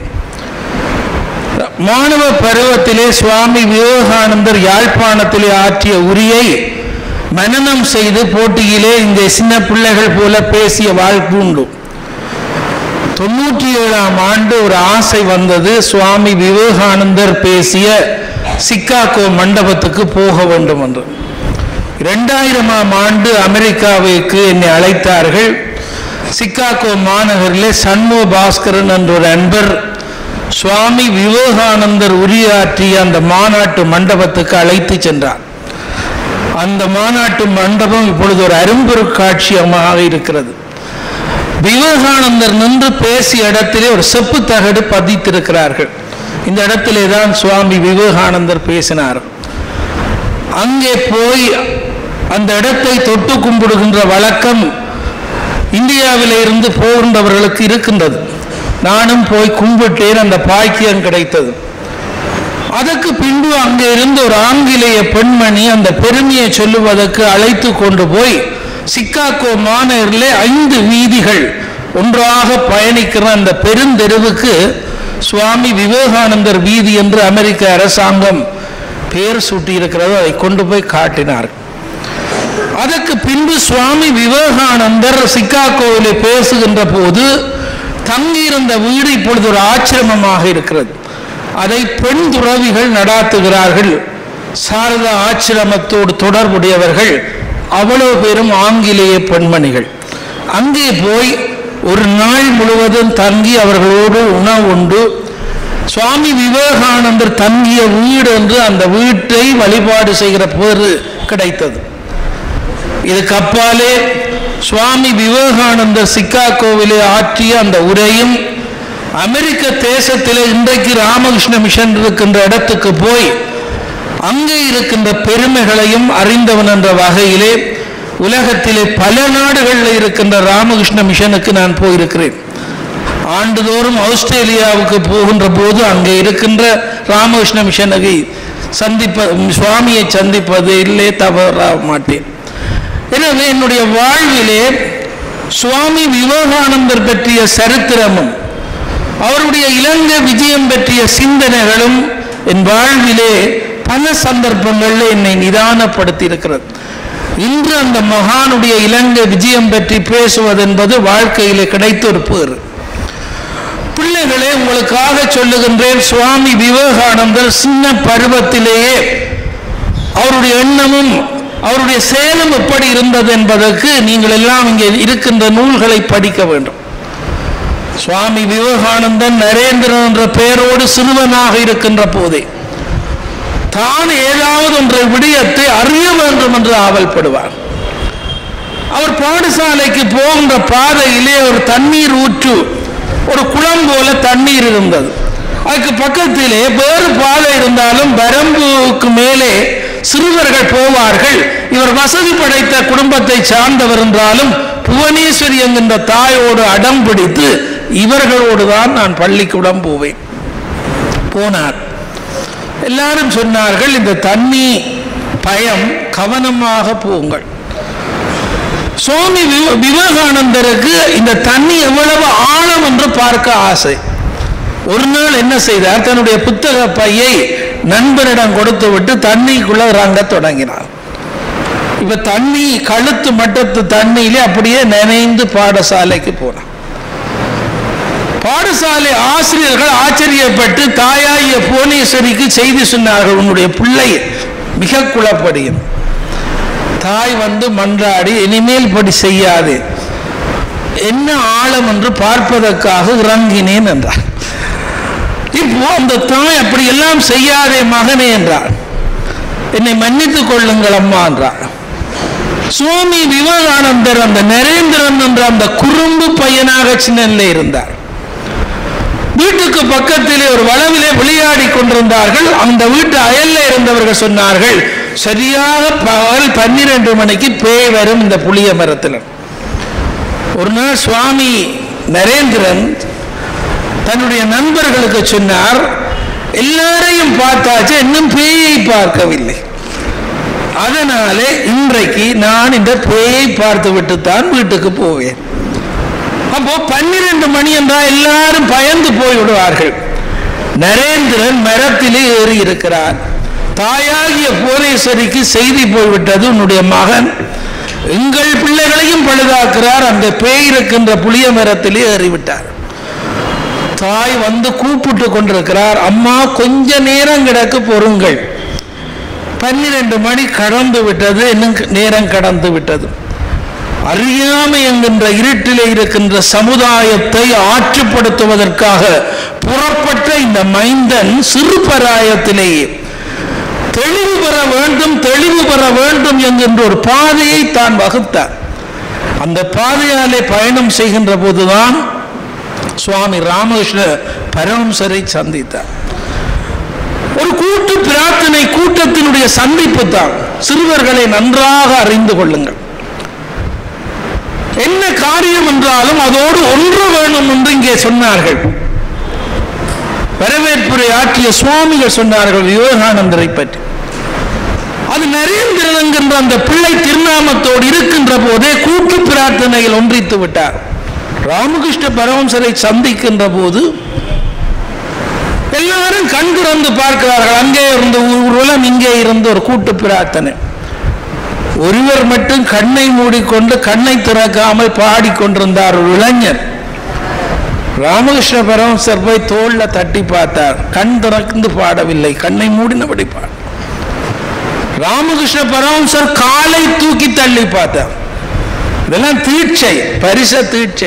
மாணவ பருவத்திலே சுவாமி விவேகானந்தர் யாழ்ப்பாணத்திலே ஆற்றிய உரியை மனனம் செய்து போட்டியிலே இந்த சின்ன பிள்ளைகள் போல பேசிய வாழ்க்கை உண்டு தொண்ணூற்றி ஏழாம் ஆண்டு ஒரு ஆசை வந்தது சுவாமி விவேகானந்தர் பேசிய சிக்காகோ மண்டபத்துக்கு போக வேண்டும் என்று இரண்டாயிரமாம் ஆண்டு அமெரிக்காவுக்கு என்னை அழைத்தார்கள் சிக்காகோ மாநகரிலே சண்முக பாஸ்கரன் என்ற ஒரு அன்பர் சுவாமி விவேகானந்தர் உரையாற்றிய அந்த மாநாட்டு மண்டபத்துக்கு அழைத்து சென்றார் அந்த மாநாட்டு மண்டபம் இப்பொழுது ஒரு அரும்பொருட்காட்சியமாக இருக்கிறது விவேகானந்தர் நின்று பேசிய இடத்திலே ஒரு செப்பு தகடு பதித்திருக்கிறார்கள் இந்த இடத்திலே தான் சுவாமி விவேகானந்தர் பேசினார் அங்கே போய் அந்த இடத்தை தொட்டு கும்பிடுகின்ற வழக்கம் இந்தியாவிலே இருந்து போகின்றவர்களுக்கு இருக்கின்றது நானும் போய் கும்பிட்டேன் அந்த பாக்கியம் கிடைத்தது அதற்கு பின்பு அங்கே இருந்து ஒரு ஆங்கிலேய பெண்மணி அந்த பெருமையை சொல்லுவதற்கு அழைத்து கொண்டு போய் சிக்காகோ மாநகரிலே ஐந்து வீதிகள் ஒன்றாக பயணிக்கிற அந்த பெருந்தெருவுக்கு சுவாமி விவேகானந்தர் வீதி என்று அமெரிக்க அரசாங்கம் பெயர் சூட்டியிருக்கிறது அதை கொண்டு போய் காட்டினார் அதற்கு பின்பு சுவாமி விவேகானந்தர் சிக்காகோவிலே பேசுகின்ற போது தங்கியிருந்த வீடு இப்பொழுது ஒரு ஆச்சிரமமாக இருக்கிறது அதை பெண் துறவிகள் நடாத்துகிறார்கள் சாரதா ஆச்சிரமத்தோடு தொடர்புடையவர்கள் அவ்வளவு பேரும் ஆங்கிலேய பெண்மணிகள் அங்கே போய் ஒரு நாள் முழுவதும் தங்கி அவர்களோடு உணவு உண்டு சுவாமி விவேகானந்தர் தங்கிய வீடு என்று அந்த வீட்டை வழிபாடு செய்கிற பேரு கிடைத்தது இதுக்கு அப்பாலே சுவாமி விவேகானந்தர் சிக்காகோவிலே ஆற்றிய அந்த உரையும் அமெரிக்க தேசத்திலே இன்றைக்கு ராமகிருஷ்ண மிஷன் இருக்கின்ற இடத்துக்கு போய் அங்கே இருக்கின்ற பெருமைகளையும் அறிந்தவன் என்ற வகையிலே உலகத்திலே பல நாடுகளில் இருக்கின்ற ராமகிருஷ்ண மிஷனுக்கு நான் போயிருக்கிறேன் ஆண்டுதோறும் ஆஸ்திரேலியாவுக்கு போகின்ற போது அங்கே இருக்கின்ற ராமகிருஷ்ண மிஷனுக்கு சந்திப்ப சுவாமியை சந்திப்பது இல்லை தவற மாட்டேன் எனவே என்னுடைய வாழ்விலே சுவாமி விவேகானந்தர் பற்றிய சரித்திரமும் அவருடைய இலங்கை விஜயம் பற்றிய சிந்தனைகளும் என் வாழ்விலே பல சந்தர்ப்பங்களில் என்னை நிதானப்படுத்தி இருக்கிறது இன்று அந்த மகானுடைய இலங்கை விஜயம் பற்றி பேசுவது என்பது வாழ்க்கையிலே கிடைத்த ஒரு பேர் பிள்ளைகளே உங்களுக்காக சொல்லுகின்றேன் சுவாமி விவேகானந்தர் சின்ன பருவத்திலேயே அவருடைய எண்ணமும் அவருடைய செயலும் எப்படி இருந்தது என்பதற்கு நீங்கள் எல்லாம் இங்கே இருக்கின்ற நூல்களை படிக்க வேண்டும் சுவாமி விவேகானந்தன் நரேந்திரன் என்ற பெயரோடு சிறுவனாக இருக்கின்ற போதே தான் ஏதாவது ஒன்றை விடயத்தை அறிய வேண்டும் என்று ஆவல்படுவார் அவர் பாடசாலைக்கு போகின்ற பாதையிலே ஒரு தண்ணீர் ஊற்று ஒரு குளம் போல தண்ணீர் இருந்தது அதுக்கு பக்கத்திலே வேறு பாதை இருந்தாலும் வரம்புக்கு மேலே சிறுவர்கள் போவார்கள் இவர் வசதி படைத்த குடும்பத்தை சார்ந்தவர் என்றாலும் புவனேஸ்வரி என்கின்ற தாயோடு அடம் பிடித்து இவர்களோடு தான் நான் பள்ளிக்கூடம் போவேன் போனார் எல்லாரும் சொன்னார்கள் இந்த தண்ணி பயம் கவனமாக போங்கள் சுவாமி விவே- விவேகானந்தருக்கு இந்த தண்ணி எவ்வளவு ஆழம் என்று பார்க்க ஆசை ஒரு நாள் என்ன செய்தார் தன்னுடைய புத்தக பையை நண்பரிடம் கொடுத்து விட்டு தண்ணிக்குள்ள இறங்க தொடங்கினார் இப்ப தண்ணி கழுத்து மட்டத்து தண்ணியிலே அப்படியே நினைந்து பாடசாலைக்கு போனார் பாடசாலை ஆசிரியர்கள் ஆச்சரியப்பட்டு தாயாகிய புவனேஸ்வரிக்கு செய்தி சொன்னார்கள் உன்னுடைய பிள்ளை மிக குழப்படியும் தாய் வந்து மன்றாடி இனிமேல் படி செய்யாது என்ன ஆழம் என்று பார்ப்பதற்காக இறங்கினேன் என்றார் இப்போ அந்த தாய் அப்படி எல்லாம் செய்யாதே மகனே என்றார் என்னை மன்னித்துக் கொள்ளுங்கள் அம்மா என்றார் சுவாமி விவேகானந்தர் அந்த நரேந்திரன் என்ற அந்த குறும்பு பையனாக சின்னல்ல இருந்தார் வீட்டுக்கு பக்கத்திலே ஒரு வளவிலே விளையாடி கொண்டிருந்தார்கள் அந்த வீட்டு அயல்ல இருந்தவர்கள் சொன்னார்கள் சரியாக பகல் பன்னிரண்டு மணிக்கு பேய் வரும் இந்த புளிய மரத்தில் ஒரு நாள் சுவாமி நரேந்திரன் தன்னுடைய நண்பர்களுக்கு சொன்னார் எல்லாரையும் பார்த்தாச்சு இன்னும் பேயை பார்க்கவில்லை அதனாலே இன்றைக்கு நான் இந்த பேயை பார்த்து விட்டு தான் வீட்டுக்கு போவேன் அப்போ பன்னிரண்டு மணி என்றால் எல்லாரும் பயந்து போய் விடுவார்கள் நரேந்திரன் மரத்திலே ஏறி இருக்கிறார் தாயாகிய புவனேஸ்வரிக்கு செய்தி போய்விட்டது உன்னுடைய மகன் எங்கள் பிள்ளைகளையும் பழுதாக்குறார் அந்த பேய் இருக்கின்ற புளிய மரத்திலே ஏறிவிட்டார் தாய் வந்து கூப்பிட்டு கொண்டிருக்கிறார் அம்மா கொஞ்ச நேரம் கிடக்கு பொறுங்கள் பன்னிரண்டு மணி கடந்து விட்டது இன்னும் நேரம் கடந்து விட்டது அறியாமை என்கின்ற இருட்டிலே இருக்கின்ற சமுதாயத்தை ஆற்றுப்படுத்துவதற்காக புறப்பட்ட இந்த மைந்தன் சிறு பராயத்திலேயே தெளிவு பெற வேண்டும் தெளிவு பெற வேண்டும் என்கின்ற ஒரு பாதையை தான் வகுத்தார் அந்த பாதையாலே பயணம் செய்கின்ற போதுதான் சுவாமி ராமகிருஷ்ண பரமசரை சந்தித்தார் ஒரு கூட்டு பிரார்த்தனை கூட்டத்தினுடைய சந்திப்பு தான் சிறுவர்களை நன்றாக அறிந்து கொள்ளுங்கள் என்ன காரியம் என்றாலும் அதோடு ஒன்று வேணும் என்று இங்கே சொன்னார்கள் வரவேற்புரை ஆற்றிய சுவாமிகள் சொன்னார்கள் விவேகானந்தரை பற்றி அது நரேந்திரன் என்கின்ற அந்த பிள்ளை திருநாமத்தோடு இருக்கின்ற போதே கூட்டு பிரார்த்தனையில் ஒன்றித்து விட்டார் ராமகிருஷ்ண பரமசரை சந்திக்கின்ற போது எல்லாரும் கண் திறந்து பார்க்கிறார்கள் அங்கே இருந்து ஊர்வலம் இங்கே இருந்து ஒரு கூட்டு பிரார்த்தனை ஒருவர் மட்டும் கண்ணை மூடிக்கொண்டு கண்ணை திறக்காமல் பாடிக்கொண்டிருந்தார் ஒரு இளைஞர் ராமகிருஷ்ண பரமசர் போய் தோல்ல தட்டி பார்த்தார் கண் திறந்து பாடவில்லை கண்ணை மூடினபடி பாட ராமகிருஷ்ண பரமசர் காலை தூக்கி தள்ளி பார்த்தார் இதெல்லாம் தீட்சை பரிச தீட்சை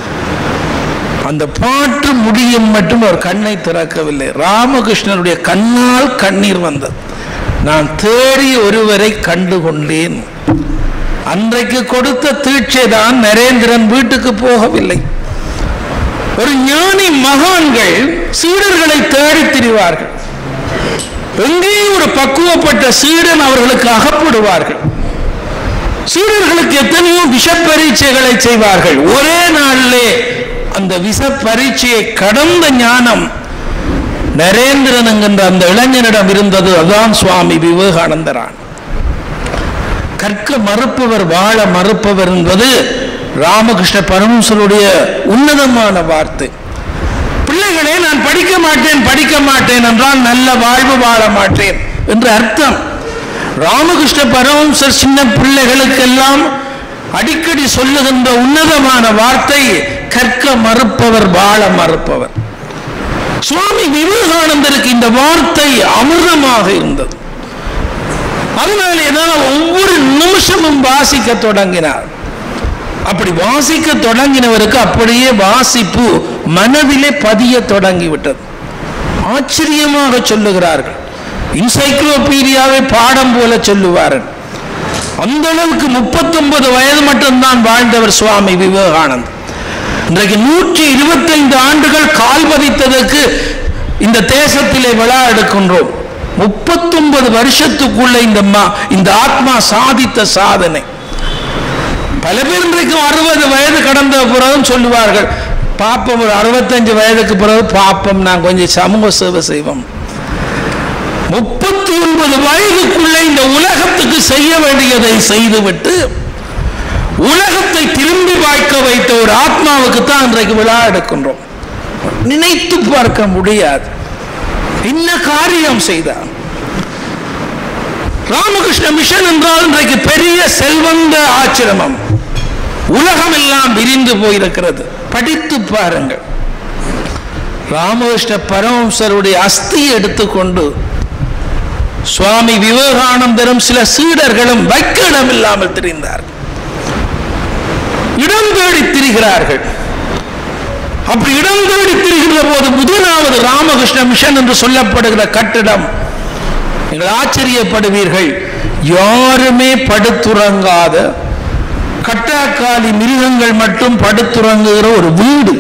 அந்த பாட்டு முடியும் மட்டும் அவர் கண்ணை திறக்கவில்லை ராமகிருஷ்ணனுடைய கண்ணால் கண்ணீர் வந்தது நான் தேடி ஒருவரை கண்டு கொண்டேன் அன்றைக்கு கொடுத்த தீட்சை தான் நரேந்திரன் வீட்டுக்கு போகவில்லை ஒரு ஞானி மகான்கள் சீடர்களை தேடி திரிவார்கள் எங்கேயும் ஒரு பக்குவப்பட்ட சீடன் அவர்களுக்கு அகப்படுவார்கள் சீடர்களுக்கு எத்தனையோ விஷ பரீட்சைகளை செய்வார்கள் ஒரே நாளிலே அந்த விஷ பரீட்சையை கடந்த ஞானம் நரேந்திரன் என்கின்ற அந்த இளைஞனிடம் இருந்தது அதான் சுவாமி விவேகானந்தரான் கற்க மறுப்பவர் வாழ மறுப்பவர் என்பது ராமகிருஷ்ண பரமசருடைய உன்னதமான வார்த்தை பிள்ளைகளே நான் படிக்க மாட்டேன் படிக்க மாட்டேன் என்றால் நல்ல வாழ்வு வாழ மாட்டேன் என்று அர்த்தம் ராமகிருஷ்ண பரமசர் சின்ன பிள்ளைகளுக்கெல்லாம் அடிக்கடி சொல்லுகின்ற உன்னதமான வார்த்தை கற்க மறுப்பவர் வாழ மறுப்பவர் சுவாமி விவேகானந்தருக்கு இந்த வார்த்தை அமிர்தமாக இருந்தது அதனாலே தான் ஒவ்வொரு நிமிஷமும் வாசிக்க தொடங்கினார் அப்படி வாசிக்க தொடங்கினவருக்கு அப்படியே வாசிப்பு மனதிலே பதிய தொடங்கிவிட்டது ஆச்சரியமாக சொல்லுகிறார்கள் இன்சைக்ளோபீடியாவை பாடம் போல சொல்லுவார்கள் அந்த அளவுக்கு முப்பத்தொன்பது வயது மட்டும்தான் வாழ்ந்தவர் சுவாமி விவேகானந்த் இன்றைக்கு நூற்றி இருபத்தைந்து ஆண்டுகள் கால் பதித்ததற்கு இந்த தேசத்திலே விழா எடுக்கின்றோம் முப்பத்தொன்பது வருஷத்துக்குள்ள இந்த மா- இந்த ஆத்மா சாதித்த சாதனை பல பேர் இன்றைக்கு அறுபது வயது கடந்த பிறகும் சொல்லுவார்கள் பாப்பம் ஒரு அறுபத்தஞ்சு வயதுக்கு பிறகு பாப்பம் நான் கொஞ்சம் சமூக சேவை செய்வோம் முப்பத்தி ஒன்பது வயதுக்குள்ள இந்த உலகத்துக்கு செய்ய வேண்டியதை செய்துவிட்டு உலகத்தை திரும்பி பார்க்க வைத்த ஒரு ஆத்மாவுக்கு தான் இன்றைக்கு விழா எடுக்கின்றோம் நினைத்து பார்க்க முடியாது என்ன காரியம் செய்தார் ராமகிருஷ்ண மிஷன் என்றால் இன்றைக்கு பெரிய செல்வந்த ஆச்சிரமம் உலகம் எல்லாம் விரிந்து போயிருக்கிறது படித்து பாருங்கள் ராமகிருஷ்ண பரமஹம்சருடைய அஸ்தியை எடுத்துக்கொண்டு சுவாமி விவேகானந்தரும் சில சீடர்களும் வைக்க இடம் இல்லாமல் திரிந்தார்கள் இடம் தேடி திரிகிறார்கள் அப்படி இடம் தேடி திரிகிற போது முதலாவது ராமகிருஷ்ண மிஷன் என்று சொல்லப்படுகிற கட்டிடம் நீங்கள் ஆச்சரியப்படுவீர்கள் யாருமே படுத்துறங்காத கட்டாக்காலி மிருகங்கள் மட்டும் படுத்துறங்குகிற ஒரு வீடு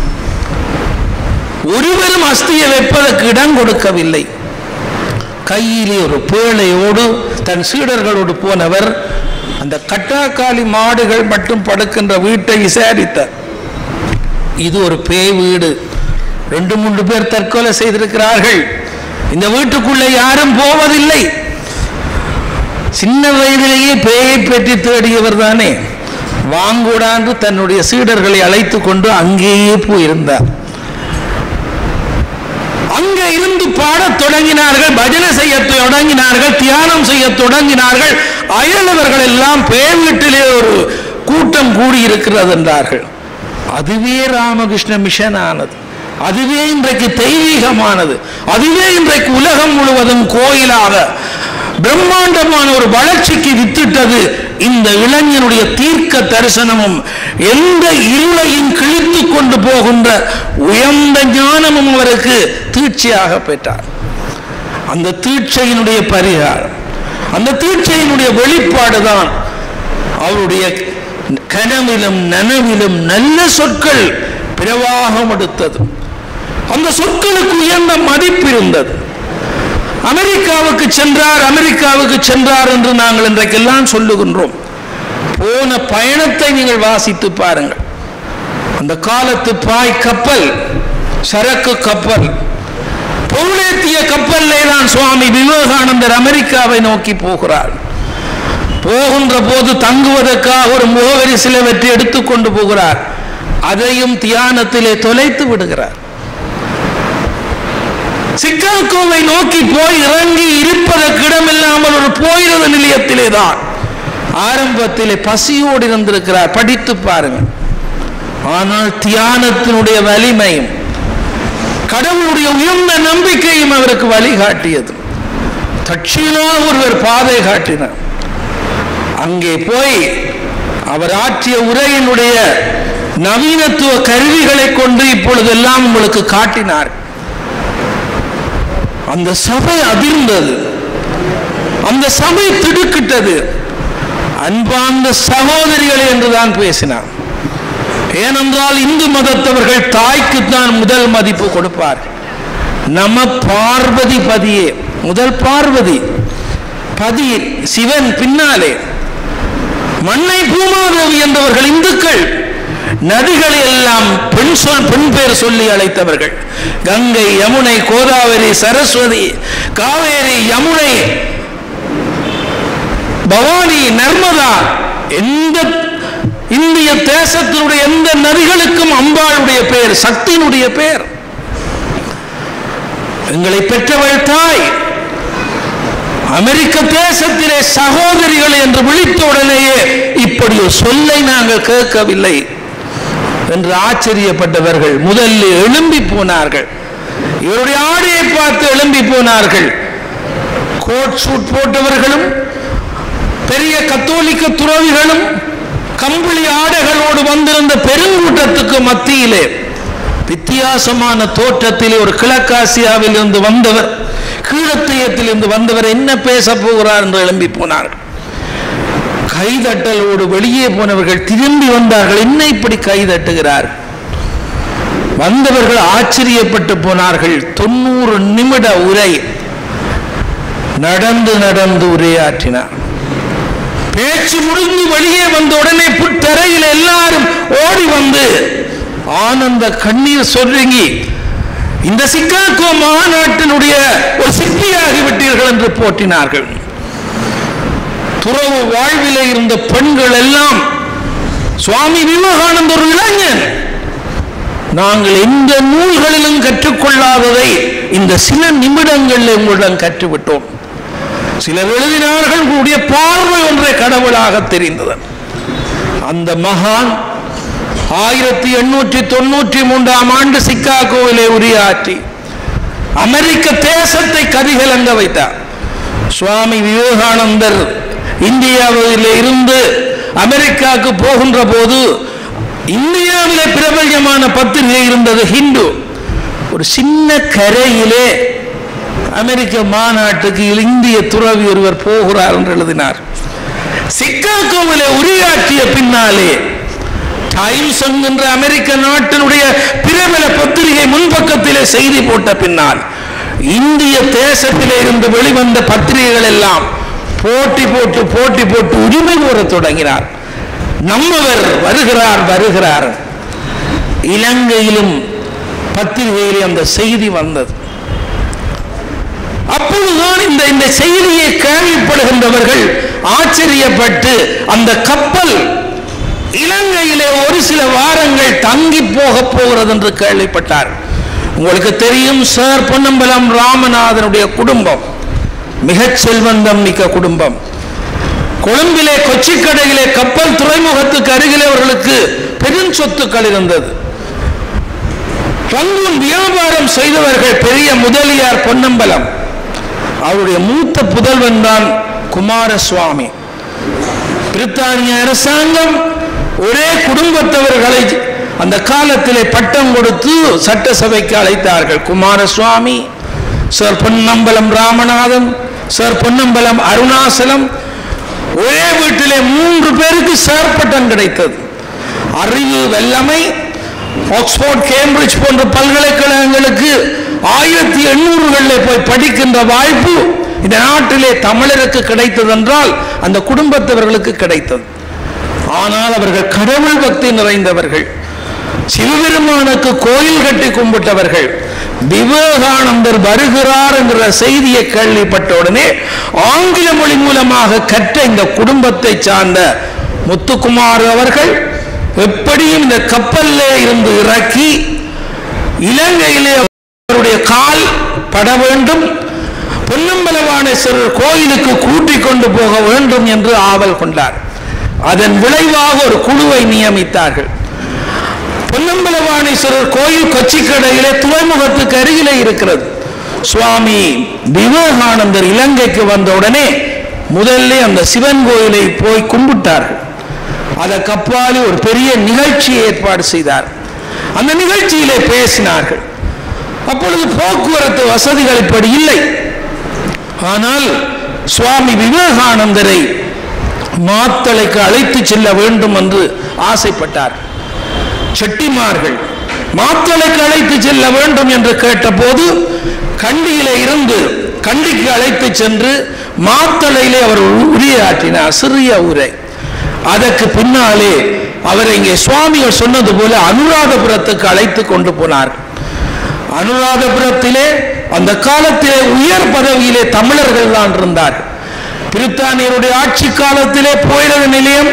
ஒருவரும் அஸ்தியை வைப்பதற்கு இடம் கொடுக்கவில்லை கையிலே ஒரு பேழையோடு தன் சீடர்களோடு போனவர் அந்த கட்டாக்காளி மாடுகள் மட்டும் படுக்கின்ற வீட்டை விசாரித்தார் இது ஒரு பேய் வீடு ரெண்டு மூன்று பேர் தற்கொலை செய்திருக்கிறார்கள் இந்த வீட்டுக்குள்ளே யாரும் போவதில்லை சின்ன வயதிலேயே பேயை பற்றி தேடியவர் தானே வாங்கூடாண்டு தன்னுடைய சீடர்களை அழைத்து கொண்டு அங்கேயே போயிருந்தார் அங்கே இருந்து பாடத் தொடங்கினார்கள் பஜனை செய்ய தொடங்கினார்கள் தியானம் செய்ய தொடங்கினார்கள் அயலவர்கள் எல்லாம் பேர் வீட்டிலே ஒரு கூட்டம் கூடியிருக்கிறது என்றார்கள் அதுவே ராமகிருஷ்ண மிஷன் ஆனது அதுவே இன்றைக்கு தெய்வீகமானது அதுவே இன்றைக்கு உலகம் முழுவதும் கோயிலாக பிரம்மாண்டமான ஒரு வளர்ச்சிக்கு வித்திட்டது இந்த இளைஞனுடைய தீர்க்க தரிசனமும் எந்த இருளையும் கிழித்து கொண்டு போகின்ற உயர்ந்த ஞானமும் அவருக்கு தீட்சையாக பெற்றார் அந்த தீட்சையினுடைய பரிகாரம் அந்த தீட்சையினுடைய வெளிப்பாடுதான் அவருடைய கனவிலும் நனவிலும் நல்ல சொற்கள் பிரவாகம் எடுத்தது அந்த சொற்களுக்கு உயர்ந்த மதிப்பு இருந்தது அமெரிக்காவுக்கு சென்றார் அமெரிக்காவுக்கு சென்றார் என்று நாங்கள் இன்றைக்கெல்லாம் சொல்லுகின்றோம் போன பயணத்தை நீங்கள் வாசித்து பாருங்கள் அந்த காலத்து பாய் கப்பல் சரக்கு கப்பல் பொருளேத்திய கப்பல்லே தான் சுவாமி விவேகானந்தர் அமெரிக்காவை நோக்கி போகிறார் போகின்ற போது தங்குவதற்காக ஒரு முகவரி சிலவற்றை எடுத்துக்கொண்டு போகிறார் அதையும் தியானத்திலே தொலைத்து விடுகிறார் சிக்காகோவை நோக்கி போய் இறங்கி இருப்பதற்கு இடமில்லாமல் ஒரு போயிரத நிலையத்திலே தான் ஆரம்பத்திலே பசியோடு இருந்திருக்கிறார் படித்து பாருங்கள் ஆனால் தியானத்தினுடைய வலிமையும் கடவுளுடைய உயர்ந்த நம்பிக்கையும் அவருக்கு வழிகாட்டியது தட்சிணா ஒருவர் பாதை காட்டினார் அங்கே போய் அவர் ஆற்றிய உரையினுடைய நவீனத்துவ கருவிகளை கொண்டு இப்பொழுதெல்லாம் உங்களுக்கு காட்டினார் அந்த சபை அதிர்ந்தது அந்த சபை திடுக்கிட்டது அன்பார்ந்த சகோதரிகளே என்றுதான் பேசினார் ஏனென்றால் இந்து மதத்தவர்கள் தாய்க்கு தான் முதல் மதிப்பு கொடுப்பார் நம பார்வதி பதியே முதல் பார்வதி பதி சிவன் பின்னாலே மண்ணை பூமாதேவி என்றவர்கள் இந்துக்கள் நதிகளை எல்லாம் பெண் சொல் பெண் பேர் சொல்லி அழைத்தவர்கள் கங்கை யமுனை கோதாவரி சரஸ்வதி காவேரி யமுனை பவானி நர்மதா எந்த இந்திய தேசத்தினுடைய எந்த நதிகளுக்கும் அம்பாளுடைய பெயர் சக்தியினுடைய பெயர் எங்களை பெற்றவள் தாய் அமெரிக்க தேசத்திலே சகோதரிகள் என்று விழித்த உடனேயே இப்படி ஒரு சொல்லை நாங்கள் கேட்கவில்லை என்று ஆச்சரியப்பட்டவர்கள் முதலில் எழும்பி போனார்கள் இவருடைய ஆடையை பார்த்து எழும்பி போனார்கள் கோட் சூட் போட்டவர்களும் பெரிய கத்தோலிக்க துறவிகளும் கம்பளி ஆடைகளோடு வந்திருந்த பெருங்கூட்டத்துக்கு மத்தியிலே வித்தியாசமான தோற்றத்திலே ஒரு கிழக்காசியாவில் இருந்து வந்தவர் கீழத்தையத்தில் இருந்து வந்தவர் என்ன பேச போகிறார் என்று எழும்பி போனார்கள் கைதட்டலோடு வெளியே போனவர்கள் திரும்பி வந்தார்கள் என்ன இப்படி கைதட்டுகிறார் வந்தவர்கள் ஆச்சரியப்பட்டு போனார்கள் தொண்ணூறு நிமிட உரை நடந்து நடந்து உரையாற்றினார் பேச்சு முடிஞ்சு வெளியே வந்த உடனே புத்தரையில் எல்லாரும் ஓடி வந்து ஆனந்த கண்ணீர் சொல்றீங்கி இந்த சிக்காகோ மாநாட்டினுடைய ஒரு சிற்பியாகி விட்டீர்கள் என்று போற்றினார்கள் துறவு வாழ்விலே இருந்த பெண்கள் எல்லாம் சுவாமி விவேகானந்தர் ஒரு இளைஞன் நாங்கள் எந்த நூல்களிலும் கற்றுக்கொள்ளாததை இந்த சில நிமிடங்களில் உங்களிடம் கற்றுவிட்டோம் சிலர் எழுதினார்கள் உங்களுடைய பார்வை ஒன்றை கடவுளாக தெரிந்தது அந்த மகான் ஆயிரத்தி எண்ணூற்றி தொண்ணூற்றி மூன்றாம் ஆண்டு சிக்காகோவிலே உரையாற்றி அமெரிக்க தேசத்தை கதிகலங்க வைத்தார் சுவாமி விவேகானந்தர் இந்தியாவிலே இருந்து அமெரிக்காவுக்கு போகின்ற போது இந்தியாவிலே பிரபல்யமான பத்திரிகை இருந்தது ஹிந்து ஒரு சின்ன கரையிலே அமெரிக்க மாநாட்டுக்கு இந்திய துறவி ஒருவர் போகிறார் என்று எழுதினார் சிக்காகோவிலே உரையாற்றிய பின்னாலே டைம்ஸ் என்கின்ற அமெரிக்க நாட்டினுடைய பிரபல பத்திரிகை முன்பக்கத்திலே செய்தி போட்ட பின்னால் இந்திய தேசத்திலே இருந்து வெளிவந்த பத்திரிகைகள் எல்லாம் போட்டி போட்டு போட்டி போட்டு உரிமை கோர தொடங்கினார் நம்மவர் வருகிறார் வருகிறார் இலங்கையிலும் பத்திரிகையிலே அந்த செய்தி வந்தது அப்பொழுதுதான் இந்த இந்த செய்தியை கேள்விப்படுகின்றவர்கள் ஆச்சரியப்பட்டு அந்த கப்பல் இலங்கையிலே ஒரு சில வாரங்கள் தங்கி போக போகிறது என்று கேள்விப்பட்டார் உங்களுக்கு தெரியும் சார் பொன்னம்பலம் ராமநாதனுடைய குடும்பம் மிகச் செல்வந்தம் மிக்க குடும்பம் கொழும்பிலே கொச்சிக்கடையிலே கப்பல் துறைமுகத்துக்கு அருகிலே அவர்களுக்கு பெரும் சொத்துக்கள் இருந்தது ரங்கூன் வியாபாரம் செய்தவர்கள் பெரிய முதலியார் பொன்னம்பலம் அவருடைய மூத்த புதல்வன் தான் குமாரசுவாமி பிரித்தானிய அரசாங்கம் ஒரே குடும்பத்தவர்களை அந்த காலத்திலே பட்டம் கொடுத்து சட்டசபைக்கு அழைத்தார்கள் குமாரசுவாமி சார் பொன்னம்பலம் ராமநாதன் சார் பொன்னம்பலம் அருணாசலம் ஒரே வீட்டிலே மூன்று பேருக்கு சார் பட்டம் கிடைத்தது அறிவு வெள்ளமை ஆக்ஸ்போர்ட் கேம்பிரிட்ஜ் போன்ற பல்கலைக்கழகங்களுக்கு ஆயிரத்தி எண்ணூறுகளில் போய் படிக்கின்ற வாய்ப்பு இந்த நாட்டிலே தமிழருக்கு கிடைத்தது என்றால் அந்த குடும்பத்தவர்களுக்கு கிடைத்தது ஆனால் அவர்கள் கடவுள் பக்தி நிறைந்தவர்கள் சிவபெருமானுக்கு கோயில் கட்டி கும்பிட்டவர்கள் விவேகானந்தர் வருகிறார் என்கிற செய்தியை கேள்விப்பட்ட உடனே ஆங்கில மொழி மூலமாக கற்ற இந்த குடும்பத்தை சார்ந்த முத்துக்குமார் அவர்கள் எப்படியும் இந்த கப்பல்ல இருந்து இறக்கி இலங்கையிலே அவருடைய கால் பட வேண்டும் பொன்னம்பலவாணேஸ்வரர் கோயிலுக்கு கூட்டிக் கொண்டு போக வேண்டும் என்று ஆவல் கொண்டார் அதன் விளைவாக ஒரு குழுவை நியமித்தார்கள் பொன்னம்பலவாணேஸ்வரர் கோயில் கொச்சிக்கடையிலே துறைமுகத்துக்கு அருகிலே இருக்கிறது சுவாமி விவேகானந்தர் இலங்கைக்கு வந்த உடனே முதல்ல அந்த சிவன் கோயிலை போய் கும்பிட்டார்கள் அதற்கு அப்பாலே ஒரு பெரிய நிகழ்ச்சியை ஏற்பாடு செய்தார் அந்த நிகழ்ச்சியிலே பேசினார்கள் அப்பொழுது போக்குவரத்து வசதிகள் இப்படி இல்லை ஆனால் சுவாமி விவேகானந்தரை மாத்தளைக்கு அழைத்து செல்ல வேண்டும் என்று ஆசைப்பட்டார் செட்டிமார்கள் மாத்தளைக்கு அழைத்து செல்ல வேண்டும் என்று கேட்டபோது கண்டியிலே இருந்து கண்டிக்கு அழைத்து சென்று மாத்தளையிலே அவர் உரையாற்றினார் சிறிய உரை அதற்கு பின்னாலே அவர் இங்கே சுவாமிகள் சொன்னது போல அனுராதபுரத்துக்கு அழைத்து கொண்டு போனார் அனுராதபுரத்திலே அந்த காலத்திலே உயர் பதவியிலே தமிழர்கள் தான் இருந்தார்கள் பிரித்தானியருடைய ஆட்சி காலத்திலே போயிரத நிலையம்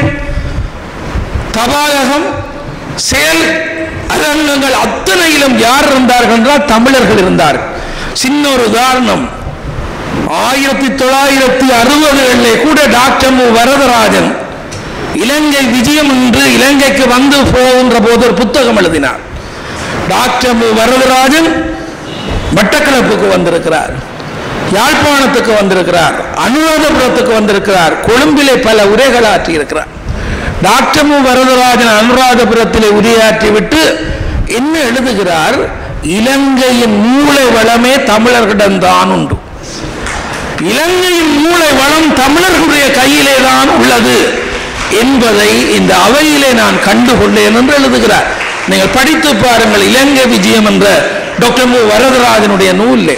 தபாலகம் செயல் அரங்கங்கள் அத்தனையிலும் யார் இருந்தார்கள் என்றால் தமிழர்கள் இருந்தார்கள் சின்ன ஒரு உதாரணம் ஆயிரத்தி தொள்ளாயிரத்தி அறுபதுகளிலே கூட டாக்டர் மு வரதராஜன் இலங்கை விஜயம் என்று இலங்கைக்கு வந்து போகின்ற போது ஒரு புத்தகம் எழுதினார் டாக்டர் மு வரதராஜன் மட்டக்களப்புக்கு வந்திருக்கிறார் யாழ்ப்பாணத்துக்கு வந்திருக்கிறார் அனுராதபுரத்துக்கு வந்திருக்கிறார் கொழும்பிலே பல உரைகள் ஆற்றியிருக்கிறார் டாக்டர் மு வரதராஜன் அனுராதபுரத்திலே உரையாற்றி விட்டு என்ன எழுதுகிறார் இலங்கையின் மூளை வளமே தமிழர்களிடம்தான் உண்டு இலங்கையின் மூளை வளம் தமிழர்களுடைய கையிலே தான் உள்ளது என்பதை இந்த அவையிலே நான் கண்டுகொண்டேன் என்று எழுதுகிறார் நீங்கள் படித்து பாருங்கள் இலங்கை விஜயம் என்ற டாக்டர் மு வரதராஜனுடைய நூலிலே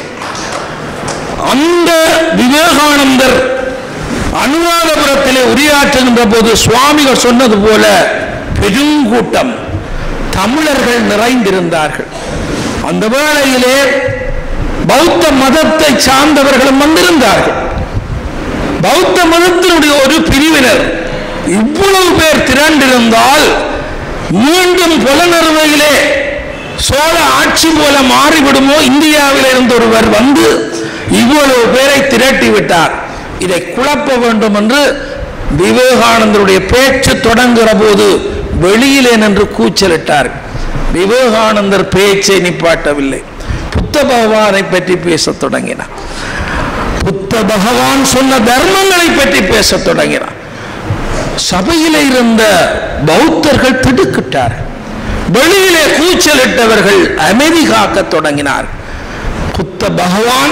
அந்த விவேகானந்தர் அனுராதபுரத்திலே உரையாற்றுகின்ற போது சுவாமிகள் சொன்னது போல பெருங்கூட்டம் தமிழர்கள் நிறைந்திருந்தார்கள் அந்த வேளையிலே பௌத்த மதத்தை சார்ந்தவர்களும் வந்திருந்தார்கள் பௌத்த மதத்தினுடைய ஒரு பிரிவினர் இவ்வளவு பேர் திரண்டிருந்தால் மீண்டும் புலனறுவையிலே சோழ ஆட்சி போல மாறிவிடுமோ இந்தியாவில் இருந்த ஒருவர் வந்து இவ்வளவு பேரை திரட்டி விட்டார் இதை குழப்ப வேண்டும் என்று விவேகானந்தருடைய பேச்சு தொடங்குகிற போது வெளியிலே நின்று கூச்சலிட்டார் விவேகானந்தர் பேச்சை நிப்பாட்டவில்லை புத்த பகவானை பற்றி பேசத் தொடங்கினார் புத்த பகவான் சொன்ன தர்மங்களை பற்றி பேசத் தொடங்கினார் சபையிலே இருந்த பௌத்தர்கள் திடுக்கிட்டார் வெளியிலே கூச்சலிட்டவர்கள் அமைதி காக்க தொடங்கினார் புத்த பகவான்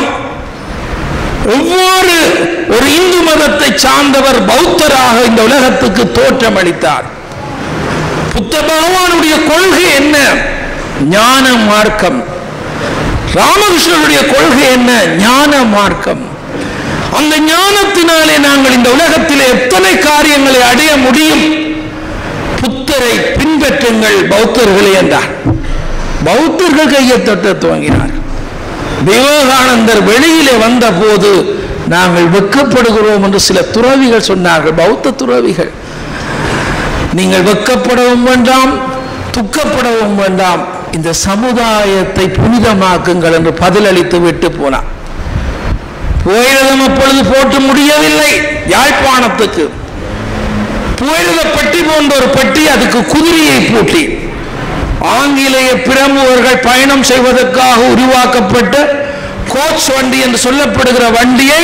ஒவ்வொரு ஒரு இந்து மதத்தை சார்ந்தவர் பௌத்தராக இந்த உலகத்துக்கு தோற்றம் அளித்தார் புத்த பகவானுடைய கொள்கை என்ன ஞான மார்க்கம் ராமகிருஷ்ணனுடைய கொள்கை என்ன ஞான மார்க்கம் அந்த ஞானத்தினாலே நாங்கள் இந்த உலகத்திலே எத்தனை காரியங்களை அடைய முடியும் புத்தரை பின்பற்றுங்கள் பௌத்தர்களே என்றார் பௌத்தர்கள் கையை தொட்ட துவங்கினார் விவேகானந்தர் வெளியிலே வந்த போது நாங்கள் வெக்கப்படுகிறோம் என்று சில துறவிகள் சொன்னார்கள் பௌத்த துறவிகள் நீங்கள் வெக்கப்படவும் வேண்டாம் துக்கப்படவும் வேண்டாம் இந்த சமுதாயத்தை புனிதமாக்குங்கள் என்று பதிலளித்து விட்டு போனார் புயலிடம் அப்பொழுது போட்டு முடியவில்லை யாழ்ப்பாணத்துக்கு புயலித பெட்டி போன்ற ஒரு பெட்டி அதுக்கு குதிரையை பூட்டி ஆங்கிலேய பிரமுகர்கள் பயணம் செய்வதற்காக உருவாக்கப்பட்ட கோச் வண்டி என்று சொல்லப்படுகிற வண்டியை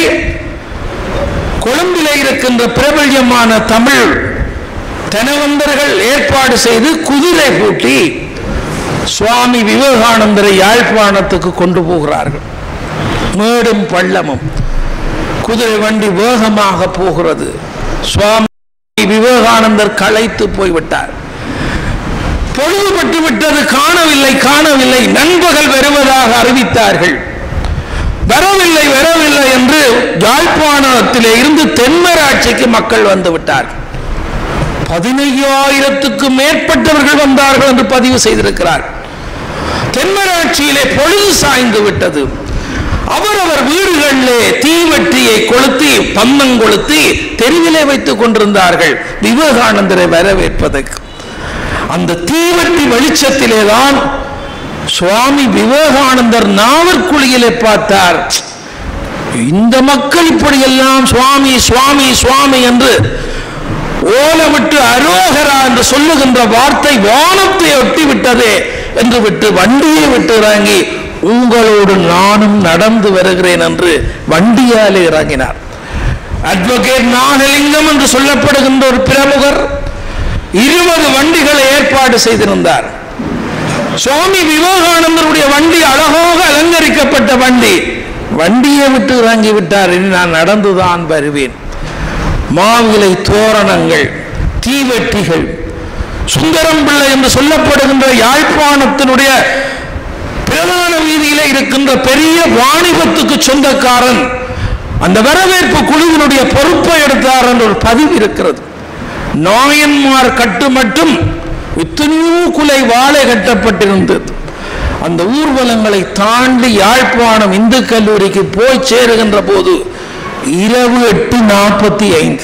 கொழும்பிலே இருக்கின்ற பிரபல்யமான தமிழ் தனவந்தர்கள் ஏற்பாடு செய்து குதிரை பூட்டி சுவாமி விவேகானந்தரை யாழ்ப்பாணத்துக்கு கொண்டு போகிறார்கள் மேடும் பள்ளமும் குதிரை வண்டி வேகமாக போகிறது சுவாமி விவேகானந்தர் களைத்து போய்விட்டார் பொழுதுபட்டு விட்டது காணவில்லை காணவில்லை நண்பகல் வருவதாக அறிவித்தார்கள் வரவில்லை வரவில்லை என்று யாழ்ப்பாணத்திலே இருந்து தென்மராட்சிக்கு மக்கள் வந்து விட்டார்கள் பதினையாயிரத்துக்கும் மேற்பட்டவர்கள் வந்தார்கள் என்று பதிவு செய்திருக்கிறார் தென்மராட்சியிலே பொழுது சாய்ந்து விட்டது அவரவர் வீடுகளிலே தீவெட்டியை கொளுத்தி பந்தம் கொளுத்தி தெருவிலே வைத்துக் கொண்டிருந்தார்கள் விவேகானந்தரை வரவேற்பதற்கு அந்த தீவெட்டி வெளிச்சத்திலே தான் சுவாமி விவேகானந்தர் நாவற்குழியிலே பார்த்தார் இந்த மக்கள் இப்படியெல்லாம் சுவாமி சுவாமி சுவாமி என்று ஓலமிட்டு அரோகரா என்று சொல்லுகின்ற வார்த்தை வானத்தை ஒட்டி விட்டதே என்று விட்டு வண்டியை விட்டு இறங்கி உங்களோடு நானும் நடந்து வருகிறேன் என்று வண்டியாலே இறங்கினார் அட்வொகேட் நாகலிங்கம் என்று சொல்லப்படுகின்ற ஒரு பிரமுகர் இருபது வண்டிகளை ஏற்பாடு செய்திருந்தார் சுவாமி விவேகானந்தருடைய வண்டி அழகாக அலங்கரிக்கப்பட்ட வண்டி வண்டியை விட்டு இறங்கி விட்டார் இனி நான் நடந்துதான் வருவேன் மாவிலை தோரணங்கள் தீவெட்டிகள் சுந்தரம் பிள்ளை என்று சொல்லப்படுகின்ற யாழ்ப்பாணத்தினுடைய பிரதான வீதியிலே இருக்கின்ற பெரிய வாணிபத்துக்கு சொந்தக்காரன் அந்த வரவேற்பு குழுவினுடைய பொறுப்பை எடுத்தார் என்ற ஒரு பதிவு இருக்கிறது நாயன்மார் கட்டு மட்டும் எத்தனையோ குலை வாழை கட்டப்பட்டிருந்தது அந்த ஊர்வலங்களை தாண்டி யாழ்ப்பாணம் இந்து கல்லூரிக்கு போய் சேருகின்ற போது இரவு எட்டு நாற்பத்தி ஐந்து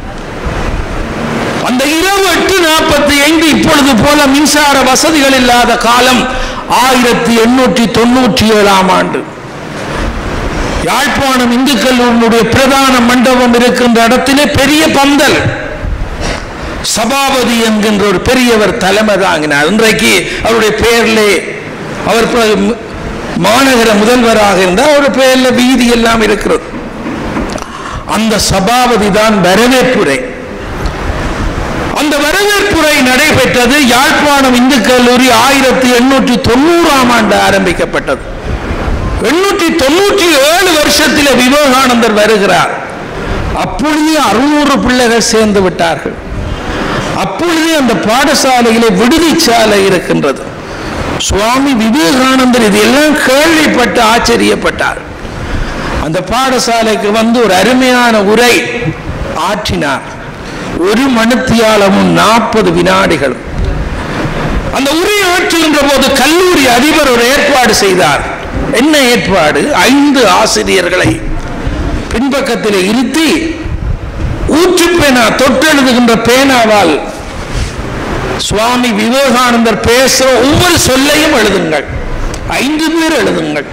அந்த இரவு எட்டு நாற்பத்தி ஐந்து இப்பொழுது போல மின்சார வசதிகள் இல்லாத காலம் ஆயிரத்தி எண்ணூற்றி தொண்ணூற்றி ஏழாம் ஆண்டு யாழ்ப்பாணம் இந்து கல்லூரியினுடைய பிரதான மண்டபம் இருக்கின்ற இடத்திலே பெரிய பந்தல் சபாபதி என்கின்ற ஒரு பெரியவர் தலைமை தாங்கினார் இன்றைக்கு அவருடைய பெயரிலே அவர் ப- மாநகர முதல்வராக இருந்தார் அவருடைய பெயர்ல வீதி எல்லாம் இருக்கிறது அந்த சபாபதி தான் வரவேற்புரை அந்த வரவேற்புரை நடைபெற்றது யாழ்ப்பாணம் இந்து கல்லூரி ஆயிரத்தி எண்ணூற்றி தொண்ணூறாம் ஆண்டு ஆரம்பிக்கப்பட்டது எண்ணூற்றி தொண்ணூற்றி ஏழு வருஷத்தில் விவேகானந்தர் வருகிறார் அப்பொழுதே அறுநூறு பிள்ளைகள் சேர்ந்து விட்டார்கள் அப்பொழுதே அந்த பாடசாலையிலே விடுதிச்சாலை இருக்கின்றது சுவாமி விவேகானந்தர் இதெல்லாம் கேள்விப்பட்டு ஆச்சரியப்பட்டார் அந்த பாடசாலைக்கு வந்து ஒரு அருமையான உரை ஆற்றினார் ஒரு மணித்தியாலமும் நாற்பது வினாடிகளும் அந்த உரை ஆற்றுகின்ற போது கல்லூரி அதிபர் ஒரு ஏற்பாடு செய்தார் என்ன ஏற்பாடு ஐந்து ஆசிரியர்களை பின்பக்கத்தில் இருத்தி ஊற்று பேனா தொட்டெழுதுகின்ற பேனாவால் சுவாமி விவேகானந்தர் பேசுற ஒவ்வொரு சொல்லையும் எழுதுங்கள் ஐந்து பேர் எழுதுங்கள்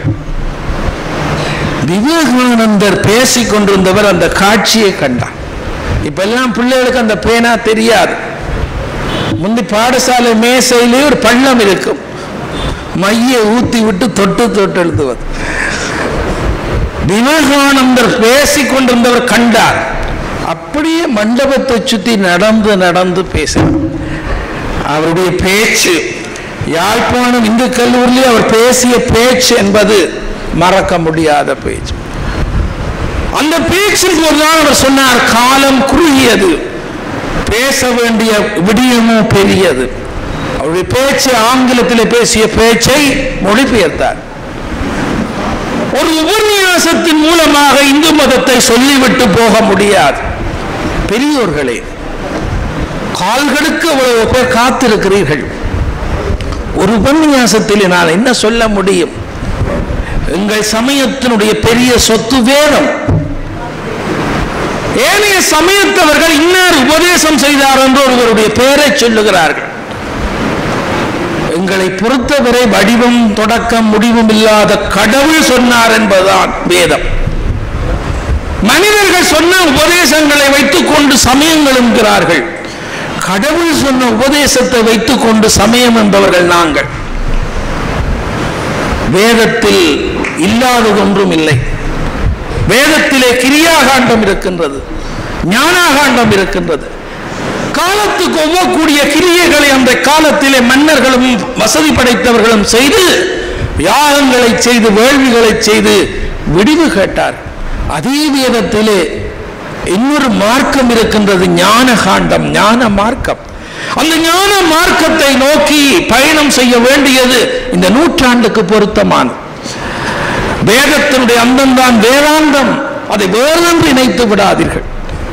விவேகானந்தர் பேசிக் கொண்டிருந்தவர் அந்த காட்சியை கண்டார் இப்ப எல்லாம் பிள்ளைகளுக்கு அந்த பேனா தெரியாது முந்தி பாடசாலை மேசையிலே ஒரு பள்ளம் இருக்கும் மைய ஊத்தி விட்டு தொட்டு தொட்டு எழுதுவது விவேகானந்தர் பேசிக் கொண்டிருந்தவர் கண்டார் அப்படியே மண்டபத்தை சுத்தி நடந்து நடந்து பேசினார் அவருடைய பேச்சு யாழ்ப்பாணம் இந்து கல்லூரியில் அவர் பேசிய பேச்சு என்பது மறக்க முடியாத பேச்சு அந்த பேச்சின் போதுதான் அவர் சொன்னார் காலம் குறுகியது பேச வேண்டிய விடியமோ பெரியது அவருடைய பேச்சு ஆங்கிலத்தில் பேசிய பேச்சை மொழிபெயர்த்தார் ஒரு உபன்யாசத்தின் மூலமாக இந்து மதத்தை சொல்லிவிட்டு போக முடியாது பெரியோர்களே கால்களுக்கு அவ்வளவு பேர் காத்திருக்கிறீர்கள் ஒரு உபன்யாசத்தில் நான் என்ன சொல்ல முடியும் எங்கள் சமயத்தினுடைய பெரிய சொத்து வேதம் ஏனைய சமயத்தவர்கள் இன்னார் உபதேசம் செய்தார் என்று ஒருவருடைய பெயரை சொல்லுகிறார்கள் எங்கள் எங்களை பொறுத்தவரை வடிவம் தொடக்கம் முடிவும் இல்லாத கடவுள் சொன்னார் என்பதுதான் வேதம் மனிதர்கள் சொன்ன உபதேசங்களை வைத்துக் கொண்டு சமயங்கள் என்கிறார்கள் கடவுள் சொன்ன உபதேசத்தை வைத்துக் கொண்டு சமயம் என்பவர்கள் நாங்கள் வேதத்தில் இல்லாதது ஒன்றும் இல்லை வேதத்திலே கிரியாகாண்டம் இருக்கின்றது ஞானாகாண்டம் இருக்கின்றது காலத்துக்கு ஒவ்வக்கூடிய கிரியைகளை அந்த காலத்திலே மன்னர்களும் வசதி படைத்தவர்களும் செய்து யாகங்களை செய்து வேள்விகளை செய்து விடிவு கேட்டார் அதே வேதத்திலே இன்னொரு மார்க்கம் இருக்கின்றது ஞான காண்டம் ஞான மார்க்கம் அந்த ஞான மார்க்கத்தை நோக்கி பயணம் செய்ய வேண்டியது இந்த நூற்றாண்டுக்கு பொருத்தமானது வேதத்தினுடைய அந்தம்தான் வேதாந்தம் அதை வேறென்று இணைத்து விடாதீர்கள்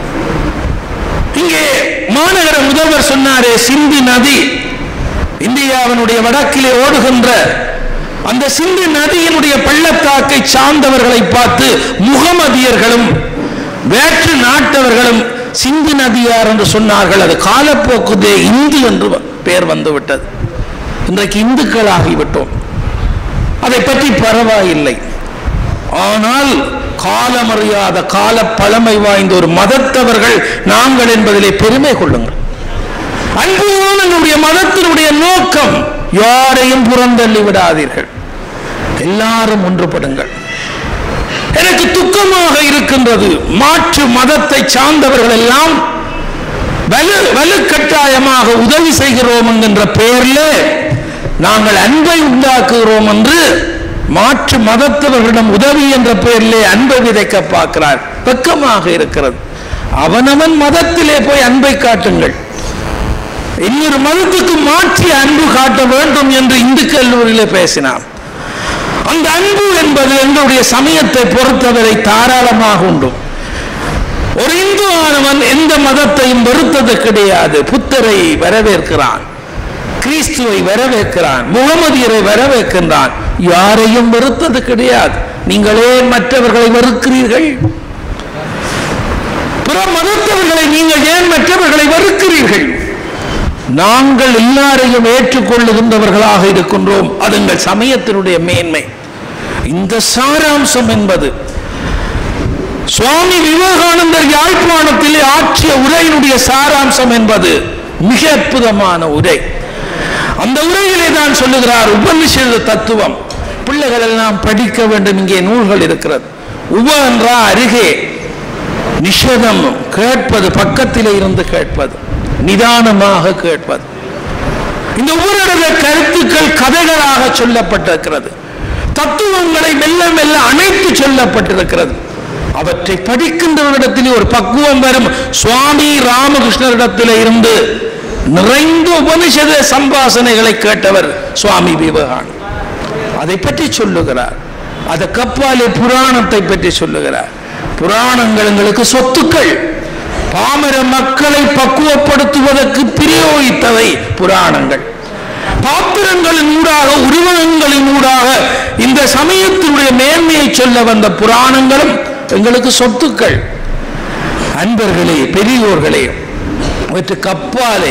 இங்கே மாநகர முதல்வர் சொன்னாரே சிந்தி நதி இந்தியாவினுடைய வடக்கிலே ஓடுகின்ற அந்த சிந்து நதியினுடைய பள்ளத்தாக்கை சார்ந்தவர்களை பார்த்து முகமதியர்களும் வேற்று நாட்டவர்களும் சிந்து நதியார் என்று சொன்னார்கள் அது காலப்போக்குதே இந்து என்று பெயர் வந்துவிட்டது இன்றைக்கு இந்துக்கள் ஆகிவிட்டோம் அதை பற்றி பரவாயில்லை ஆனால் காலமறியாத கால பழமை வாய்ந்த ஒரு மதத்தவர்கள் நாங்கள் என்பதிலே பெருமை கொள்ளுங்கள் அன்புதான் என்னுடைய மதத்தினுடைய நோக்கம் யாரையும் புறந்தள்ளி விடாதீர்கள் எல்லாரும் ஒன்றுபடுங்கள் எனக்கு துக்கமாக இருக்கின்றது மாற்று மதத்தை சார்ந்தவர்கள் எல்லாம் வலு வலுக்கட்டாயமாக உதவி செய்கிறோம் என்கின்ற பெயரில் நாங்கள் அன்பை உண்டாக்குகிறோம் என்று மாற்று மதத்தவர்களிடம் உதவி என்ற பெயரிலே அன்பை விதைக்க பார்க்கிறார் வெக்கமாக இருக்கிறது அவனவன் மதத்திலே போய் அன்பை காட்டுங்கள் இன்னொரு மதத்துக்கு மாற்றி அன்பு காட்ட வேண்டும் என்று இந்து கல்லூரியிலே பேசினார் அந்த அன்பு என்பது எங்களுடைய சமயத்தை பொறுத்தவரை தாராளமாக உண்டு ஒரு இந்து ஆனவன் எந்த மதத்தையும் வெறுத்தது கிடையாது புத்தரை வரவேற்கிறான் கிறிஸ்துவை வரவேற்கிறான் முகமதியரை வரவேற்கின்றான் யாரையும் வெறுத்தது கிடையாது நீங்களே மற்றவர்களை வெறுக்கிறீர்கள் பிற மதத்தவர்களை நீங்கள் ஏன் மற்றவர்களை வெறுக்கிறீர்கள் நாங்கள் எல்லாரையும் ஏற்றுக்கொள்ளுகின்றவர்களாக இருக்கின்றோம் அது எங்கள் சமயத்தினுடைய மேன்மை இந்த சாராம்சம் என்பது சுவாமி விவேகானந்தர் யாழ்ப்பாணத்திலே ஆற்றிய உரையினுடைய சாராம்சம் என்பது மிக அற்புதமான உரை அந்த உரையிலே தான் சொல்லுகிறார் உபனிஷத தத்துவம் பிள்ளைகள் எல்லாம் படிக்க வேண்டும் இங்கே நூல்கள் இருக்கிறது உப என்றா அருகே நிஷதம் கேட்பது பக்கத்திலே இருந்து கேட்பது நிதானமாக கேட்பது இந்த உபரிட கருத்துக்கள் கதைகளாக சொல்லப்பட்டிருக்கிறது தத்துவங்களை மெல்ல மெல்ல அணைத்து சொல்லப்பட்டிருக்கிறது அவற்றை படிக்கின்றவரிடத்திலே ஒரு பக்குவம் வரும் சுவாமி ராமகிருஷ்ணரிடத்திலே இருந்து நிறைந்த உபனிஷத சம்பாசனைகளை கேட்டவர் சுவாமி விவேகானந்தர் அதை பற்றி சொல்லுகிறார் அதற்கு அப்பாலே புராணத்தை பற்றி சொல்லுகிறார் புராணங்கள் எங்களுக்கு சொத்துக்கள் பாமர மக்களை பக்குவப்படுத்துவதற்கு பிரயோகித்தவை புராணங்கள் பாத்திரங்களின் ஊடாக உருவகங்களின் ஊடாக இந்த சமயத்தினுடைய மேன்மையை சொல்ல வந்த புராணங்களும் எங்களுக்கு சொத்துக்கள் அன்பர்களே பெரியோர்களே அவற்றுக்கு அப்பாலே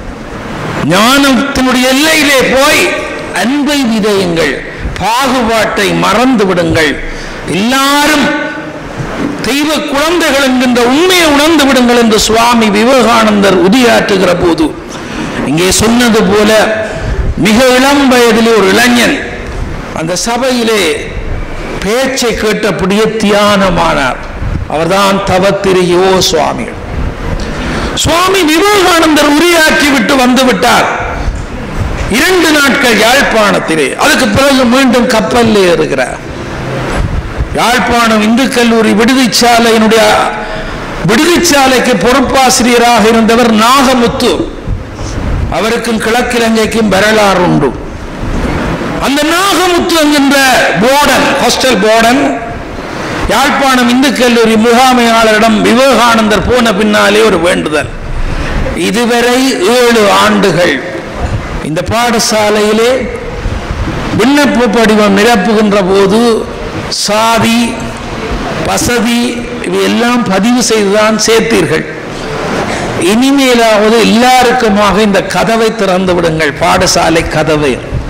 ஞானத்தினுடைய எல்லையிலே போய் அன்பை விதையுங்கள் பாகுபாட்டை மறந்து விடுங்கள் எல்லாரும் தெய்வ குழந்தைகள் என்கின்ற உண்மையை உணர்ந்து விடுங்கள் என்று சுவாமி விவேகானந்தர் உதியாற்றுகிற போது இங்கே சொன்னது போல மிக இளம் வயதிலே ஒரு இளைஞன் அந்த சபையிலே பேச்சை கேட்டபடியே தியானமானார் அவர்தான் தவத்திரு யோ சுவாமிகள் சுவாமி விவேகானந்தர் உரையாற்றி விட்டு வந்து விட்டார் இரண்டு நாட்கள் யாழ்ப்பாணத்திலே அதுக்கு பிறகு மீண்டும் கப்பலில் ஏறுகிறார் யாழ்ப்பாணம் இந்து கல்லூரி விடுதிச்சாலையினுடைய விடுதிச்சாலைக்கு பொறுப்பாசிரியராக இருந்தவர் நாகமுத்து அவருக்கும் கிழக்கிழங்கைக்கும் வரலாறு உண்டு அந்த நாகமுத்து என்கின்ற boarding hostel boarding Jaffna Hindu கல்லூரி முகாமையாளரிடம் விவேகானந்தர் போன பின்னாலே ஒரு வேண்டுதல் இதுவரை ஏழு ஆண்டுகள் இந்த பாடசாலையிலே விண்ணப்ப படிவம் நிரப்புகின்ற போது சாதி வசதி இவையெல்லாம் பதிவு செய்துதான் சேர்த்தீர்கள் இனிமேலாவது எல்லாருக்குமாக இந்த கதவை திறந்து விடுங்கள் பாடசாலை கதவை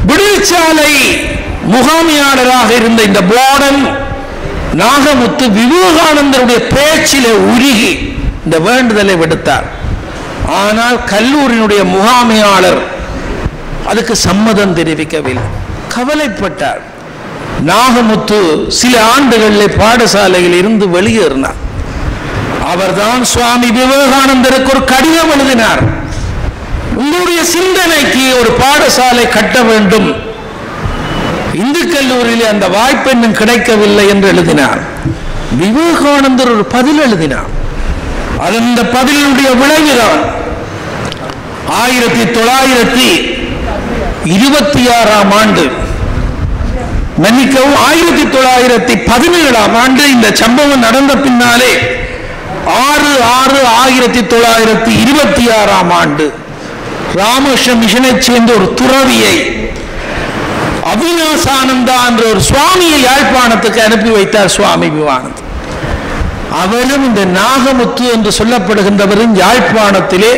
விடுதலை முகாமியாளராக இருந்த இந்த போர்டன் நாகமுத்து விவேகானந்தருடைய பேச்சிலே உருகி இந்த வேண்டுதலை விடுத்தார் ஆனால் கல்லூரியினுடைய முகாமையாளர் அதுக்கு சம்மதம் தெரிவிக்கவில்லை கவலைப்பட்டார் நாகமுத்து சில ஆண்டுகளில் பாடசாலையில் இருந்து வெளியேறினார் அவர்தான் சுவாமி விவேகானந்தருக்கு ஒரு கடிதம் எழுதினார் உங்களுடைய சிந்தனைக்கு ஒரு பாடசாலை கட்ட வேண்டும் இந்து கல்லூரியில் அந்த வாய்ப்பு இன்னும் கிடைக்கவில்லை என்று எழுதினார் விவேகானந்தர் ஒரு பதில் எழுதினார் அந்த பதிலுடைய விளைவுதான் ஆயிரத்தி தொள்ளாயிரத்தி இருபத்தி ஆறாம் ஆண்டு மன்னிக்கவும் ஆயிரத்தி தொள்ளாயிரத்தி பதினேழாம் ஆண்டு இந்த சம்பவம் நடந்த பின்னாலே ஆறு ஆறு ஆயிரத்தி தொள்ளாயிரத்தி இருபத்தி ஆறாம் ஆண்டு ராமகிருஷ்ண மிஷனை சேர்ந்த ஒரு துறவியை அவிநாசானந்தா என்ற ஒரு சுவாமியை யாழ்ப்பாணத்துக்கு அனுப்பி வைத்தார் சுவாமி விவானந்த் அவரும் இந்த நாகமுத்து என்று சொல்லப்படுகின்றவரும் யாழ்ப்பாணத்திலே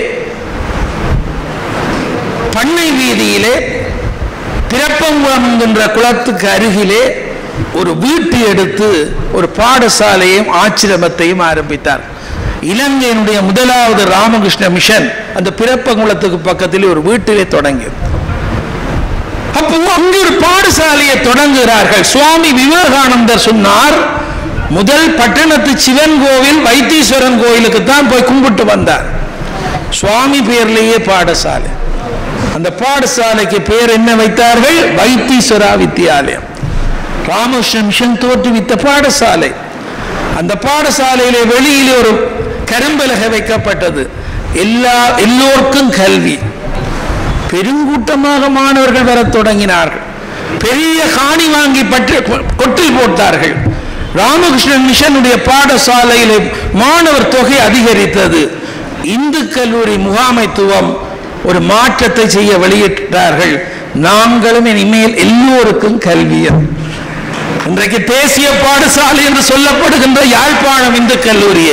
பண்ணை வீதியிலே பிறப்பங்குளம் என்கின்ற குளத்துக்கு அருகிலே ஒரு வீட்டு எடுத்து ஒரு பாடசாலையும் ஆச்சிரமத்தையும் ஆரம்பித்தார் இலங்கையினுடைய முதலாவது ராமகிருஷ்ண மிஷன் அந்த பிறப்பங்குளத்துக்கு பக்கத்தில் ஒரு வீட்டிலே தொடங்கியது அப்போ அங்கு ஒரு பாடசாலையை தொடங்குகிறார்கள் சுவாமி விவேகானந்தர் சொன்னார் முதல் பட்டணத்து சிவன் கோவில் வைத்தீஸ்வரன் கோயிலுக்கு தான் போய் கும்பிட்டு வந்தார் சுவாமி பேர்லேயே பாடசாலை அந்த பாடசாலைக்கு பேர் என்ன வைத்தார்கள் வைத்தீஸ்வரா வித்தியாலயம் ராமகிருஷ்ண மிஷன் தோற்றுவித்த பாடசாலை அந்த பாடசாலையிலே வெளியிலே ஒரு கரும்பலகை வைக்கப்பட்டது எல்லா எல்லோருக்கும் கல்வி பெருங்கூட்டமாக மாணவர்கள் வரத் தொடங்கினார்கள் பெரிய காணி வாங்கி பற்றி கொட்டில் போட்டார்கள் ராமகிருஷ்ணன் மிஷனுடைய பாடசாலையிலே மாணவர் தொகை அதிகரித்தது இந்து கல்லூரி முகாமைத்துவம் ஒரு மாற்றத்தை செய்ய வெளியிட்டார்கள் நாங்களும் இனிமேல் எல்லோருக்கும் கல்வியம் இன்றைக்கு தேசிய பாடசாலை என்று சொல்லப்படுகின்ற யாழ்ப்பாணம் இந்து கல்லூரியை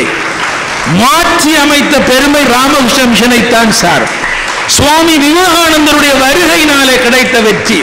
மாற்றி அமைத்த பெருமை ராமகிருஷ்ண மிஷனைத்தான் சார் சுவாமி விவேகானந்தருடைய வருகையினாலே கிடைத்த வெற்றி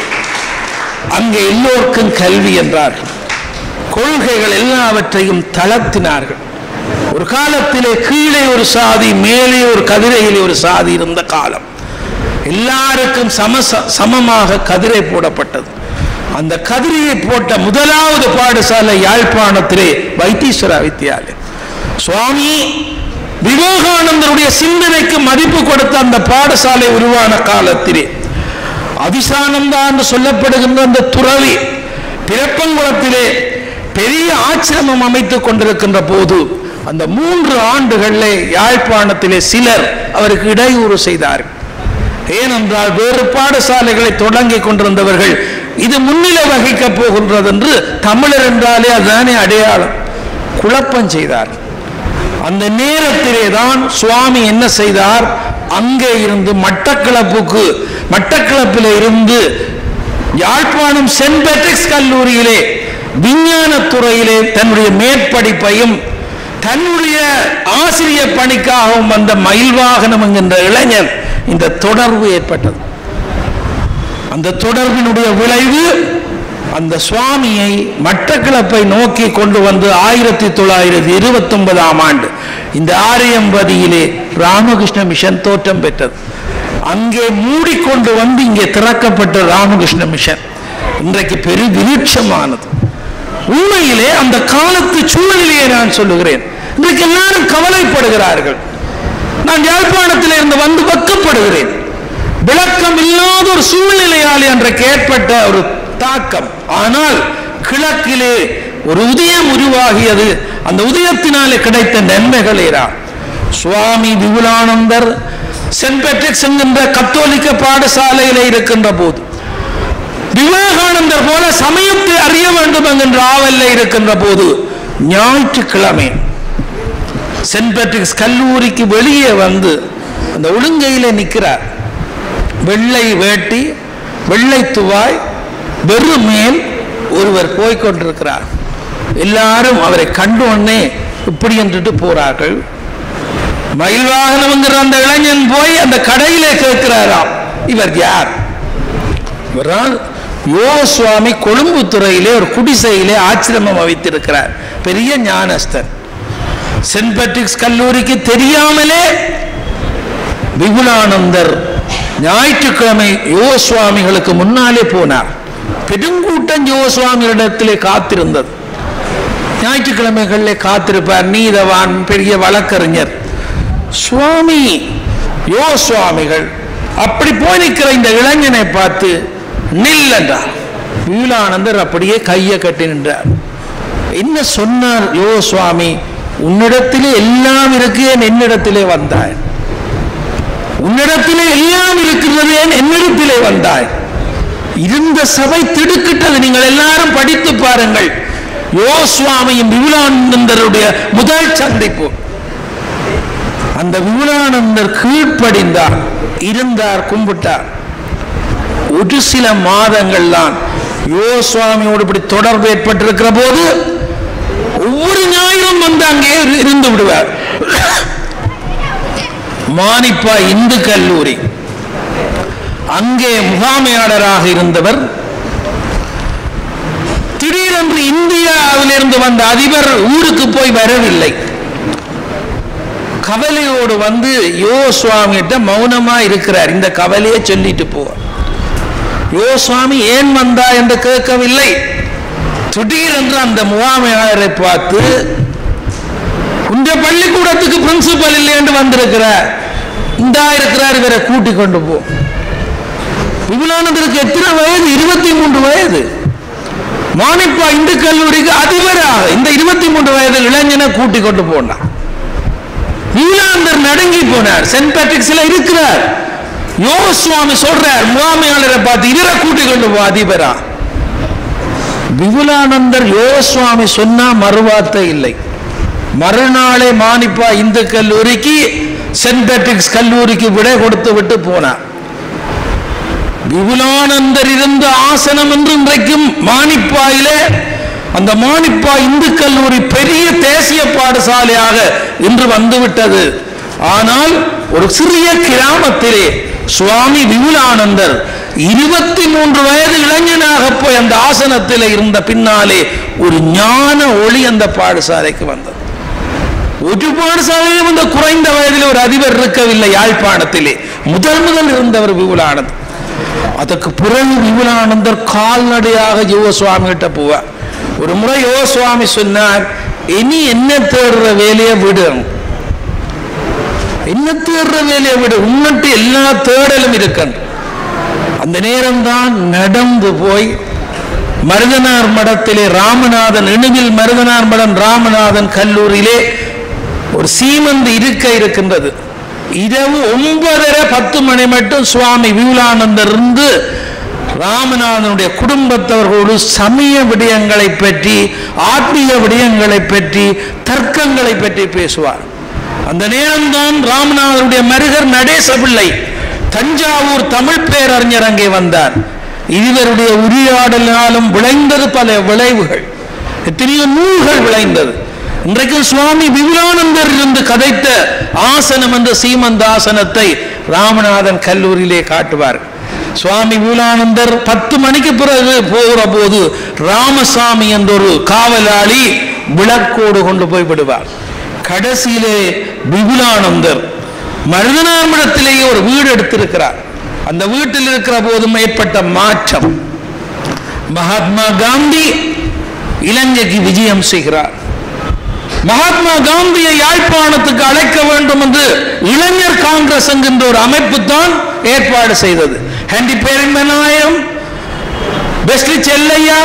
அங்கே எல்லோருக்கும் கல்வி என்றார்கள் கொள்கைகள் எல்லாவற்றையும் தளர்த்தினார்கள் ஒரு காலத்திலே கீழே ஒரு சாதி மேலே ஒரு கதிரையிலே ஒரு சாதி இருந்த காலம் எல்லாருக்கும் சம சமமாக கதிரை போடப்பட்டது அந்த கதிரையை போட்ட முதலாவது பாடசாலை யாழ்ப்பாணத்திலே வைத்தீஸ்வரா வித்தியாலயம் சுவாமி விவேகானந்தருடைய சிந்தனைக்கு மதிப்பு கொடுத்த அந்த பாடசாலை உருவான காலத்திலே அவிசானந்தா என்று சொல்லப்படுகின்ற அந்த துறவி பிறப்பங்குளத்திலே பெரிய ஆச்சிரமம் அமைத்துக் கொண்டிருக்கின்ற போது அந்த மூன்று ஆண்டுகளிலே யாழ்ப்பாணத்திலே சிலர் அவருக்கு இடையூறு செய்தார்கள் ஏனென்றால் வேறு பாடசாலைகளை தொடங்கி கொண்டிருந்தவர்கள் இது முன்னிலை வகிக்கப் போகின்றது என்று தமிழர் என்றாலே அதுதானே அடையாளம் குழப்பம் செய்தார் அந்த நேரத்திலே தான் சுவாமி என்ன செய்தார் அங்கே இருந்து மட்டக்களப்புக்கு மட்டக்களப்பில் இருந்து யாழ்ப்பாணம் சென்ட் பேட்ரிக்ஸ் கல்லூரியிலே விஞ்ஞான துறையிலே தன்னுடைய மேற்படிப்பையும் தன்னுடைய ஆசிரியர் பணிக்காகவும் வந்த மயில்வாகனம் என்கின்ற இளைஞர் இந்த தொடர்பு ஏற்பட்டது அந்த தொடர்பினுடைய விளைவு அந்த சுவாமியை மட்டக்களப்பை நோக்கி கொண்டு வந்து ஆயிரத்தி தொள்ளாயிரத்தி இருபத்தி ஒன்பதாம் ஆண்டு இந்த ஆரியம்பதியிலே ராமகிருஷ்ண மிஷன் தோற்றம் பெற்றது அங்கே மூடிக்கொண்டு வந்து இங்கே திறக்கப்பட்ட ராமகிருஷ்ண மிஷன் இன்றைக்கு பெரு விருட்சமானது உண்மையிலே அந்த காலத்து சூழ்நிலையை நான் சொல்லுகிறேன் இன்றைக்கு எல்லாரும் கவலைப்படுகிறார்கள் நான் யாழ்ப்பாணத்தில் இருந்து வந்து வெக்கப்படுகிறேன் விளக்கம் இல்லாத ஒரு சூழ்நிலையால் அன்றைக்கு ஏற்பட்ட ஒரு தாக்கம் ஆனால் கிழக்கிலே ஒரு உதயம் உருவாகியது அந்த உதயத்தினாலே கிடைத்த நன்மைகளேரா சுவாமி விபுலானந்தர் சென்ட் பேட்ரிக்ஸ் என்கின்ற கத்தோலிக்க பாடசாலையில இருக்கின்ற போது விவேகானந்தர் போல சமயத்தை அறிய வேண்டும் என்கின்ற ஆவல்ல இருக்கின்ற போது ஞாயிற்றுக்கிழமை சென்ட் பேட்ரிக்ஸ் கல்லூரிக்கு வெளியே வந்து அந்த ஒழுங்கையில நிற்கிறார் வெள்ளை வேட்டி வெள்ளை துவாய் வெறும் மேல் ஒருவர் போய்கொண்டிருக்கிறார் எல்லாரும் அவரை கண்டு உடனே இப்படி என்றுட்டு போறார்கள் மயில் வாகனம்ங்கிற அந்த இளைஞன் போய் அந்த கடையிலே கேட்கிறாராம் இவர் யார் இவரால் யோசுவாமி கொழும்பு துறையிலே ஒரு குடிசையிலே ஆச்சிரமம் வைத்திருக்கிறார் பெரிய ஞானஸ்தர் சென்ட் பேட்ரிக்ஸ் கல்லூரிக்கு தெரியாமலே விபுலானந்தர் ஞாயிற்றுக்கிழமை யோசுவாமிகளுக்கு முன்னாலே போனார் பெருங்கூட்டம் யோசுவாமிகளிடத்திலே காத்திருந்தது ஞாயிற்றுக்கிழமைகளிலே காத்திருப்பார் நீதவான் பெரிய வழக்கறிஞர் சுவாமி யோ சுவாமிகள் அப்படி போய் நிற்கிற இந்த இளைஞனை பார்த்து நில் என்றார் விபுலானந்தர் அப்படியே கையை கட்டி நின்றார் என்ன சொன்னார் யோ சுவாமி உன்னிடத்திலே எல்லாம் இருக்கு என் என்னிடத்திலே வந்தாய் உன்னிடத்திலே எல்லாம் இருக்கிறது என் என்னிடத்திலே வந்தாய் இருந்த சபை திடுக்கிட்டது நீங்கள் எல்லாரும் படித்து பாருங்கள் யோசுவாமியும் விபுலானந்தருடைய முதல் சந்திப்பு அந்த விபுலானந்தர் கீழ்ப்படிந்தார் இருந்தார் கும்பிட்டார் ஒரு சில மாதங்கள் தான் யோசுவாமியோடு இப்படி தொடர்பு ஏற்பட்டிருக்கிற போது ஒவ்வொரு ஞாயிறும் வந்து அங்கே இரு- இருந்து விடுவார் மானிப்பா இந்து கல்லூரி அங்கே முகாமையாளராக இருந்தவர் திடீரென்று இந்தியாவிலிருந்து வந்த அதிபர் ஊருக்கு போய் வரவில்லை கவலையோடு வந்து யோ சுவாமிகிட்ட மௌனமா இருக்கிறார் இந்த கவலையை சொல்லிட்டு போவார் யோ சுவாமி ஏன் வந்தா என்று கேட்கவில்லை திடீரென்று அந்த முகாமையாளரை பார்த்து இந்த பள்ளிக்கூடத்துக்கு பிரின்சிபல் இல்லை என்று வந்திருக்கிறார் இந்தா இருக்கிறார் இவரை கூட்டிக் கொண்டு போ விபுலானந்தருக்கு எத்தனை வயது இருபத்தி மூன்று வயது மானிப்பா இந்து கல்லூரிக்கு அதிபராக இந்த இருபத்தி மூன்று வயது இளைஞனை கூட்டிக் கொண்டு போனார் விபுலானந்தர் நடுங்கி போனார் சென்ட் பேட்ரிக்ஸ்ல இருக்கிறார் யோ சுவாமி சொல்றார் முகாமையாளரை பார்த்து இவரை கூட்டிக் கொண்டு போ அதிபரா விபுலானந்தர் யோ சுவாமி சொன்னா மறுவார்த்தை இல்லை மறுநாளே மானிப்பா இந்து கல்லூரிக்கு சென்ட் பேட்ரிக்ஸ் கல்லூரிக்கு விடை கொடுத்து விட்டு போனார் விபுலானந்தர் இருந்த ஆசனம் என்று இன்றைக்கும் மானிப்பாயிலே அந்த மானிப்பா இந்து கல்லூரி பெரிய தேசிய பாடசாலையாக இன்று வந்துவிட்டது ஆனால் ஒரு சிறிய கிராமத்திலே சுவாமி விபுலானந்தர் இருபத்தி மூன்று வயது இளைஞனாக போய் அந்த ஆசனத்தில் இருந்த பின்னாலே ஒரு ஞான ஒளி அந்த பாடசாலைக்கு வந்தது ஒரு பாடசாலையிலும் இந்த குறைந்த வயதில் ஒரு அதிபர் இருக்கவில்லை யாழ்ப்பாணத்திலே முதல் முதல் இருந்தவர் விபுலானந்தர் அதற்கு பிறகு விபுலானந்தர் கால்நடையாக யுவசுவாமி கிட்ட போவார் ஒரு முறை யுவசுவாமி சொன்னார் இனி என்ன தேடுற வேலையை விடு என்ன தேடுற வேலையை விடு உன்னிட்டு எல்லா தேடலும் இருக்கணும் அந்த நேரம்தான் நடந்து போய் மருதனார் மடத்திலே ராமநாதன் இணுவில் மருதனார் மடம் ராமநாதன் கல்லூரியிலே ஒரு சீமந்து இருக்க இருக்கின்றது இரவு ஒன்பதரை பத்து மணி மட்டும் சுவாமி விபுலானந்தர் இருந்து ராமநாதனுடைய குடும்பத்தவர்களோடு சமய விடயங்களை பற்றி ஆத்மீக விடயங்களை பற்றி தர்க்கங்களை பற்றி பேசுவார் அந்த நேரம்தான் ராமநாதனுடைய மருகர் நடேச பிள்ளை தஞ்சாவூர் தமிழ் பேரறிஞர் அங்கே வந்தார் இருவருடைய உரையாடலினாலும் விளைந்தது பல விளைவுகள் எத்தனையோ நூல்கள் விளைந்தது இன்றைக்கு சுவாமி விபுலானந்தர் இருந்து கதைத்த ஆசனம் என்ற சீமந்த ஆசனத்தை ராமநாதன் கல்லூரியிலே காட்டுவார் சுவாமி விபுலானந்தர் பத்து மணிக்கு பிறகு போகிற போது ராமசாமி என்ற ஒரு காவலாளி விளக்கோடு கொண்டு போய் விடுவார் கடைசியிலே விபுலானந்தர் மருதனார்மடத்திலேயே ஒரு வீடு எடுத்திருக்கிறார் அந்த வீட்டில் இருக்கிற போதும் ஏற்பட்ட மாற்றம் மகாத்மா காந்தி இலங்கைக்கு விஜயம் செய்கிறார் மகாத்மா காந்தியை யாழ்ப்பாணத்துக்கு அழைக்க வேண்டும் என்று இளைஞர் காங்கிரஸ் என்கின்ற ஒரு அமைப்பு தான் ஏற்பாடு செய்தது ஹண்டி பேரிமநாயம் பெஸ்லி செல்லையா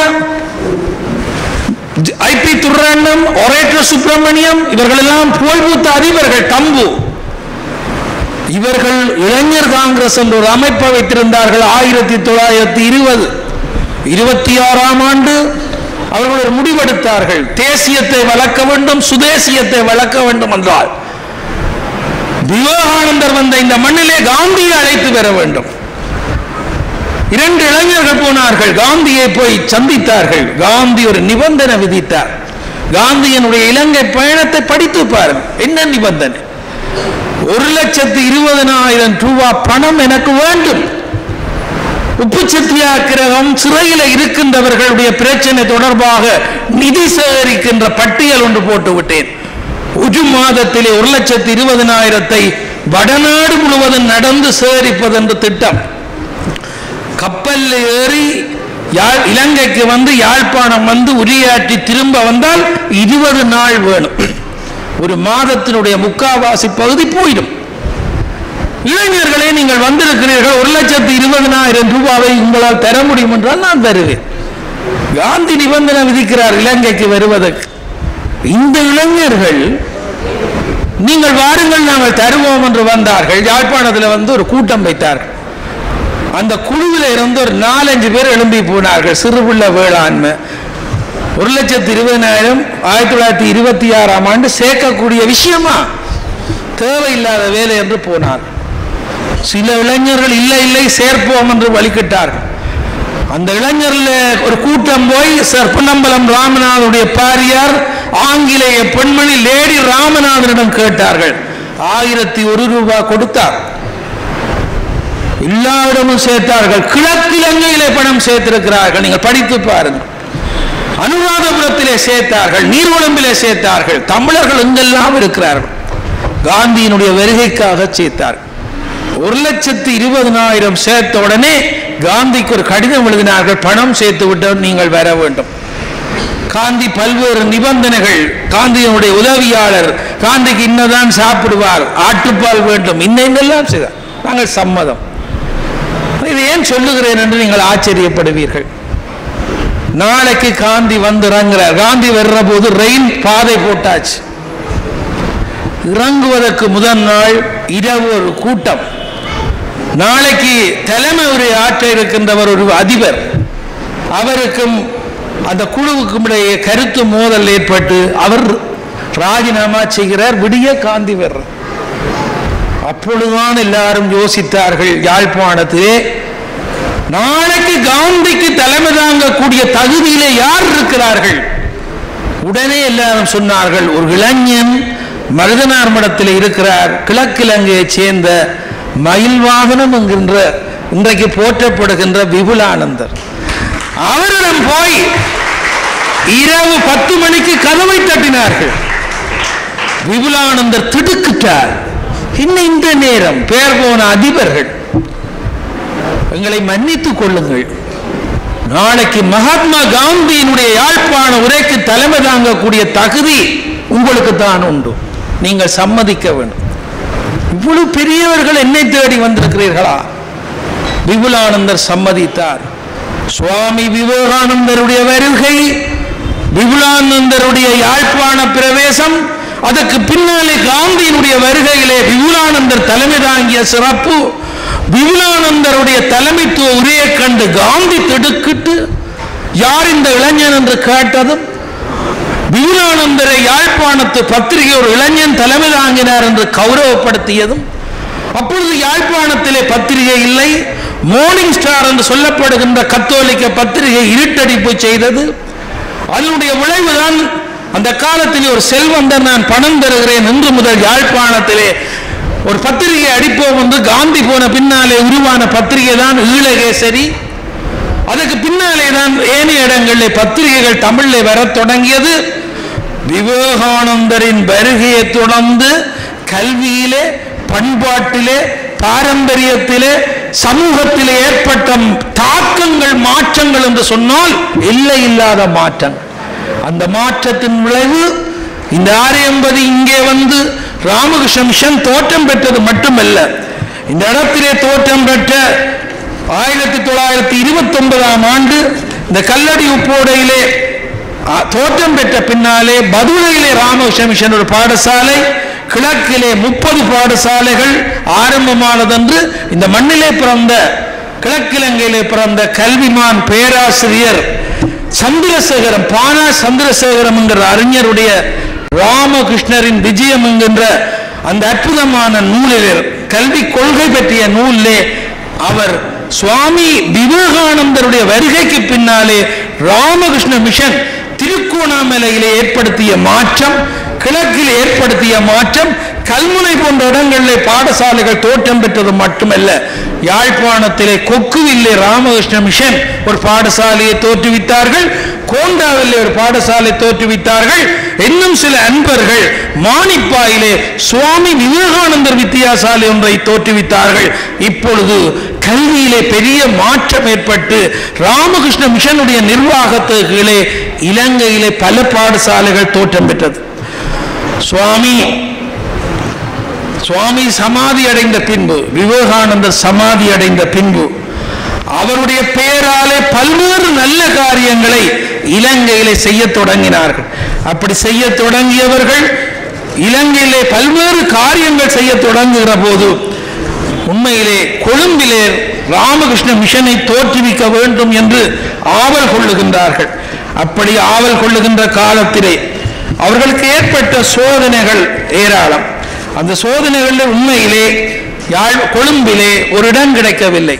ஐபி துர்ராண்டம் ஒரேட்டர் சுப்பிரமணியம் இவர்கள் எல்லாம் போய்பூத்த அதிபர்கள் தம்பு இவர்கள் இளைஞர் காங்கிரஸ் என்ற ஒரு அமைப்பை வைத்திருந்தார்கள் ஆயிரத்தி தொள்ளாயிரத்தி இருபது இருபத்தி ஆறாம் ஆண்டு அவர்கள் ஒரு முடிவெடுத்தார்கள் தேசியத்தை வளர்க்க வேண்டும் சுதேசியத்தை வளர்க்க வேண்டும் என்றால் விவேகானந்தர் வந்த இந்த மண்ணிலே காந்தியை அழைத்து வர வேண்டும் இரண்டு இளைஞர்கள் போனார்கள் காந்தியை போய் சந்தித்தார்கள் காந்தி ஒரு நிபந்தனை விதித்தார் காந்தியினுடைய இலங்கை பயணத்தை படித்து பாருங்கள் என்ன நிபந்தனை ஒரு லட்சத்து இருபதனாயிரம் ரூபாய் பணம் எனக்கு வேண்டும் உப்பு சத்தியாகிரகம் சிறையில் இருக்கின்றவர்களுடைய பிரச்சனை தொடர்பாக நிதி சேகரிக்கின்ற பட்டியல் ஒன்று போட்டு விட்டேன் ஒரு மாதத்திலே ஒரு லட்சத்தி இருபதனாயிரத்தை வடநாடு முழுவதும் நடந்து சேகரிப்பது என்ற திட்டம் கப்பலில் ஏறி யாழ் இலங்கைக்கு வந்து யாழ்ப்பாணம் வந்து உரையாற்றி திரும்ப வந்தால் இருபது நாள் வேணும் ஒரு மாதத்தினுடைய முக்காவாசி பகுதி போயிடும் இளைஞர்களே நீங்கள் வந்திருக்கிறீர்கள் ஒரு லட்சத்து இருபதனாயிரம் ரூபாவை உங்களால் தர முடியும் என்றால் நான் தருவேன் காந்தி நிபந்தனை விதிக்கிறார் இலங்கைக்கு வருவதற்கு இந்த இளைஞர்கள் நீங்கள் வாருங்கள் நாங்கள் தருவோம் என்று வந்தார்கள் யாழ்ப்பாணத்தில் வந்து ஒரு கூட்டம் வைத்தார்கள் அந்த குழுவில் இருந்து ஒரு நாலஞ்சு பேர் எழும்பி போனார்கள் சிறுபுள்ள வேளாண்மை ஒரு லட்சத்து இருபதனாயிரம் ஆயிரத்தி தொள்ளாயிரத்தி இருபத்தி ஆறாம் ஆண்டு சேர்க்கக்கூடிய விஷயமா தேவையில்லாத வேலை என்று போனார் சில இளைஞர்கள் இல்லை இல்லை சேர்ப்போம் என்று வழிகிட்டார்கள் அந்த இளைஞர்ல ஒரு கூட்டம் போய் சார் பொன்னம்பலம் ராமநாதனுடைய பாரியார் ஆங்கிலேய பெண்மணி லேடி ராமநாதனிடம் கேட்டார்கள் ஆயிரத்தி ஒரு ரூபாய் கொடுத்தார் எல்லா இடமும் சேர்த்தார்கள் கிழக்கிழங்கையிலே பணம் சேர்த்திருக்கிறார்கள் நீங்கள் படித்து பாருங்கள் அனுராதபுரத்திலே சேர்த்தார்கள் நீர்வளம்பிலே சேர்த்தார்கள் தமிழர்கள் எங்கெல்லாம் இருக்கிறார்கள் காந்தியினுடைய வருகைக்காக சேர்த்தார்கள் ஒரு லட்சத்தி இருபதனாயிரம் சேர்த்த உடனே காந்திக்கு ஒரு கடிதம் எழுதினார்கள் பணம் சேர்த்து விட்டு நீங்கள் வர வேண்டும் காந்தி பல்வேறு நிபந்தனைகள் காந்தியினுடைய உதவியாளர் காந்திக்கு இன்னதான் சாப்பிடுவார் ஆட்டுப்பால் வேண்டும் இன்னெல்லாம் செய்தார் நாங்கள் சம்மதம் இதை ஏன் சொல்லுகிறேன் என்று நீங்கள் ஆச்சரியப்படுவீர்கள் நாளைக்கு காந்தி வந்து இறங்குறார் காந்தி வர்ற போது ரயில் பாதை போட்டாச்சு இறங்குவதற்கு முதல் நாள் இரவு ஒரு கூட்டம் நாளைக்கு தலைமை உரை ஆற்ற இருக்கின்றவர் ஒரு அதிபர் அவருக்கும் அந்த குழுவுக்கும் இடையே கருத்து மோதல் ஏற்பட்டு அவர் ராஜினாமா செய்கிறார் விடிய காந்தி வர்றார் அப்பொழுதுதான் எல்லாரும் யோசித்தார்கள் யாழ்ப்பாணத்திலே நாளைக்கு காந்திக்கு தலைமை தாங்கக்கூடிய தகுதியிலே யார் இருக்கிறார்கள் உடனே எல்லாரும் சொன்னார்கள் ஒரு இளைஞன் மருதனார் மடத்தில் இருக்கிறார் கிழக்கிழங்கையைச் சேர்ந்த மயில் வாகனம் என்கின்ற இன்றைக்கு போற்றப்படுகின்ற விபுலானந்தர் அவரிடம் போய் இரவு பத்து மணிக்கு கதவை தட்டினார்கள் விபுலானந்தர் திடுக்கிட்டார் இன்னும் இந்த நேரம் பேர் போன அதிபர்கள் எங்களை மன்னித்துக் கொள்ளுங்கள் நாளைக்கு மகாத்மா காந்தியினுடைய யாழ்ப்பாண உரைக்கு தலைமை தாங்கக்கூடிய தகுதி உங்களுக்கு தான் உண்டு நீங்கள் சம்மதிக்க வேண்டும் இவ்வளவு பெரியவர்கள் என்னை தேடி வந்திருக்கிறீர்களா விபுலானந்தர் சம்மதித்தார் சுவாமி விவேகானந்தருடைய வருகை விபுலானந்தருடைய யாழ்ப்பாண பிரவேசம் அதற்கு பின்னாலே காந்தியினுடைய வருகையிலே விபுலானந்தர் தலைமை தாங்கிய சிறப்பு விபுலானந்தருடைய தலைமைத்துவ உரையை கண்டு காந்தி திடுக்கிட்டு யார் இந்த இளைஞன் என்று கேட்டதும் விபுலானந்தரை யாழ்ப்பாணத்து பத்திரிகை ஒரு இளைஞன் தலைமை தாங்கினார் என்று கௌரவப்படுத்தியதும் அப்பொழுது யாழ்ப்பாணத்திலே பத்திரிகை இல்லை மோர்னிங் ஸ்டார் என்று சொல்லப்படுகின்ற கத்தோலிக்க பத்திரிகை இருட்டடிப்பு செய்தது அதனுடைய விளைவுதான் அந்த காலத்தில் ஒரு செல்வந்தர் நான் பணம் தருகிறேன் இன்று முதல் யாழ்ப்பாணத்திலே ஒரு பத்திரிகை அடிப்போம் என்று காந்தி போன பின்னாலே உருவான பத்திரிகை தான் ஈழகேசரி அதுக்கு பின்னாலே தான் ஏனைய இடங்களில் பத்திரிகைகள் தமிழில் வரத் தொடங்கியது விவேகானந்தரின் வருகையை தொடர்ந்து கல்வியிலே பண்பாட்டிலே பாரம்பரியத்திலே சமூகத்திலே ஏற்பட்ட தாக்கங்கள் மாற்றங்கள் என்று சொன்னால் எல்லை இல்லாத மாற்றம் அந்த மாற்றத்தின் விளைவு இந்த ஆரியம்பதி இங்கே வந்து ராமகிருஷ்ண மிஷன் தோற்றம் பெற்றது மட்டுமல்ல இந்த இடத்திலே தோற்றம் பெற்ற ஆயிரத்தி தொள்ளாயிரத்தி இருபத்தி ஒன்பதாம் ஆண்டு இந்த கல்லடி உப்போடையிலே ஆ, தோற்றம் பெற்ற பின்னாலே பதுளையிலே ராமகிருஷ்ண மிஷன் ஒரு பாடசாலை கிழக்கிலே முப்பது பாடசாலைகள் ஆரம்பமானதென்று இந்த மண்ணிலே பிறந்த கிழக்கிழங்கையிலே பிறந்த கல்விமான் பேராசிரியர் சந்திரசேகரம் பானா சந்திரசேகரம் என்கிற அறிஞருடைய ராமகிருஷ்ணரின் விஜயம் என்கின்ற அந்த அற்புதமான நூலிலே கல்வி கொள்கை பற்றிய நூலிலே அவர் சுவாமி விவேகானந்தருடைய வருகைக்கு பின்னாலே ராமகிருஷ்ண மிஷன் திருக்கோணாமலையிலே ஏற்படுத்திய மாற்றம் கிழக்கில் ஏற்படுத்திய மாற்றம் கல்முனை போன்ற இடங்களிலே பாடசாலைகள் தோற்றம் பெற்றது மட்டுமல்ல யாழ்ப்பாணத்திலே கொக்குவில்லே ராமகிருஷ்ண மிஷன் ஒரு பாடசாலையை தோற்றுவித்தார்கள் கோண்டாவிலே ஒரு பாடசாலை தோற்றுவித்தார்கள் இன்னும் சில அன்பர்கள் மானிப்பாயிலே சுவாமி விவேகானந்தர் வித்தியாசாலை ஒன்றை தோற்றுவித்தார்கள் இப்பொழுது கல்வியிலே பெரிய மாற்றம் ஏற்பட்டு ராமகிருஷ்ண மிஷனுடைய நிர்வாகத்துக்கு கீழே இலங்கையிலே பல பாடசாலைகள் தோற்றம் பெற்றது சுவாமி சுவாமி சமாதி அடைந்த பின்பு விவேகானந்தர் சமாதி அடைந்த பின்பு அவருடைய பெயராலே பல்வேறு நல்ல காரியங்களை இலங்கையிலே செய்ய தொடங்கினார்கள் அப்படி செய்ய தொடங்கியவர்கள் இலங்கையிலே பல்வேறு காரியங்கள் செய்ய தொடங்குகிற போது உண்மையிலே கொழும்பிலே ராமகிருஷ்ண மிஷனை தோற்றுவிக்க வேண்டும் என்று ஆவல் கொள்ளுகின்றார்கள் அப்படி ஆவல் கொள்ளுகின்ற காலத்திலே அவர்களுக்கு ஏற்பட்ட சோதனைகள் ஏராளம் அந்த சோதனைகளில் உண்மையிலே யாழ் கொழும்பிலே ஒரு இடம் கிடைக்கவில்லை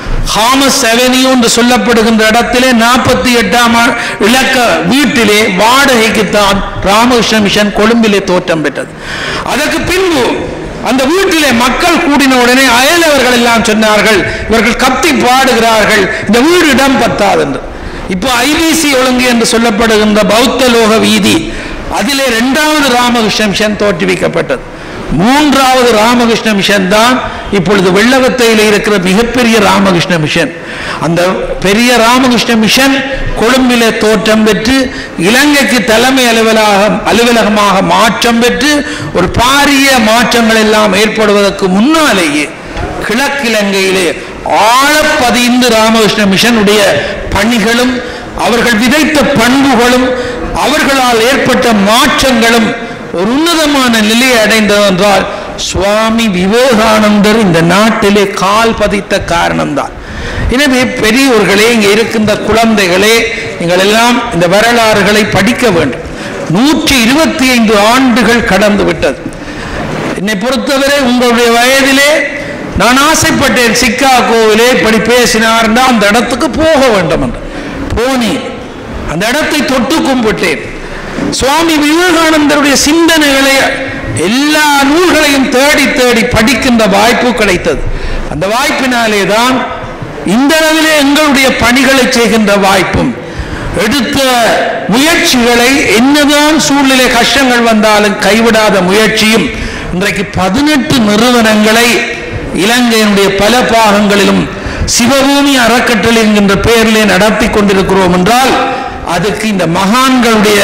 ஹாமஸ் அவென்யூ என்று சொல்லப்படுகின்ற இடத்திலே நாற்பத்தி எட்டாம் ஆ- இலக்க வீட்டிலே வாடகைக்குத்தான் ராமகிருஷ்ண மிஷன் கொழும்பிலே தோற்றம் பெற்றது அதற்கு பின்பு அந்த வீட்டிலே மக்கள் கூடின உடனே அயலவர்கள் எல்லாம் சொன்னார்கள் இவர்கள் கத்தி பாடுகிறார்கள் இந்த வீடு இடம் பத்தாது என்று இப்போ ஐபிசி ஒழுங்கு என்று சொல்லப்படுகின்ற பௌத்த லோக வீதி அதிலே இரண்டாவது ராமகிருஷ்ண மிஷன் தோற்றுவிக்கப்பட்டது மூன்றாவது ராமகிருஷ்ண மிஷன் தான் இப்பொழுது வெள்ளவத்தையில் இருக்கிற மிகப்பெரிய ராமகிருஷ்ண மிஷன் அந்த பெரிய ராமகிருஷ்ண மிஷன் கொழும்பிலே தோற்றம் பெற்று இலங்கைக்கு தலைமை அலுவலக அலுவலகமாக மாற்றம் பெற்று ஒரு பாரிய மாற்றங்கள் எல்லாம் ஏற்படுவதற்கு முன்னாலேயே கிழக்கிலங்கையிலே ஆழப்பதிந்து ராமகிருஷ்ண மிஷனுடைய பணிகளும் அவர்கள் விதைத்த பண்புகளும் அவர்களால் ஏற்பட்ட மாற்றங்களும் ஒரு உன்னதமான நிலையை அடைந்தது என்றால் சுவாமி விவேகானந்தர் இந்த நாட்டிலே கால் பதித்த காரணம்தான் எனவே பெரியோர்களே இங்கே இருக்கின்ற குழந்தைகளே நீங்கள் எல்லாம் இந்த வரலாறுகளை படிக்க வேண்டும் நூற்றி இருபத்தி ஐந்து ஆண்டுகள் கடந்து விட்டது என்னை பொறுத்தவரை உங்களுடைய வயதிலே நான் ஆசைப்பட்டேன் சிக்காகோவிலே இப்படி பேசினார்னா அந்த இடத்துக்கு போக வேண்டும் என்று போனேன் அந்த இடத்தை தொட்டு கும்பிட்டேன் சுவாமி விவேகானந்தருடைய சிந்தனைகளை எல்லா நூல்களையும் தேடி தேடி படிக்கின்ற வாய்ப்பு கிடைத்தது அந்த வாய்ப்பினாலே தான் இந்த அளவிலே எங்களுடைய பணிகளை செய்கின்ற வாய்ப்பும் எடுத்த முயற்சிகளை என்னதான் சூழ்நிலை கஷ்டங்கள் வந்தாலும் கைவிடாத முயற்சியும் இன்றைக்கு பதினெட்டு நிறுவனங்களை இலங்கையினுடைய பல பாகங்களிலும் சிவபூமி அறக்கட்டளை என்கின்ற பெயரிலே நடத்தி கொண்டிருக்கிறோம் என்றால் அதுக்கு இந்த மகான்களுடைய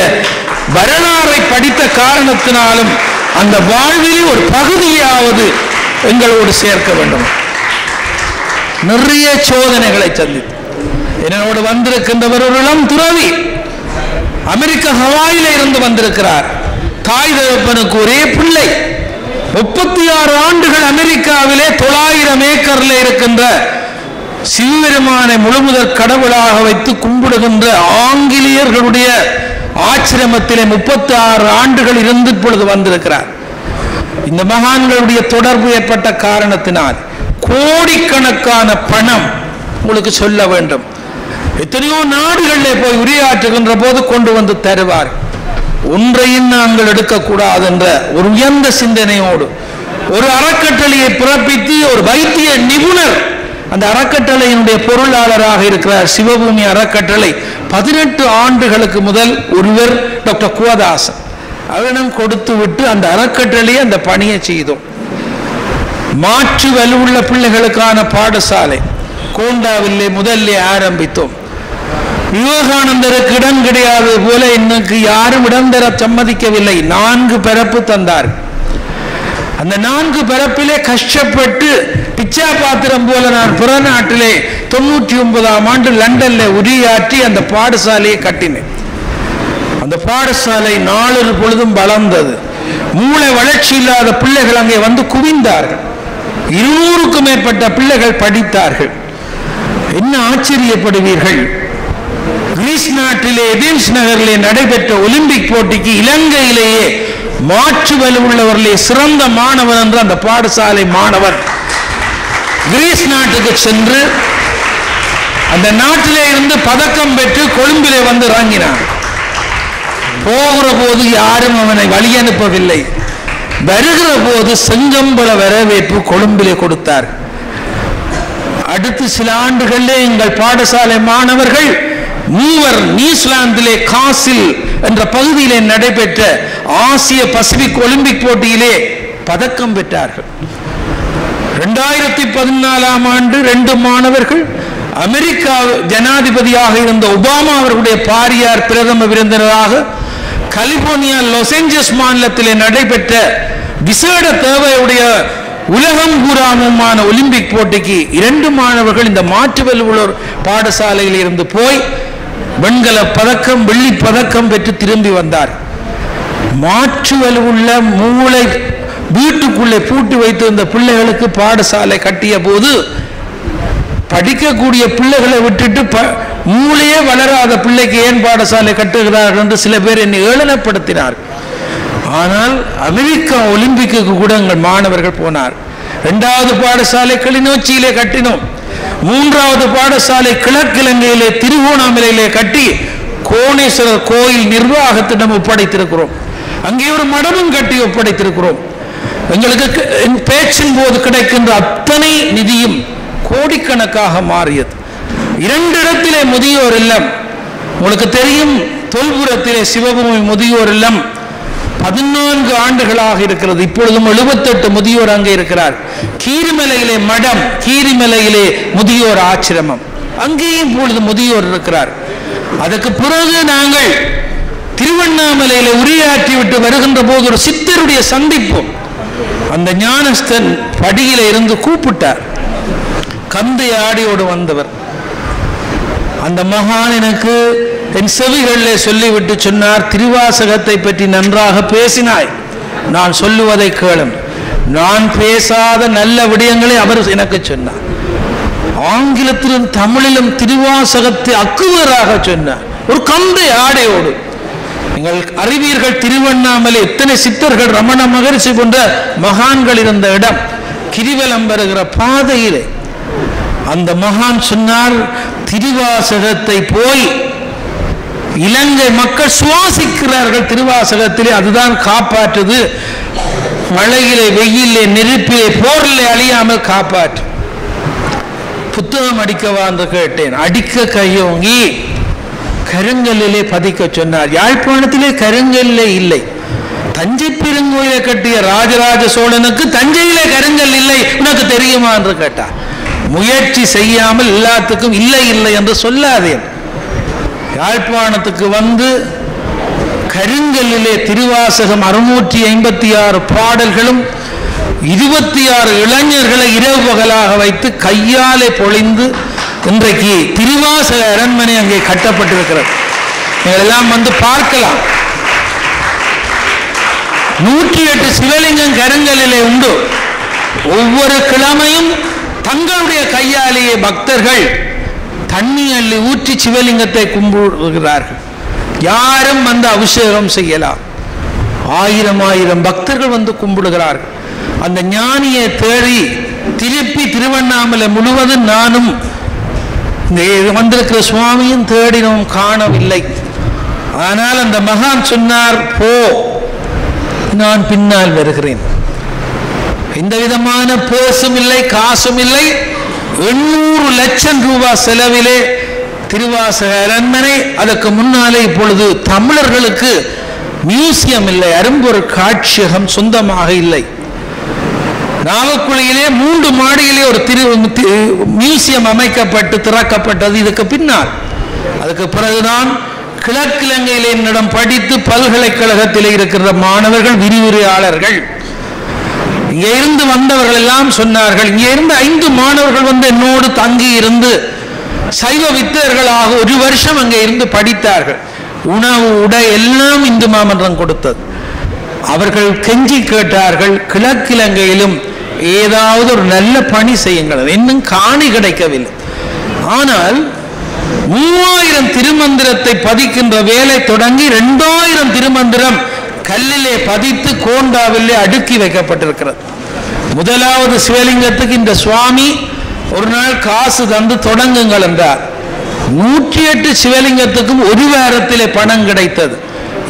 வரலாறை படித்த காரணத்தினாலும் அந்த வாழ்விலே ஒரு பகுதியாவது எங்களோடு சேர்க்க வேண்டும் நிறைய சோதனைகளை சந்தித்து என்னோடு வந்திருக்கின்றவர் ஒரு இளம் துறவி அமெரிக்க ஹவாயில இருந்து வந்திருக்கிறார் தாய் தகப்பனுக்கு ஒரே பிள்ளை முப்பத்தி ஆறு ஆண்டுகள் அமெரிக்காவிலே தொள்ளாயிரம் ஏக்கர்ல இருக்கின்ற சிவபெருமானை முழுமுதற் கடவுளாக வைத்து கும்பிடுகின்ற ஆங்கிலேயர்களுடைய ஆச்சிரமத்திலே முப்பத்தி ஆறு ஆண்டுகள் இருந்து இப்பொழுது வந்திருக்கிறார் இந்த மகான்களுடைய தொடர்பு ஏற்பட்ட காரணத்தினால் கோடிக்கணக்கான பணம் உங்களுக்கு சொல்ல வேண்டும் எத்தனையோ நாடுகளிலே போய் உரையாற்றுகின்ற போது கொண்டு வந்து தருவார் ஒன்றையும் நாங்கள் எடுக்கக்கூடாது என்ற ஒரு உயர்ந்த சிந்தனையோடு ஒரு அறக்கட்டளையை பிறப்பித்து ஒரு வைத்திய நிபுணர் அந்த அறக்கட்டளையினுடைய பொருளாளராக இருக்கிறார் சிவபூமி அறக்கட்டளை பதினெட்டு ஆண்டுகளுக்கு முதல் ஒருவர் டாக்டர் குவதாசன் அவரிடம் கொடுத்து விட்டு அந்த அறக்கட்டளையை அந்த பணியை செய்தோம் மாற்று வலுவுள்ள பிள்ளைகளுக்கான பாடசாலை கோண்டாவிலே முதல்ல ஆரம்பித்தோம் விவேகானந்தருக்கு இடம் கிடையாது போல இன்னைக்கு யாரும் இடம் தர சம்மதிக்கவில்லை நான்கு பிறப்பு தந்தார் அந்த நான்கு பிறப்பிலே கஷ்டப்பட்டு பிச்சா பாத்திரம் போல நான் பிற நாட்டிலே தொண்ணூற்றி ஒன்பதாம் ஆண்டு லண்டன்ல உரியாற்றி அந்த பாடசாலையை கட்டினேன் அந்த பாடசாலை நாளொரு பொழுதும் வளர்ந்தது மூளை வளர்ச்சி இல்லாத பிள்ளைகள் அங்கே வந்து குவிந்தார்கள் இருநூறுக்கும் மேற்பட்ட பிள்ளைகள் படித்தார்கள் என்ன ஆச்சரியப்படுவீர்கள் கிரீஸ் நாட்டிலே எதென்ஸ் நகரிலே நடைபெற்ற ஒலிம்பிக் போட்டிக்கு இலங்கையிலேயே மாற்று வலுவுள்ளவர்களே சிறந்த மாணவன் என்று அந்த பாடசாலை மாணவன் கிரீஸ் நாட்டுக்கு சென்று அந்த நாட்டிலே இருந்து பதக்கம் பெற்று கொழும்பிலே வந்து இறங்கினான் போகிற போது யாரும் அவனை வழி அனுப்பவில்லை வருகிற போது செங்கம்பள வரவேற்பு கொழும்பிலே கொடுத்தார் அடுத்து சில ஆண்டுகளிலே எங்கள் பாடசாலை மாணவர்கள் மூவர் நியூசிலாந்திலே காசில் என்ற பகுதியிலே நடைபெற்ற ஆசிய பசிபிக் ஒலிம்பிக் போட்டியிலே பதக்கம் பெற்றார்கள் ரெண்டாயிரத்தி பதினாலாம் ஆண்டு ரெண்டு மாணவர்கள் அமெரிக்கா ஜனாதிபதியாக இருந்த ஒபாமா அவர்களுடைய பாரியார் பிரதம விருந்தினராக கலிபோர்னியா லாஸ் ஏஞ்சல்ஸ் மாநிலத்திலே நடைபெற்ற விசேட தேவையுடைய உலகம் பூராமமான ஒலிம்பிக் போட்டிக்கு இரண்டு மாணவர்கள் இந்த மாற்று வல்லுவர் பாடசாலையில் இருந்து போய் வெண்கல பதக்கம் வெள்ளி பதக்கம் பெற்று திரும்பி வந்தார் மாற்று வலுவுள்ள மூளை வீட்டுக்குள்ளே பூட்டி வைத்திருந்த பிள்ளைகளுக்கு பாடசாலை கட்டிய போது படிக்கக்கூடிய பிள்ளைகளை விட்டுட்டு ப மூளையே வளராத பிள்ளைக்கு ஏன் பாடசாலை கட்டுகிறார்கள் என்று சில பேர் என்னை ஏளனப்படுத்தினார் ஆனால் அமெரிக்கா ஒலிம்பிக்கு கூட எங்கள் மாணவர்கள் போனார் இரண்டாவது பாடசாலை கிளிநொச்சியிலே கட்டினோம் மூன்றாவது பாடசாலை கிழக்கிழங்கையிலே திருவோணாமலையிலே கட்டி கோணேஸ்வரர் கோயில் நிர்வாகத்திடம் ஒப்படைத்திருக்கிறோம் அங்கே ஒரு மடமும் கட்டி ஒப்படைத்திருக்கிறோம் எங்களுக்கு க- என் பேச்சின் போது கிடைக்கின்ற அத்தனை நிதியும் கோடிக்கணக்காக மாறியது இரண்டு இடத்திலே முதியோர் இல்லம் உங்களுக்கு தெரியும் தொல்புரத்திலே சிவபூமி முதியோர் இல்லம் பதினான்கு ஆண்டுகளாக இருக்கிறது இப்பொழுதும் எழுபத்தெட்டு முதியோர் அங்கே இருக்கிறார் கீரிமலையிலே மடம் கீரிமலையிலே முதியோர் ஆசிரமம் அங்கேயும் இப்பொழுது முதியோர் இருக்கிறார் அதற்கு பிறகு நாங்கள் திருவண்ணாமலையில உரையாற்றி விட்டு வருகின்ற போது ஒரு சித்தருடைய சந்திப்பு அந்த ஞானஸ்தன் படியில இருந்து கூப்பிட்டார் கந்தை ஆடியோடு வந்தவர் அந்த மகான் எனக்கு என் செவிகளிலே சொல்லிவிட்டு சொன்னார் திருவாசகத்தை பற்றி நன்றாக பேசினாய் நான் சொல்லுவதை கேளும் நான் பேசாத நல்ல விடயங்களை அவர் எனக்கு சொன்னார் ஆங்கிலத்திலும் தமிழிலும் திருவாசகத்தை அக்குவராக சொன்னார் ஒரு கந்தை ஆடையோடு நீங்கள் அறிவீர்கள் திருவண்ணாமலை எத்தனை சித்தர்கள் ரமண மகரிஷி போன்ற மகான்கள் இருந்த இடம் கிரிவலம் வருகிற பாதையிலே அந்த மகான் சொன்னார் திருவாசகத்தை போய் இலங்கை மக்கள் சுவாசிக்கிறார்கள் திருவாசகத்திலே அதுதான் காப்பாற்றுது மழையிலே வெயிலே நெருப்பிலே போரிலே அழியாமல் காப்பாற்று புத்தகம் அடிக்கவா என்று கேட்டேன் அடிக்க கையோங்கி கருங்கல்லிலே பதிக்க சொன்னார் யாழ்ப்பாணத்திலே கருங்கல்லே இல்லை தஞ்சை பெருங்கோயிலை கட்டிய ராஜராஜ சோழனுக்கு தஞ்சையிலே கருங்கல் இல்லை உனக்கு தெரியுமா என்று கேட்டார் முயற்சி செய்யாமல் எல்லாத்துக்கும் இல்லை இல்லை என்று சொல்லாதேன் யாழ்ப்பாணத்துக்கு வந்து கருங்கல்லிலே திருவாசகம் அறுநூற்றி ஐம்பத்தி ஆறு பாடல்களும் இருபத்தி ஆறு இளைஞர்களை இரவு பகலாக வைத்து கையாலே பொழிந்து இன்றைக்கு திருவாசக அரண்மனை அங்கே கட்டப்பட்டிருக்கிறது நீங்கள் எல்லாம் வந்து பார்க்கலாம் நூற்றி எட்டு சிவலிங்கம் கருங்கலிலே உண்டு ஒவ்வொரு கிழமையும் தங்களுடைய கையாலேயே பக்தர்கள் தண்ணி அள்ளி ஊற்றி சிவலிங்கத்தை கும்பிடுகிறார்கள் யாரும் வந்து அபிஷேகம் செய்யலாம் ஆயிரம் ஆயிரம் பக்தர்கள் வந்து கும்பிடுகிறார்கள் அந்த ஞானியை தேடி திருப்பி திருவண்ணாமலை முழுவதும் நானும் இங்கே வந்திருக்கிற சுவாமியும் தேடினோம் காணவில்லை ஆனால் அந்த மகான் சொன்னார் போ நான் பின்னால் வருகிறேன் எந்த விதமான பேசும் இல்லை காசும் இல்லை எண்ணூறு லட்சம் ரூபாய் செலவிலே திருவாசக அரண்மனை அதற்கு முன்னாலே இப்பொழுது தமிழர்களுக்கு மியூசியம் இல்லை அரும்பொரு காட்சியகம் சொந்தமாக இல்லை நாகக்குழியிலே மூன்று மாடியிலே ஒரு திரு தி- மியூசியம் அமைக்கப்பட்டு திறக்கப்பட்டது இதுக்கு பின்னால் அதுக்கு பிறகுதான் கிழக்கிழங்கையில் என்னிடம் படித்து பல்கலைக்கழகத்தில் இருக்கிற மாணவர்கள் விரிவுரையாளர்கள் இங்கே இருந்து வந்தவர்கள் எல்லாம் சொன்னார்கள் இங்கே இருந்து ஐந்து மாணவர்கள் வந்து என்னோடு தங்கி இருந்து சைவ வித்தர்களாக ஒரு வருஷம் அங்கே இருந்து படித்தார்கள் உணவு உடை எல்லாம் இந்து மாமன்றம் கொடுத்தது அவர்கள் கெஞ்சி கேட்டார்கள் கிழக்கிழங்கையிலும் ஏதாவது ஒரு நல்ல பணி செய்யுங்கள் இன்னும் காணி கிடைக்கவில்லை ஆனால் மூவாயிரம் திருமந்திரத்தை பதிக்கின்ற வேலை தொடங்கி ரெண்டாயிரம் திருமந்திரம் கல்லிலே பதித்து கோண்டாவிலே அடுக்கி வைக்கப்பட்டிருக்கிறது முதலாவது சிவலிங்கத்துக்கு இந்த சுவாமி ஒரு நாள் காசு தந்து தொடங்குங்கள் என்றார் நூற்றி எட்டு சிவலிங்கத்துக்கும் ஒரு வாரத்திலே பணம் கிடைத்தது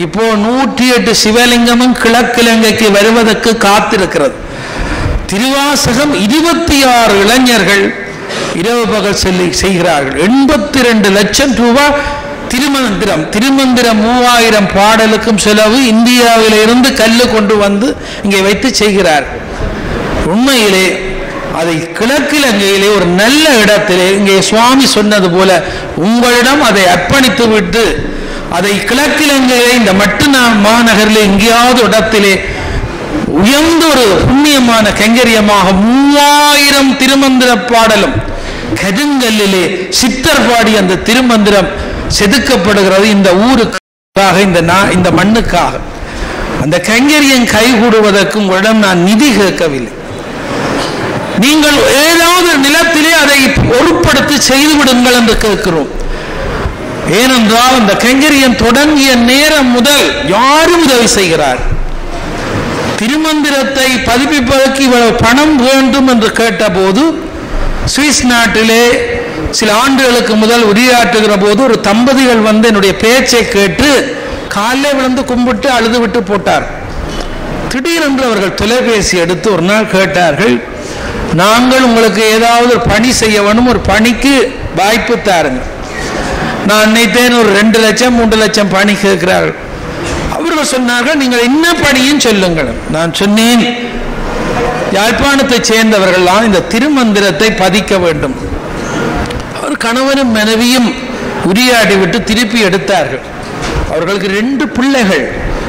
இப்போ நூற்றி எட்டு சிவலிங்கமும் கிழக்கிழங்கைக்கு வருவதற்கு காத்திருக்கிறது திருவாசகம் இருபத்தி ஆறு இளைஞர்கள் இரவு பகல் செல்லி செய்கிறார்கள் எண்பத்தி ரெண்டு லட்சம் ரூபாய் திருமந்திரம் திருமந்திரம் மூவாயிரம் பாடலுக்கும் செலவு இந்தியாவில இருந்து கல்லு கொண்டு வந்து இங்கே வைத்து செய்கிறார்கள் உண்மையிலே அதை கிழக்கிழங்கையிலே ஒரு நல்ல இடத்திலே இங்கே சுவாமி சொன்னது போல உங்களிடம் அதை அர்ப்பணித்து விட்டு அதை கிழக்கிழங்கையிலே இந்த மட்டுநா மாநகரில் எங்கேயாவது இடத்திலே உயர்ந்த ஒரு புண்ணியமான கைங்கரியமாக மூவாயிரம் திருமந்திர பாடலும் கருங்கல்லிலே சித்தர் பாடி அந்த திருமந்திரம் செதுக்கப்படுகிறது இந்த ஊருக்காக இந்த நா- இந்த மண்ணுக்காக அந்த கைங்கரியம் கைகூடுவதற்கு உங்களிடம் நான் நிதி கேட்கவில்லை நீங்கள் ஏதாவது நிலத்திலே அதை பொருட்படுத்தி செய்து விடுங்கள் என்று கேட்கிறோம் ஏனென்றால் அந்த கைங்கரியம் தொடங்கிய நேரம் முதல் யாரும் உதவி செய்கிறார் திருமந்திரத்தை பதிப்பிப்பதற்கு இவ்வளவு பணம் வேண்டும் என்று கேட்டபோது சுவிஸ் நாட்டிலே சில ஆண்டுகளுக்கு முதல் உரையாற்றுகிற போது ஒரு தம்பதிகள் வந்து என்னுடைய பேச்சை கேட்டு காலைல விழுந்து கும்பிட்டு அழுது விட்டு போட்டார் திடீரென்று அவர்கள் தொலைபேசி எடுத்து ஒரு நாள் கேட்டார்கள் நாங்கள் உங்களுக்கு ஏதாவது ஒரு பணி செய்ய வேணும் ஒரு பணிக்கு வாய்ப்பு தாருங்க நான் நினைத்தேன் ஒரு ரெண்டு லட்சம் மூன்று லட்சம் பணி கேட்கிறார்கள் அவர்கள் சொன்னார்கள் நீங்கள் என்ன பணியும் சொல்லுங்கள் நான் சொன்னேன் யாழ்ப்பாணத்தைச் சேர்ந்தவர்கள்லாம் இந்த திருமந்திரத்தை பதிக்க வேண்டும் அவர் கணவனும் மனைவியும் உரியாடி விட்டு திருப்பி எடுத்தார்கள் அவர்களுக்கு ரெண்டு பிள்ளைகள்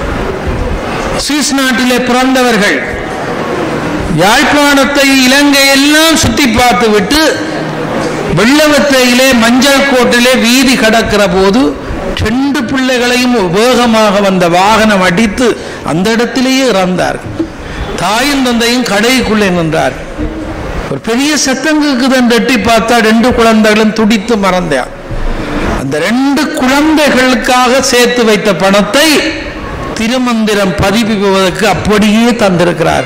சுவிஸ் நாட்டிலே பிறந்தவர்கள் யாழ்ப்பாணத்தை இலங்கை எல்லாம் சுத்தி பார்த்து விட்டு வெள்ளவத்தையிலே மஞ்சள் கோட்டிலே வீதி கடக்கிற போது ரெண்டு பிள்ளைகளையும் வேகமாக வந்த வாகனம் அடித்து அந்த இடத்திலேயே இறந்தார்கள் தாயும் தந்தையும் கடைக்குள்ளே நின்றார் ஒரு பெரிய சத்தம் கேக்குதுன்னு எட்டி பார்த்தா ரெண்டு குழந்தைகளும் துடித்து மறந்தார் அந்த ரெண்டு குழந்தைகளுக்காக சேர்த்து வைத்த பணத்தை திருமந்திரம் பதிப்பிப்பதற்கு அப்படியே தந்திருக்கிறார்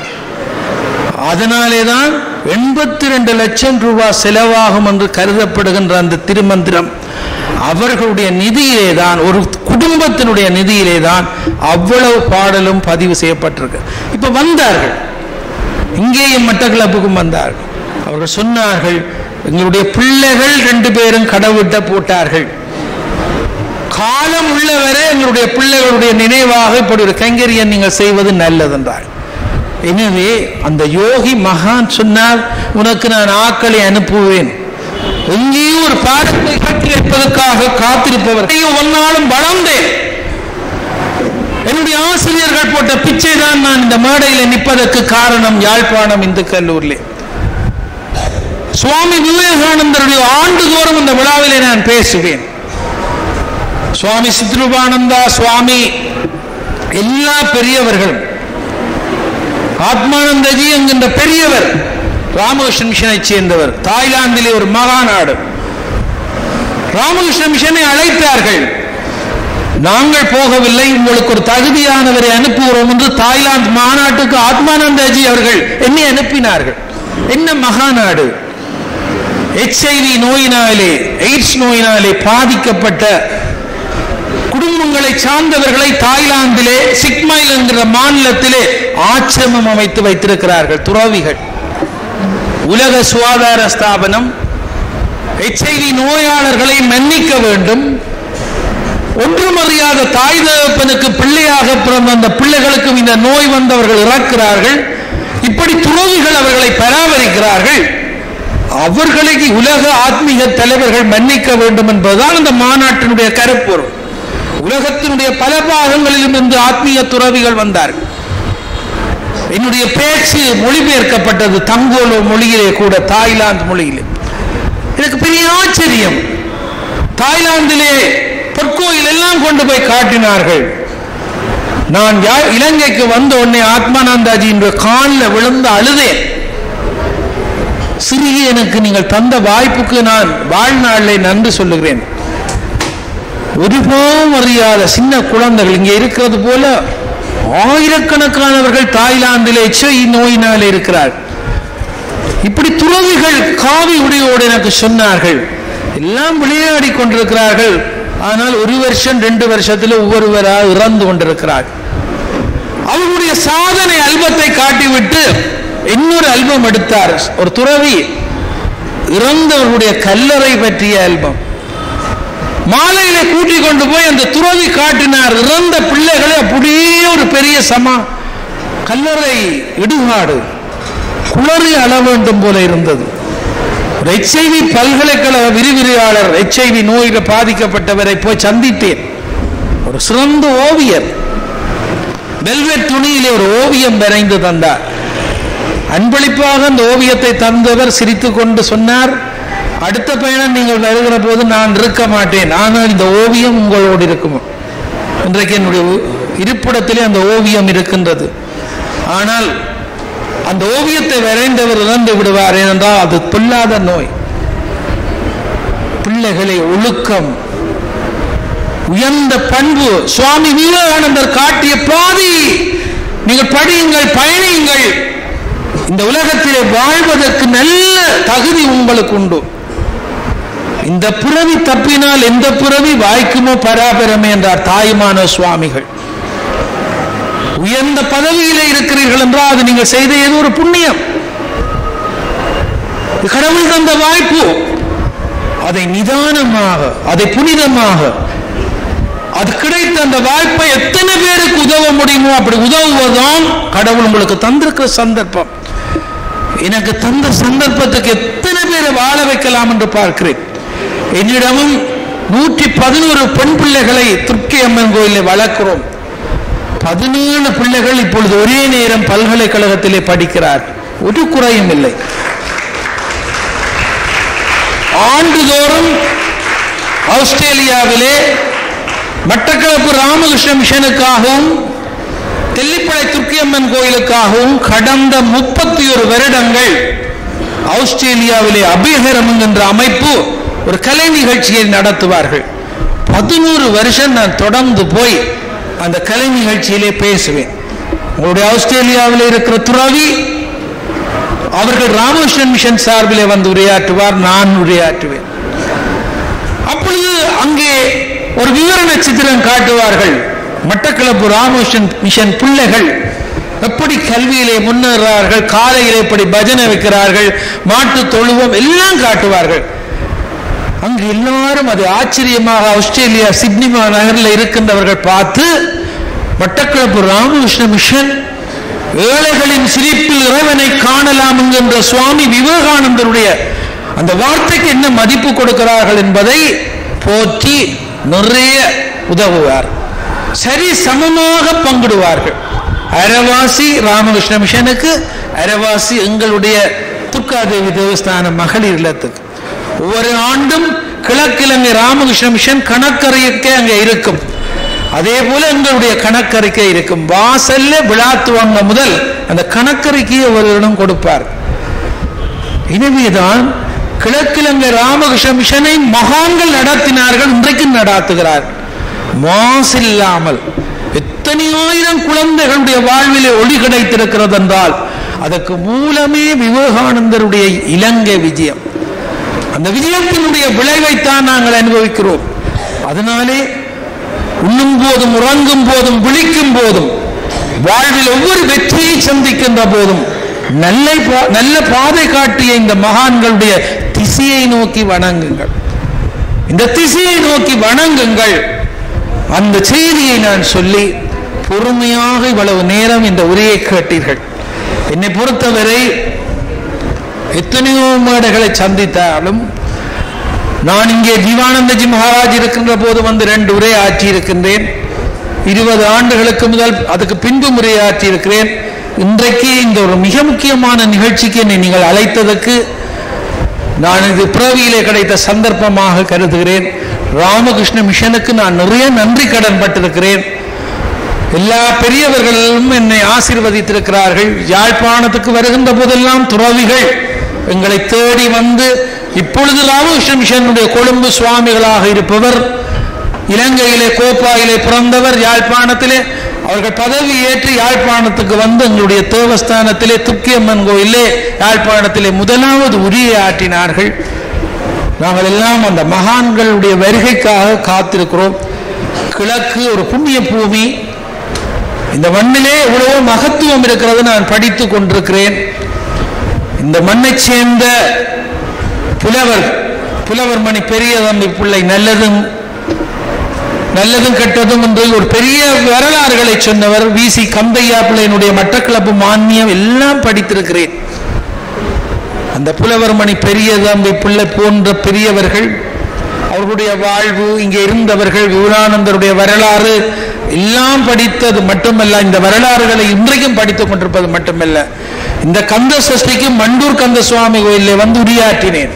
அதனாலே தான் எண்பத்தி ரெண்டு லட்சம் ரூபாய் செலவாகும் என்று கருதப்படுகின்ற அந்த திருமந்திரம் அவர்களுடைய நிதியிலே தான் ஒரு குடும்பத்தினுடைய நிதியிலே தான் அவ்வளவு பாடலும் பதிவு செய்யப்பட்டிருக்கு இப்ப வந்தார்கள் இங்கேயும் மட்டக்களப்புக்கும் வந்தார்கள் அவர்கள் சொன்னார்கள் எங்களுடைய பிள்ளைகள் ரெண்டு பேரும் கடவுட்ட போட்டார்கள் காலம் உள்ளவரை எங்களுடைய பிள்ளைகளுடைய நினைவாக இப்படி ஒரு கைங்கரியம் நீங்கள் செய்வது நல்லது என்றார் எனவே அந்த யோகி மகான் சொன்னார் உனக்கு நான் ஆக்களை அனுப்புவேன் எங்கேயும் ஒரு பாடத்தை கட்டி வைப்பதற்காக காத்திருப்பவர் ஒன்னாலும் வளர்ந்தேன் என்னுடைய ஆசிரியர்கள் போட்ட பிச்சை தான் நான் இந்த மேடையில் நிற்பதற்கு காரணம் யாழ்ப்பாணம் இந்து கல்லூரிலே சுவாமி விவேகானந்தருடைய ஆண்டுதோறும் இந்த விழாவிலே நான் பேசுவேன் சுவாமி சித்ருபானந்தா சுவாமி எல்லா பெரியவர்களும் ஆத்மானந்தஜி என்கின்ற பெரியவர் ராமகிருஷ்ண மிஷனை சேர்ந்தவர் தாய்லாந்திலே ஒரு மகாநாடு ராமகிருஷ்ண மிஷனை அழைத்தார்கள் நாங்கள் போகவில்லை உங்களுக்கு ஒரு தகுதியானவரை அனுப்புகிறோம் என்று தாய்லாந்து மாநாட்டுக்கு ஆத்மானந்தாஜி அவர்கள் என்னை அனுப்பினார்கள் என்ன மகாநாடு எச்ஐவி நோயினாலே எய்ட்ஸ் நோயினாலே பாதிக்கப்பட்ட குடும்பங்களை சார்ந்தவர்களை தாய்லாந்திலே சிக்மைல் என்கிற மாநிலத்திலே ஆச்சிரமம் அமைத்து வைத்திருக்கிறார்கள் துறவிகள் உலக சுகாதார ஸ்தாபனம் எச்ஐவி நோயாளர்களை மன்னிக்க வேண்டும் ஒன்றுமறியாத தாய் தகப்பனுக்கு பிள்ளையாக பிறந்த அந்த பிள்ளைகளுக்கும் இந்த நோய் வந்தவர்கள் இறக்கிறார்கள் இப்படி துறவிகள் அவர்களை பராமரிக்கிறார்கள் அவர்களை உலக ஆத்மீக தலைவர்கள் மன்னிக்க வேண்டும் என்பதுதான் இந்த மாநாட்டினுடைய கருப்பொருள் உலகத்தினுடைய பல பாகங்களிலும் இருந்து ஆத்மீக துறவிகள் வந்தார்கள் என்னுடைய பேச்சு மொழிபெயர்க்கப்பட்டது தங்கோலோ மொழியிலே கூட தாய்லாந்து மொழியிலே எனக்கு பெரிய ஆச்சரியம் தாய்லாந்திலே பொற்கோயில் எல்லாம் கொண்டு போய் காட்டினார்கள் நான் யா- இலங்கைக்கு வந்த உடனே ஆத்மானந்தாஜி என்ற காலில் விழுந்து அழுதேன் சிறிய எனக்கு நீங்கள் தந்த வாய்ப்புக்கு நான் வாழ்நாளில் நன்றி சொல்லுகிறேன் ஒருபோதும் அறியாத சின்ன குழந்தைகள் இங்கே இருக்கிறது போல ஆயிரக்கணக்கானவர்கள் தாய்லாந்திலே எச்ஐ நோயினால் இருக்கிறார் இப்படி துறவிகள் காவி உடையோடு எனக்கு சொன்னார்கள் எல்லாம் விளையாடி கொண்டிருக்கிறார்கள் ஆனால் ஒரு வருஷம் ரெண்டு வருஷத்துல ஒவ்வொருவராக இறந்து கொண்டிருக்கிறார் அவருடைய சாதனை அல்பத்தை காட்டிவிட்டு இன்னொரு அல்பம் எடுத்தார் ஒரு துறவி இறந்தவர்களுடைய கல்லறை பற்றிய ஆல்பம் மாலையில கூட்டிக் கொண்டு போய் அந்த துறவி காட்டினார் இறந்த பிள்ளைகளை அப்படியே ஒரு பெரிய சமா கல்லறை இடுகாடு குளறி அள வேண்டும் போல இருந்தது ஒரு எச்ஐவி பல்கலைக்கழக விரிவிரியாளர் எச்ஐவி நோயில பாதிக்கப்பட்டவரை போய் சந்தித்தேன் ஒரு சிறந்த ஓவியர் வெல்வெட் துணியிலே ஒரு ஓவியம் வரைந்து தந்தார் அன்பளிப்பாக அந்த ஓவியத்தை தந்தவர் சிரித்துக் கொண்டு சொன்னார் அடுத்த பயணம் நீங்கள் வருகிற போது நான் இருக்க மாட்டேன் ஆனால் இந்த ஓவியம் உங்களோடு இருக்கும் இன்றைக்கு என்னுடைய உ- இருப்பிடத்திலே அந்த ஓவியம் இருக்கின்றது ஆனால் அந்த ஓவியத்தை வரைந்தவர் இறந்து விடுவார் ஏனென்றால் அது பொல்லாத நோய் பிள்ளைகளை ஒழுக்கம் உயர்ந்த பண்பு சுவாமி விவேகானந்தர் காட்டிய பாதி நீங்கள் படியுங்கள் பயணியுங்கள் இந்த உலகத்திலே வாழ்வதற்கு நல்ல தகுதி உங்களுக்கு உண்டு இந்த பிறவி தப்பினால் எந்த பிறவி வாய்க்குமோ பராபரமே என்றார் தாயுமான சுவாமிகள் உயர்ந்த பதவியிலே இருக்கிறீர்கள் என்றால் அது நீங்கள் செய்த ஏதோ ஒரு புண்ணியம் இது கடவுள் தந்த வாய்ப்பு அதை நிதானமாக அதை புனிதமாக அது கிடைத்த அந்த வாய்ப்பை எத்தனை பேருக்கு உதவ முடியுமோ அப்படி உதவுவதுதான் கடவுள் உங்களுக்கு தந்திருக்கிற சந்தர்ப்பம் எனக்கு தந்த சந்தர்ப்பத்துக்கு எத்தனை பேரை வாழ வைக்கலாம் என்று பார்க்கிறேன் என்னிடமும் நூற்றி பதினோரு பெண் பிள்ளைகளை துர்க்கி அம்மன் கோயிலில் வளர்க்கிறோம் பதினேழு பிள்ளைகள் இப்பொழுது ஒரே நேரம் பல்கலைக்கழகத்திலே படிக்கிறார் ஒரு குறையும் இல்லை ஆண்டுதோறும் ஆஸ்திரேலியாவிலே மட்டக்களப்பு ராமகிருஷ்ண மிஷனுக்காகவும் தெல்லிப்பளை துர்க்கியம்மன் கோயிலுக்காகவும் கடந்த முப்பத்தி ஒரு வருடங்கள் ஆஸ்திரேலியாவிலே அபிஹரம் என்கின்ற அமைப்பு ஒரு கலை நிகழ்ச்சியை நடத்துவார்கள் பதினோரு வருஷம் நான் தொடர்ந்து போய் அந்த கலை நிகழ்ச்சியிலே பேசுவேன் உங்களுடைய ஆஸ்திரேலியாவில் இருக்கிற துறவி அவர்கள் ராமகிருஷ்ணன் மிஷன் சார்பிலே வந்து உரையாற்றுவார் நான் உரையாற்றுவேன் அப்பொழுது அங்கே ஒரு விவரண சித்திரம் காட்டுவார்கள் மட்டக்களப்பு ராமகிருஷ்ணன் மிஷன் பிள்ளைகள் எப்படி கல்வியிலே முன்னேறார்கள் காலையிலே எப்படி பஜனை வைக்கிறார்கள் மாட்டு தொழுவம் எல்லாம் காட்டுவார்கள் அங்கு எல்லாரும் அது ஆச்சரியமாக ஆஸ்திரேலியா சிட்னி நகரில் இருக்கின்றவர்கள் பார்த்து மட்டக்களப்பு ராமகிருஷ்ண மிஷன் ஏழைகளின் சிரிப்பில் இறைவனை காணலாம் என்கின்ற சுவாமி விவேகானந்தருடைய அந்த வார்த்தைக்கு என்ன மதிப்பு கொடுக்கிறார்கள் என்பதை போற்றி நிறைய உதவுவார் சரி சமமாக பங்கிடுவார்கள் அரவாசி ராமகிருஷ்ண மிஷனுக்கு அரவாசி எங்களுடைய துர்காதேவி தேவஸ்தான மகளிர் இல்லத்துக்கு ஒவ்வொரு ஆண்டும் கிழக்கிழங்கை ராமகிருஷ்ண மிஷன் கணக்கறிக்கை அங்கே இருக்கும் அதே போல எங்களுடைய கணக்கறிக்கை இருக்கும் வாசல்ல விழாத்துவங்க முதல் அந்த கணக்கறிக்கையை ஒருவரிடம் கொடுப்பார் எனவேதான் கிழக்கிழங்கை ராமகிருஷ்ண மிஷனை மகான்கள் நடத்தினார்கள் இன்றைக்கு நடாத்துகிறார்கள் மாசில்லாமல் எத்தனை ஆயிரம் குழந்தைகளுடைய வாழ்விலே ஒளி கிடைத்திருக்கிறது என்றால் அதற்கு மூலமே விவேகானந்தருடைய இலங்கை விஜயம் அந்த விஜயத்தினுடைய விளைவைத்தான் நாங்கள் அனுபவிக்கிறோம் அதனாலே உண்ணும் போதும் உறங்கும் போதும் விழிக்கும் போதும் வாழ்வில் ஒவ்வொரு வெற்றியை சந்திக்கின்ற போதும் நல்ல பா- நல்ல பாதை காட்டிய இந்த மகான்களுடைய திசையை நோக்கி வணங்குங்கள் இந்த திசையை நோக்கி வணங்குங்கள் அந்த செய்தியை நான் சொல்லி பொறுமையாக இவ்வளவு நேரம் இந்த உரையை கேட்டீர்கள் என்னை பொறுத்தவரை எத்தனையோ மேடைகளை சந்தித்தாலும் நான் இங்கே ஜீவானந்தஜி மகாராஜ் இருக்கின்ற போது வந்து ரெண்டு உரை ஆற்றி இருக்கின்றேன் இருபது ஆண்டுகளுக்கு முதல் அதுக்கு பின்பு உரையாற்றி இருக்கிறேன் இன்றைக்கு இந்த ஒரு மிக முக்கியமான நிகழ்ச்சிக்கு என்னை நீங்கள் அழைத்ததற்கு நான் இது பிறவியிலே கிடைத்த சந்தர்ப்பமாக கருதுகிறேன் ராமகிருஷ்ண மிஷனுக்கு நான் நிறைய நன்றி கடன் பட்டிருக்கிறேன் எல்லா பெரியவர்களும் என்னை ஆசீர்வதித்திருக்கிறார்கள் யாழ்ப்பாணத்துக்கு வருகின்ற போதெல்லாம் துறவிகள் எங்களை தேடி வந்து இப்பொழுது ராமகிருஷ்ண மிஷனுடைய கொழும்பு சுவாமிகளாக இருப்பவர் இலங்கையிலே கோப்பாயிலே பிறந்தவர் யாழ்ப்பாணத்திலே அவர்கள் பதவி ஏற்று யாழ்ப்பாணத்துக்கு வந்து எங்களுடைய தேவஸ்தானத்திலே துக்கியம்மன் கோயிலே யாழ்ப்பாணத்திலே முதலாவது உரியை ஆற்றினார்கள் நாங்கள் எல்லாம் அந்த மகான்களுடைய வருகைக்காக காத்திருக்கிறோம் கிழக்கு ஒரு புண்ணிய பூமி இந்த மண்ணிலே எவ்வளவோ மகத்துவம் இருக்கிறது நான் படித்து கொண்டிருக்கிறேன் இந்த மண்ணைச் சேர்ந்த புலவர் புலவர் மணி பெரிய தம்பி பிள்ளை நல்லதும் நல்லதும் கெட்டதும் என்று ஒரு பெரிய வரலாறுகளை சொன்னவர் விசி கந்தையா பிள்ளையினுடைய மட்டக்களப்பு மானியம் எல்லாம் படித்திருக்கிறேன் அந்த புலவர் மணி பெரிய தம்பி பிள்ளை போன்ற பெரியவர்கள் அவர்களுடைய வாழ்வு இங்கே இருந்தவர்கள் விவரானந்தருடைய வரலாறு எல்லாம் படித்தது மட்டுமல்ல இந்த வரலாறுகளை இன்றைக்கும் படித்துக் கொண்டிருப்பது மட்டுமல்ல இந்த கந்த சஷ்டிக்கு மண்டூர் கந்த சுவாமி கோயிலில் வந்து உரையாற்றினேன்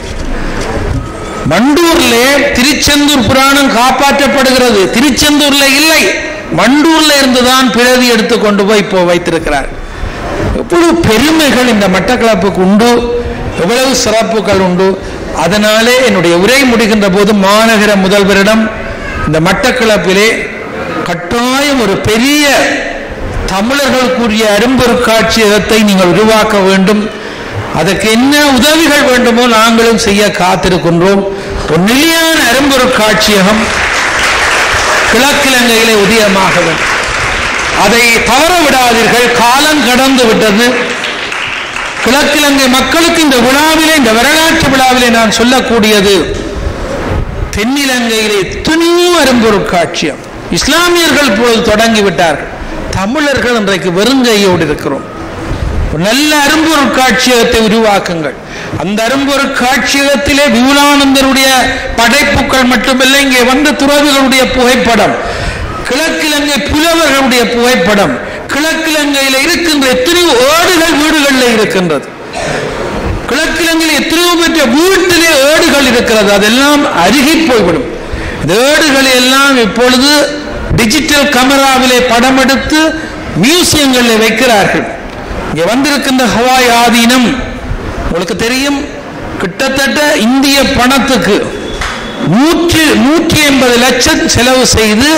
மண்டூர்ல திருச்செந்தூர் புராணம் காப்பாற்றப்படுகிறது திருச்செந்தூர்ல இல்லை மண்டூர்ல இருந்துதான் பிறவி எடுத்து கொண்டு போய் இப்போ வைத்திருக்கிறார் எவ்வளவு பெருமைகள் இந்த மட்டக்களப்புக்கு உண்டு எவ்வளவு சிறப்புகள் உண்டு அதனாலே என்னுடைய உரை முடிகின்ற போது மாநகர முதல்வரிடம் இந்த மட்டக்களப்பிலே கட்டாயம் ஒரு பெரிய தமிழர்களுக்குரிய அரும்பொருட்காட்சியகத்தை நீங்கள் உருவாக்க வேண்டும் அதற்கு என்ன உதவிகள் வேண்டுமோ நாங்களும் செய்ய காத்திருக்கின்றோம் ஒரு நிலையான அரும்பொருட்காட்சியகம் கிழக்கிழங்கையிலே உதயமாக வேண்டும் அதை தவற விடாதீர்கள் காலம் கடந்து விட்டது கிழக்கிழங்கை மக்களுக்கு இந்த விழாவிலே இந்த வரலாற்று விழாவிலே நான் சொல்லக்கூடியது தென்னிலங்கையிலே எத்தனையோ அரும்பொருட்காட்சியம் இஸ்லாமியர்கள் இப்பொழுது தொடங்கிவிட்டார்கள் தமிழர்கள் இன்றைக்கு வெறுங்கையோடு இருக்கிறோம் ஒரு நல்ல அரும்பொருள் காட்சியகத்தை உருவாக்குங்கள் அந்த அரும்பொருள் காட்சியகத்திலே விபுலானந்தருடைய படைப்புகள் மட்டுமல்ல இங்கே வந்த துறவிகளுடைய புகைப்படம் கிழக்கிழங்கை புலவர்களுடைய புகைப்படம் கிழக்கிழங்கையில் இருக்கின்ற எத்தனையோ ஏடுகள் வீடுகளில் இருக்கின்றது கிழக்கிழங்கையில் எத்தனையோ பெற்ற வீட்டிலே ஏடுகள் இருக்கிறது அதெல்லாம் அருகி போய்விடும் இந்த ஏடுகளை எல்லாம் இப்பொழுது டிஜிட்டல் கேமராவிலே படம் எடுத்து மியூசியங்களில் வைக்கிறார்கள் இங்கே வந்திருக்கின்ற ஹவாய் ஆதீனம் உங்களுக்கு தெரியும் கிட்டத்தட்ட இந்திய பணத்துக்கு நூற்றி நூற்றி எண்பது லட்சம் செலவு செய்து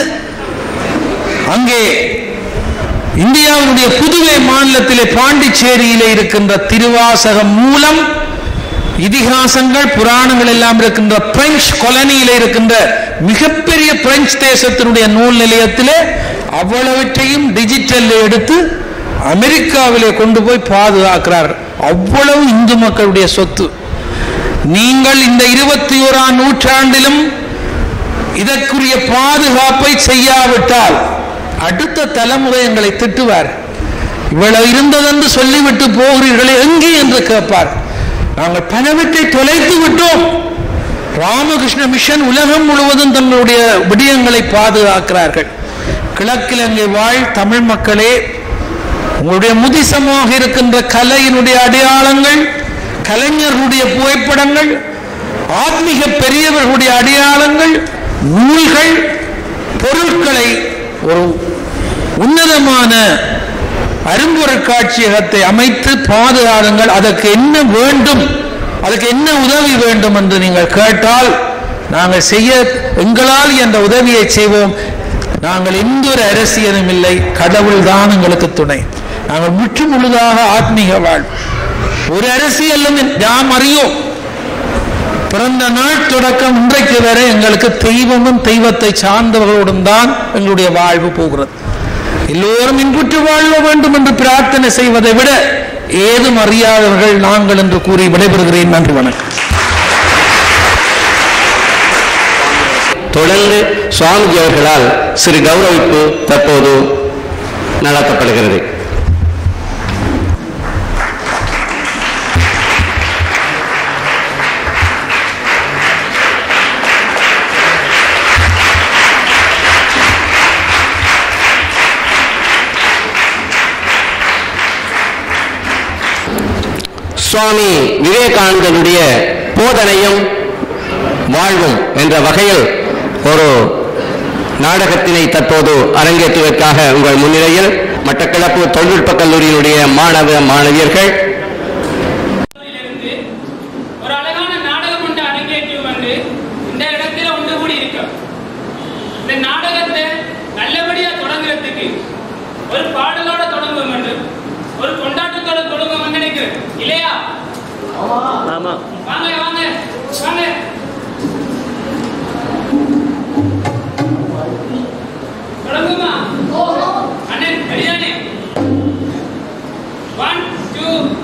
அங்கே இந்தியாவினுடைய புதுவை மாநிலத்திலே பாண்டிச்சேரியிலே இருக்கின்ற திருவாசகம் மூலம் இதிகாசங்கள் புராணங்கள் எல்லாம் இருக்கின்ற பிரெஞ்சு கொலனியில இருக்கின்ற மிகப்பெரிய பிரெஞ்சு தேசத்தினுடைய நூல் நிலையத்திலே அவ்வளவற்றையும் டிஜிட்டல்ல எடுத்து அமெரிக்காவிலே கொண்டு போய் பாதுகாக்கிறார் அவ்வளவு இந்து மக்களுடைய சொத்து நீங்கள் இந்த இருபத்தி ஓராம் நூற்றாண்டிலும் இதற்குரிய பாதுகாப்பை செய்யாவிட்டால் அடுத்த தலைமுறை எங்களை திட்டுவார் இவ்வளவு இருந்ததென்று சொல்லிவிட்டு போகிறீர்களே எங்கே என்று கேட்பார் நாங்கள் பலவற்றை தொலைத்து விட்டோம் ராமகிருஷ்ண மிஷன் உலகம் முழுவதும் தங்களுடைய விடயங்களை பாதுகாக்கிறார்கள் கிழக்கிழங்கை வாழ் தமிழ் மக்களே உங்களுடைய முதிசமாக இருக்கின்ற கலையினுடைய அடையாளங்கள் கலைஞர்களுடைய புகைப்படங்கள் ஆத்மீக பெரியவர்களுடைய அடையாளங்கள் நூல்கள் பொருட்களை ஒரு உன்னதமான அரும்பொருள் காட்சியகத்தை அமைத்து பாதுகாருங்கள் அதற்கு என்ன வேண்டும் அதுக்கு என்ன உதவி வேண்டும் என்று நீங்கள் கேட்டால் நாங்கள் செய்ய எங்களால் என்ற உதவியை செய்வோம் நாங்கள் எந்த ஒரு அரசியலும் இல்லை கடவுள் தான் எங்களுக்கு துணை நாங்கள் முற்று முழுதாக ஆத்மீக வாழ் ஒரு அரசியலும் நாம் அறியோம் பிறந்த நாள் தொடக்கம் இன்றைக்கு வரை எங்களுக்கு தெய்வமும் தெய்வத்தை சார்ந்தவர்களோடும் தான் எங்களுடைய வாழ்வு போகிறது எல்லோரும் இன்புற்று வாழ வேண்டும் என்று பிரார்த்தனை செய்வதை விட ஏதும் அறியாதவர்கள் நாங்கள் என்று கூறி விடைபெறுகிறேன் நன்றி வணக்கம் தொடர்ந்து சுவாமிஜி அவர்களால் சிறு கௌரவிப்பு தற்போது நடத்தப்படுகிறது சுவாமி விவேகானந்தருடைய போதனையும் வாழ்வும் என்ற வகையில் ஒரு நாடகத்தினை தற்போது அரங்கேற்றுவதற்காக உங்கள் முன்னிலையில் மட்டக்களப்பு தொழில்நுட்ப கல்லூரியினுடைய மாணவ மாணவியர்கள் இருந்து ஒரு அழகான நாடகம் ஒன்று அரங்கேற்றி வந்து இந்த இடத்துல ஒன்று கூடி இருக்கோம் இந்த நாடகத்தை நல்லபடியா தொடங்குறதுக்கு ஒரு பாடலோட தொடங்கும் என்று ஒரு கொண்டாட்டத்தோட தொடங்கும் நினைக்கிறேன் இல்லையா ஆமா வாங்க வாங்க வாங்க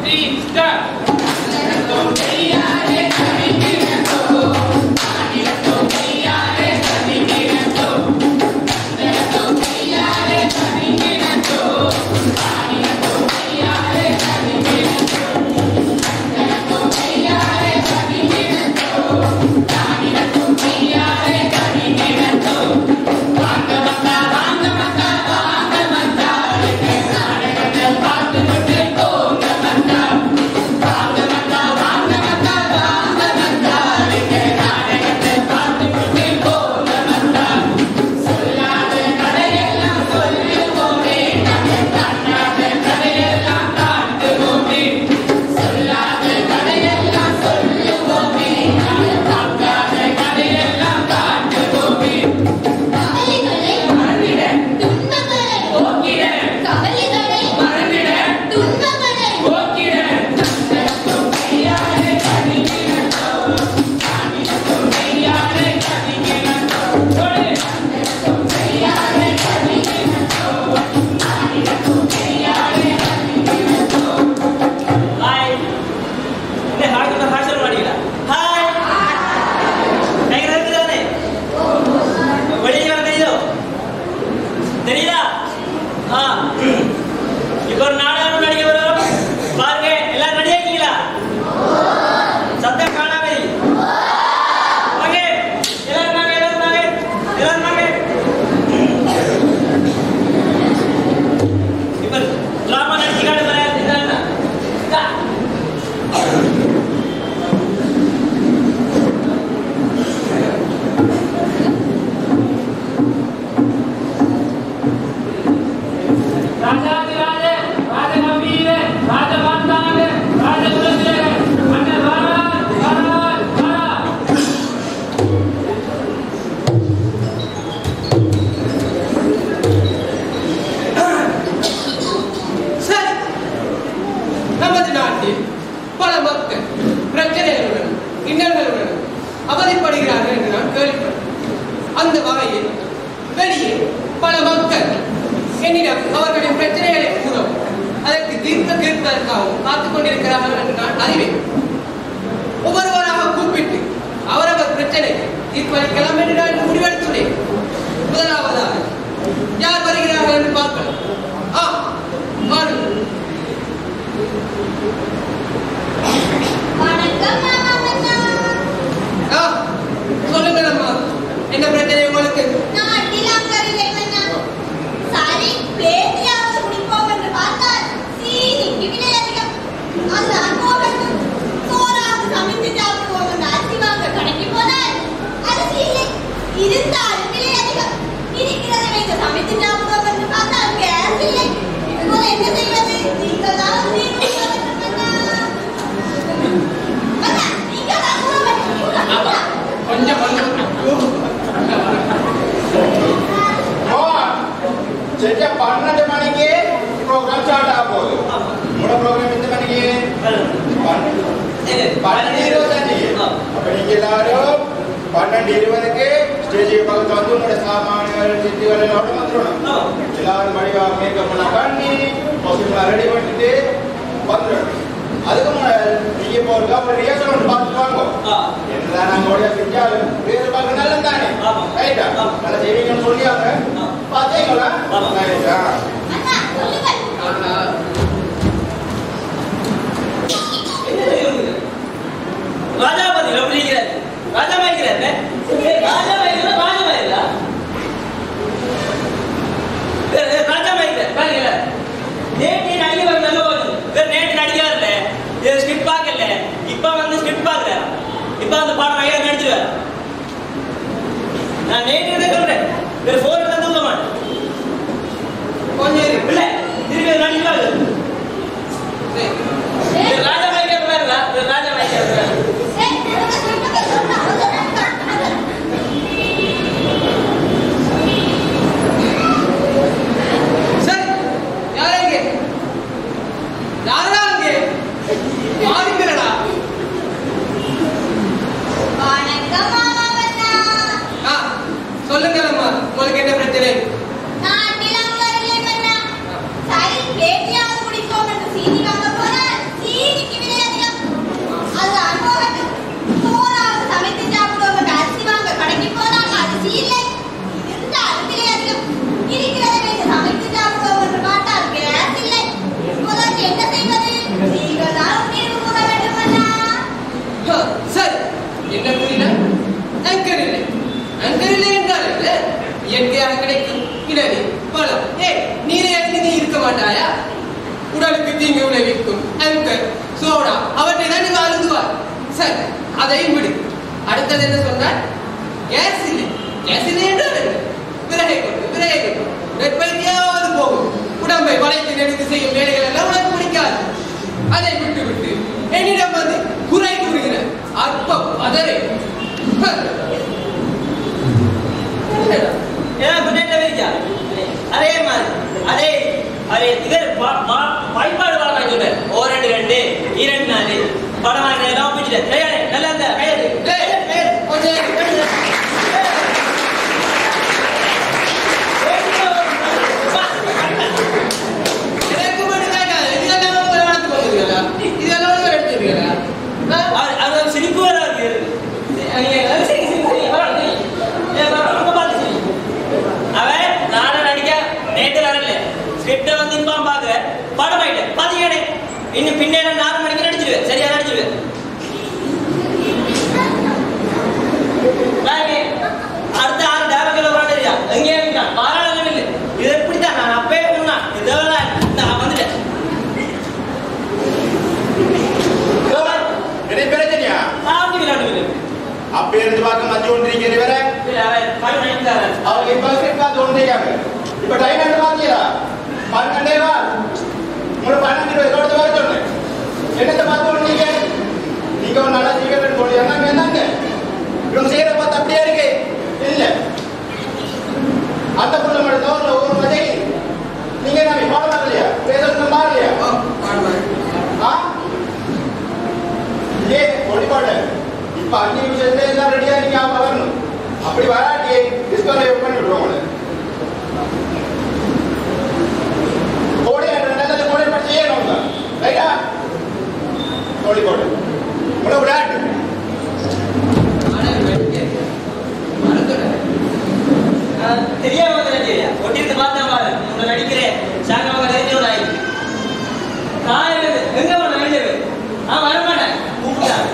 த்ரீ ஸ்டார் ஹாய் என்ன ஹாய் கூட ஹாய் சொல்ல மாட்டீங்களா ஹாய் டைகர் இருக்கு தானே வெளியே வர தெரியுதோ தெரியுதா ஆ இப்போ ஒரு நாடகம் நடிக்க வரும் பாருங்க எல்லாரும் ரெடியா இருக்கீங்களா சத்தம் காணாம இருக்கு. வாங்க எல்லாரும் வாங்க எல்லாரும் வாங்க எல்லாரும் வாங்க இப்போ டிராமா நடிச்சு காட்டு பாரு இதானா இதா ராஜாதிராஜ ராஜகம்பீர ராஜபாந்தாங்க ராஜகுலத்திலே மன்னர் வாரார் வாரார் வாரார் சரி நமது நாட்டில் பல மக்கள் பிரச்சனைகளுடன் இன்னல்களுடன் அவதிப்படுகிறார்கள் என்று நான் கேள்விப்பட்டேன் அந்த வகையில் வெளியே பல மக்கள் என்னிடம் அவர்களின் பிரச்சனைகளை கூறவும் அதற்கு தீர்க்க தீர்ப்பதற்காகவும் காத்துக் கொண்டிருக்கிறார்கள் என்று நான் அறிவேன் ஒவ்வொருவராக கூப்பிட்டு அவரவர் பிரச்சனை தீர்ப்பளிக்கலாம் என்று நான் முடிவெடுத்துள்ளேன் முதலாவதாக யார் வருகிறார்கள் என்று பார்க்கலாம் ஆ வாருங்கள் ஆ, சொல்லுங்கள் அம்மா என்ன பிரச்சனை உங்களுக்கு இருந்தாலும் விலை அதிகம் இருக்கிறத வைத்து சமைத்து சாப்பிடுவோம் என்று பார்த்தால் கேஸ் இல்லை இதுபோல என்ன செய்வது நீங்கள் தான் தீர்வு சொல்ல வேண்டும் அண்ணா. அண்ணா, நீங்கள் தான் கூற வேண்டும். அண்ணா. கொஞ்சம் கொஞ்சம் சரியா பன்னெண்டு மணிக்கு ப்ரோக்ராம் ஸ்டார்ட் ஆக போகுது உங்களோட ப்ரோக்ராம் எந்த மணிக்கு பன்னெண்டு இருபத்தஞ்சு அப்ப நீங்க எல்லாரும் பன்னெண்டு இருபதுக்கு ஸ்டேஜ் பக்கத்துல வந்து உங்களோட சாமான்கள் சித்திகள் எல்லாம் வந்துடணும் எல்லாரும் மடிவா மேக்கப் எல்லாம் பண்ணி பசங்களை ரெடி பண்ணிட்டு வந்துடணும் அதுக்கு முன்னாடி நீங்க இப்போ ஒரு ஒரு ரிஹர்சல் ஒன்று பார்த்துட்டு வாங்க என்னதான் நாங்க ஓடியா செஞ்சாலும் வேறு பார்க்க நல்லது தானே ரைட்டா நல்லா செய்வீங்கன்னு சொல்லியாங்க பார்த்தீங்களா ரைட்டா அண்ணா, சொல்லுங்கள். ராஜா பத்தி ரொம்ப இருக்கிறார் ராஜா வாய்க்கிறாரு ராஜா வாய்க்கிறா ராஜா வாய்க்கிறா ராஜா வாய்க்கிறார் பாருங்க நேற்று நடிகை வந்து நல்ல போகுது வேறு நேற்று நடிக்காருல்ல இது ஸ்கிரிப்ட் பார்க்கல இப்போ வந்து ஸ்கிரிப்ட் பார்க்குறேன் இப்போ அந்த பாடம் ஐயா நடிச்சிருவார் நான் நேற்று இதை சொல்றேன் வேறு ஃபோன் தான் தூக்க மாட்டேன் கொஞ்சம் இரு. இல்லை திருப்பி நடிக்காது ராஜா வாய்க்கிற பாருங்க ராஜா வாய்க்கிற பாருங்க ஏய், சொல்லுங்க, சொல்லுங்க, சொல்லுங்க. சரி யாரா இங்கே யாரா இங்கே பாருங்களடா வணக்கம் மாமா அண்ணா. ஆ சொல்லுங்கள் அம்மா உங்களுக்கு என்ன இல்லடி போலாம் ஏய் நீரே இறங்கி நீ இருக்க மாட்டாயா உடலுக்கு தீங்கு விளைவிக்கும் அல்கர் சோடா அவற்றை தான் நீங்க அழுதுவார் சரி அதையும் விடு அடுத்தது என்ன சொன்னார் கேஸ் இல்லை கேஸ் இல்லை என்றால் என்ன? விறகை கொண்டு விறகை கொண்டு வெப்பையாவது போகும் உடம்பை வளைத்து நெடுத்து செய்யும் வேலைகள் எல்லாம் உனக்கு பிடிக்காது அதை விட்டு விட்டு என்னிடம் வந்து குறை கூறுகிற அற்ப பதரை ஏன் குட்டேட்ட வைச்சா அதே மாதிரி அதே அதே இவர் பா- பா- வாய்ப்பாடு வாங்க சொன்னார் ஓ ரெண்டு ரெண்டு இரண்டு நாலு படம் வாங்க எல்லாம் பிடிச்சிட்டு கையாடு நல்லா இருந்தா கையாடு கையாடு, கையாடு. கொஞ்சம் இரு, கையாடு. எனக்கு மட்டும் கேட்காது இதெல்லாம் உங்களை வளர்த்து போகிறீங்களா இதெல்லாம் உங்களை எடுத்துருக்கீங்களா அவர் அவர் ஒரு சிரிப்பு வர இருக்கு நீங்க எல்லாரும் சரி சரி சரி பரவாயில்ல சரி. ஏ, பரவாயில்ல, ரொம்ப பார்த்து சரி. அவன் நானும் நடிக்க நேற்று வரல ஸ்கிரிப்ட வந்து இன்பாம் பாக்குற படம் ஆயிட்டு பாத்தீங்கடே இன்னும் பின்னேற நாலு மணிக்கு நடிச்சிருவேன் சரியா நடிச்சிருவேன் நானே அடுத்த ஆறு டேரக்டர்ல உட்காந்துருக்கா எங்கே இருக்கான் பாராளுமன்ற இல்லை இது எப்படித்தான் நான் அப்பவே முன்னா இதெல்லாம் நான் வந்துட்டேன் என்ன பிரச்சனையா ஆண்டு விளையாண்டு அப்ப இருந்து பார்க்க மஞ்சள் ஒன்றிருக்கீங்க வேற அவங்க இப்ப பார்த்து ஒன்றிருக்காங்க இப்ப டைம் என்ன பாத்தீங்களா பன்னெண்டே வா உங்களுக்கு பன்னெண்டு ரூபாய் எவ்வளவு வர சொன்னேன் என்னத்தை பார்த்து ஒன்றீங்க நீங்க ஒரு நல்லா செய்ய போய் எல்லாமே என்னங்க இவங்க செய்யற பார்த்து அப்படியே இருக்கு இல்ல அந்த புள்ள மட்டும் தோறல ஒரு மஜை நீங்க என்ன பாடம் இல்லையா பேசணும் மாறலையா ஆ ஏ ஒளிபாடு இப்ப அஞ்சு நிமிஷத்துல எல்லாம் ரெடியா நீங்க அவங்க வரணும் அப்படி வராட்டி டிஸ்கவர் பண்ணி விடுவோம் உங்களை கோடை நல்லது கோடை பற்றி செய்யணும் ரைட்டா ஒளிபாடு உங்களை விளையாட்டு தெரியாம வந்து நடிக்கிறியா ஒட்டிட்டு பார்த்தா பாரு உங்களை நடிக்கிறேன் சாங்கமாக தெரிஞ்சவன் ஆயிடுச்சு காலையில எங்க அவன் நடிச்சது அவன் வரமாட்டேன் கூப்பிட்டான்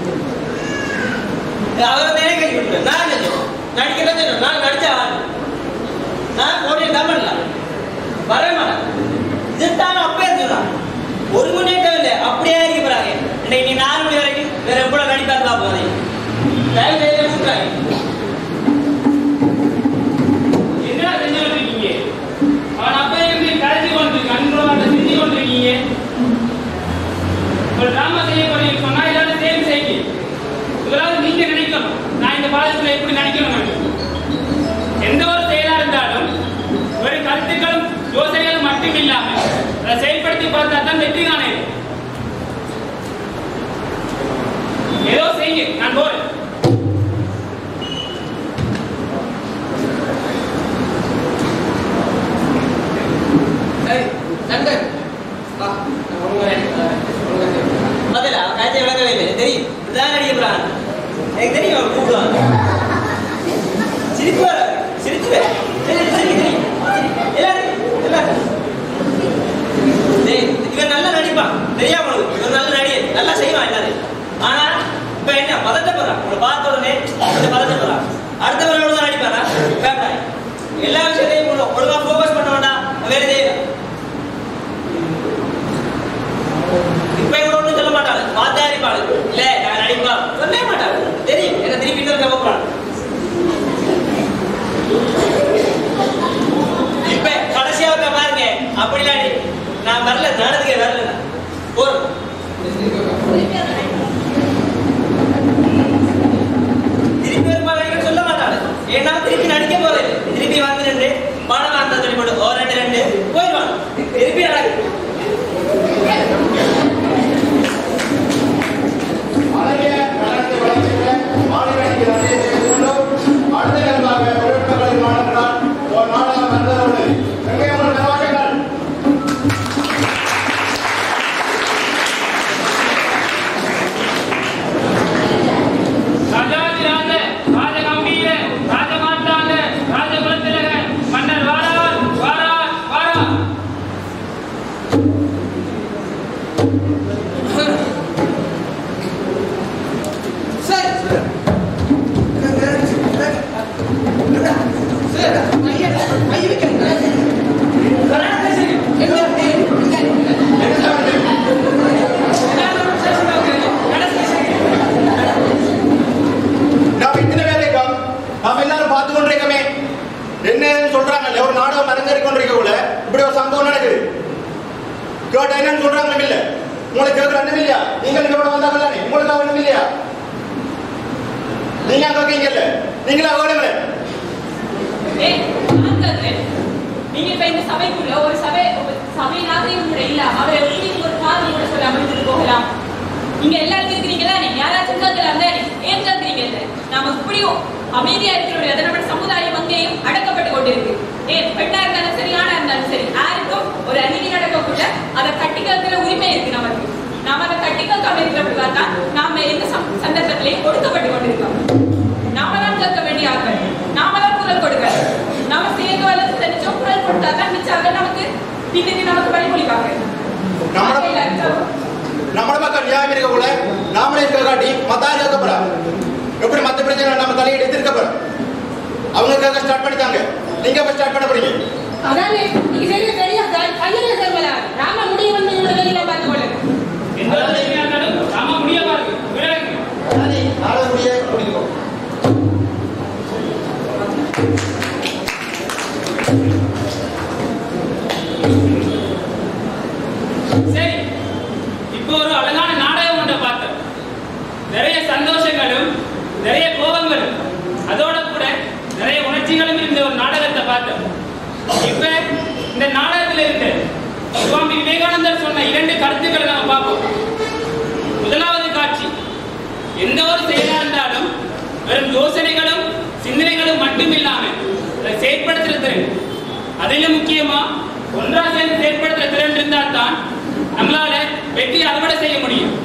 அவரை தேடி கை விட்டுருவேன் நான் செஞ்சோம் நடிக்கிறேன் சொன்னோம் நான் நடிச்சா ஆளு நான் ஓடிய தமிழ்ல வரவே மாட்டேன் இதுதான் அப்பே சொன்னான் ஒரு முன்னேற்றம் இல்லை அப்படியே இருக்கு போறாங்க இன்னைக்கு நீ நாலு மணி வரைக்கும் வேற எவ்வளவு நடிப்பாரு பார்ப்போம் தயவு செய்து கூப்பிட்டாங்க என்ன செஞ்சுட்டு இருக்கீங்க அவன் அப்ப இருந்து கரைச்சி கொண்டிருக்க அன்புறவாட்ட செஞ்சு கொண்டிருக்கீங்க ஒரு டிராமா செய்ய போறீங்க சொன்னா எல்லாரும் சேர்ந்து செய்யுங்க முதலாவது நீங்க நினைக்கணும் நான் இந்த பாதத்துல எப்படி நினைக்கணும் எந்த ஒரு செயலா இருந்தாலும் ஒரு கருத்துக்களும் யோசனைகளும் மட்டும் இல்லாம அதை செயல்படுத்தி பார்த்தா தான் வெற்றி காண இயலும். ஏதோ செய்யுங்க நான் போறேன் சரி நண்பன் வா முதல்ல அவன் காய்ச்சல் விளங்கவே இல்லை எனக்கு தெரியும் இதுதான் நடிக்க போறான் எனக்கு தெரியும் அவன் கூப்பிடுவான் சிரிப்பு வராது சிரிச்சுவேன் சரி சரி தெரியும் எல்லாரும் எல்லாரும் டேய், இவன் நல்லா நடிப்பான் தெரியாம உனக்கு இவன் நல்ல நடிகை நல்லா செய்வான் எல்லாரும் ஆனா இப்ப என்ன பதட்டப்படுறான் உங்களை பார்த்த உடனே கொஞ்சம் பதட்டப்படுறான் அடுத்த முறை ஒழுங்கா நடிப்பானா வேண்டாம் எல்லா விஷயத்தையும் ஒழு- ஒழுங்கா ஃபோக்கஸ் பண்ண வேண்டாம் வேற செய்யலாம் இப்ப இவங்க ஒண்ணும் சொல்ல மாட்டாங்க பார்த்தா அடிப்பாங்க இல்ல நான் நடிப்பா சொல்லவே மாட்டாங்க தெரியும் என்ன திருப்பி இன்னொரு கவ போறாங்க இப்ப கடைசியா இருக்க பாருங்க அப்படிலாம் இல்ல. நான் வரல நாடகத்துக்கே வரல நான். போறேன் திருப்பி வருமாறு சொல்ல மாட்டாங்க ஏன்னா திருப்பி நடிக்க போறது திருப்பி வந்து ரெண்டு பணம் வாங்க சொல்லி போட்டு ஓ ரெண்டு ரெண்டு போயிடுவாங்க திருப்பி நடக்கு அழகிய நடனத்தை வளர்ச்சியுள்ள மாணவர்களுக்கு நன்றியை தெரிவித்துக் கொண்டு அடுத்த கருமாக உறவினர்களின் மாணவர்களால் ஒரு நாடகம் வந்ததோடு வெங்கையம்மன் நலவாழ்த்துக்கள் ராஜாதிராஜ ராஜகம்பீர ராஜமாட்டாக ராஜகுலத்திலக மன்னர் வாரார் வாரார் வாரார் வேணும் இல்லையா நீங்கள் இங்க கூட வந்தாங்க தானே உங்களுக்கு வேணும் இல்லையா நீங்க அங்க இருக்கீங்கல்ல நீங்களா வேணுங்களே ஏய், ஆண்களே, நீங்க இப்ப இந்த சபைக்குள்ள ஒரு சபை ஒரு சபை நாகரிகம் கூட இல்ல அவர் எப்படி ஒரு காரணம் கூட சொல்ல அமைந்துட்டு போகலாம் நீங்க எல்லாரும் இருக்கிறீங்களா நீங்க யாராச்சும் கேட்கலாம் தானே ஏன் கேட்கறீங்க இல்ல நாம இப்படியும் அமைதியா இருக்கிற எதை நம்ம சமுதாயம் அங்கேயும் அடக்கப்பட்டு கொண்டிருக்கு ஏன் பெண்ணா இருந்தாலும் சரி ஆணா இருந்தாலும் சரி யாருக்கும் ஒரு அநீதி நடக்கக்குள்ள அதை கட்டி கேட்கிற உரிமை இருக்கு நமக்கு நாம அதை கட்டி கேட்காம இருக்கிறப்படி பார்த்தா நாம எந்த சம்- சந்தர்ப்பத்திலையும் ஒடுக்கப்பட்டு கொண்டிருக்கோம் நாம தான் கேட்க வேண்டிய ஆட்கள் நாம தான் குரல் கொடுக்க நாம சேர்ந்து வளர்த்து தெரிஞ்சோம் குரல் கொடுத்தா தான் மிச்சாக நமக்கு பின்னுக்கு நமக்கு வழிமொழிவாங்க நம்மள பக்கம் நியாயம் இருக்க கூட நாமளே இருக்க காட்டி மத்தாரு கேட்க போறா எப்படி மத்த பிரச்சனை நம்ம தலையிட்டு எதிர்க்க போறோம் அவங்க கேட்க ஸ்டார்ட் பண்ணிட்டாங்க நீங்க எப்ப ஸ்டார்ட் பண்ண போறீங்க அதானே நீங்க செய்யற பெரிய கையில செய்வலா ராம முடிவு வந்து உங்களோட வெளியில பார்த்து கொள்ளுங்க எந்த பிரச்சனையா இருந்தாலும் நாம முடிய பாருங்க விளையாடுங்க நாளை முடிய முடிக்கும் சரி இப்போ ஒரு அழகான நாடகம் ஒன்றை பார்த்தோம் நிறைய சந்தோஷங்களும் நிறைய கோபங்களும் அதோட கூட நிறைய உணர்ச்சிகளும் இருந்த ஒரு நாடகத்தை பார்த்தோம் இப்ப இந்த நாடகத்தில் இருக்க சுவாமி விவேகானந்தர் சொன்ன இரண்டு கருத்துக்களை நாம பார்ப்போம் முதலாவது காட்சி எந்த ஒரு செயலா இருந்தாலும் வெறும் யோசனைகளும் சிந்தனைகளும் மட்டும் இல்லாம அதை செயற்படுத்துற திறன் அதிலும் முக்கியமா ஒன்றா சேர்ந்து செயற்படுத்துற திறன் இருந்தால் தான் நம்மளால வெற்றி அறுவடை செய்ய முடியும்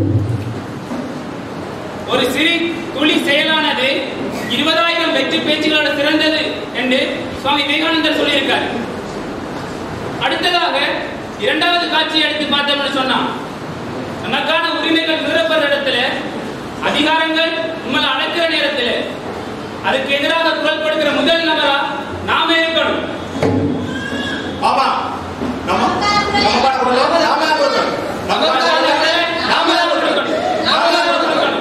ஒரு சிறு துளி செயலானது இருபதாயிரம் வெற்றி பேச்சுகளோட சிறந்தது என்று சுவாமி விவேகானந்தர் சொல்லியிருக்காரு அடுத்ததாக இரண்டாவது காட்சியை எடுத்து பார்த்தோம்னு சொன்னா நமக்கான உரிமைகள் மீறப்படுற இடத்துல அதிகாரங்கள் நம்மளை அடக்கிற நேரத்தில் அதுக்கு எதிராக குரல் கொடுக்கிற முதல் நபரா நாம இருக்கணும் ஆமா நம்ம நம்ம பாட கொடுக்கணும் நாம தான் கொடுக்கணும் நம்ம பாட நாம தான் கொடுக்கணும் நாம தான் கொடுக்கணும்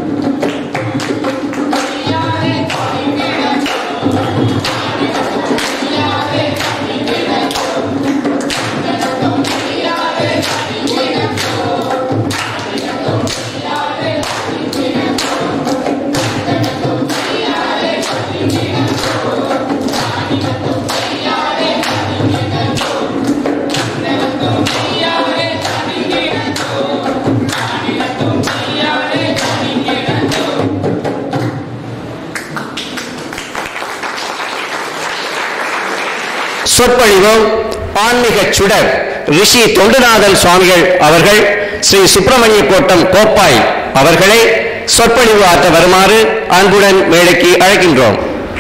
சொற்பொழிவு ஆன்மீக சுடர் ரிஷி தொண்டுநாதன் சுவாமிகள் அவர்கள் ஸ்ரீ சுப்பிரமணிய கோட்டம் கோப்பாய் அவர்களை சொற்பொழிவு ஆற்ற வருமாறு அன்புடன் மேடைக்கு அழைக்கின்றோம்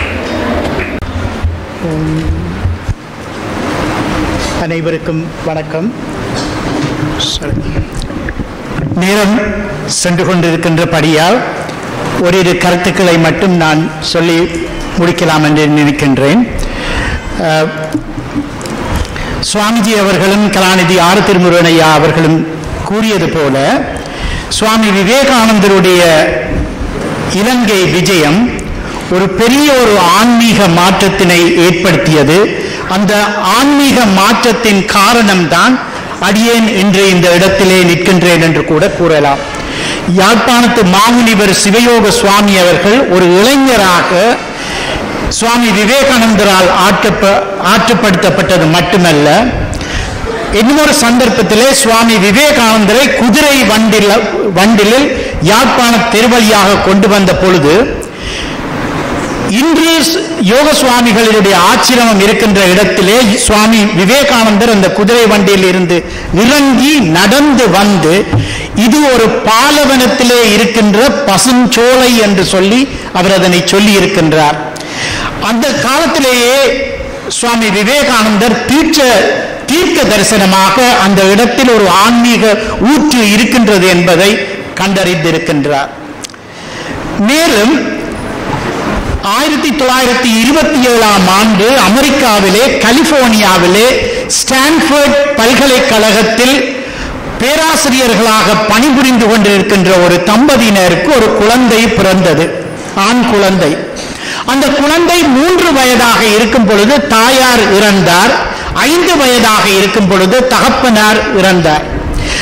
அனைவருக்கும் வணக்கம் நேரம் சென்று கொண்டிருக்கின்றபடியால் ஓரிரு கருத்துக்களை மட்டும் நான் சொல்லி முடிக்கலாம் என்று நினைக்கின்றேன் அஹ், சுவாமிஜி அவர்களும் கலாநிதி ஆறு திருமுருகனையா அவர்களும் கூறியது போல சுவாமி விவேகானந்தருடைய இலங்கை விஜயம் ஒரு பெரிய ஒரு ஆன்மீக மாற்றத்தினை ஏற்படுத்தியது அந்த ஆன்மீக மாற்றத்தின் காரணம்தான் அடியேன் இன்று இந்த இடத்திலே நிற்கின்றேன் என்று கூட கூறலாம் யாழ்ப்பாணத்து மாமுனிவர் சிவயோக சுவாமி அவர்கள் ஒரு இளைஞராக சுவாமி விவேகானந்தரால் ஆற்றப்ப ஆற்றுப்படுத்தப்பட்டது மட்டுமல்ல இன்னொரு சந்தர்ப்பத்திலே சுவாமி விவேகானந்தரை குதிரை வண்டில் வண்டிலில் யாழ்ப்பாண தெருவழியாக கொண்டு வந்த பொழுது இன்று ஸ்- யோக சுவாமிகளுடைய ஆச்சிரமம் இருக்கின்ற இடத்திலே சுவாமி விவேகானந்தர் அந்த குதிரை வண்டியில் இருந்து இறங்கி நடந்து வந்து இது ஒரு பாலவனத்திலே இருக்கின்ற பசுஞ்சோலை என்று சொல்லி அவர் அதனை சொல்லி இருக்கின்றார் அந்த காலத்திலேயே சுவாமி விவேகானந்தர் தீர்ச்ச தீர்க்க தரிசனமாக அந்த இடத்தில் ஒரு ஆன்மீக ஊற்று இருக்கின்றது என்பதை கண்டறிந்திருக்கின்றார் மேலும் ஆயிரத்தி தொள்ளாயிரத்தி இருபத்தி ஏழாம் ஆண்டு அமெரிக்காவிலே கலிபோர்னியாவிலே ஸ்டான்ஃபோர்ட் பல்கலைக்கழகத்தில் பேராசிரியர்களாக பணிபுரிந்து கொண்டிருக்கின்ற ஒரு தம்பதியினருக்கு ஒரு குழந்தை பிறந்தது ஆண் குழந்தை அந்த குழந்தை மூன்று வயதாக இருக்கும் பொழுது தாயார் இறந்தார் ஐந்து வயதாக இருக்கும் பொழுது தகப்பனார் இறந்தார்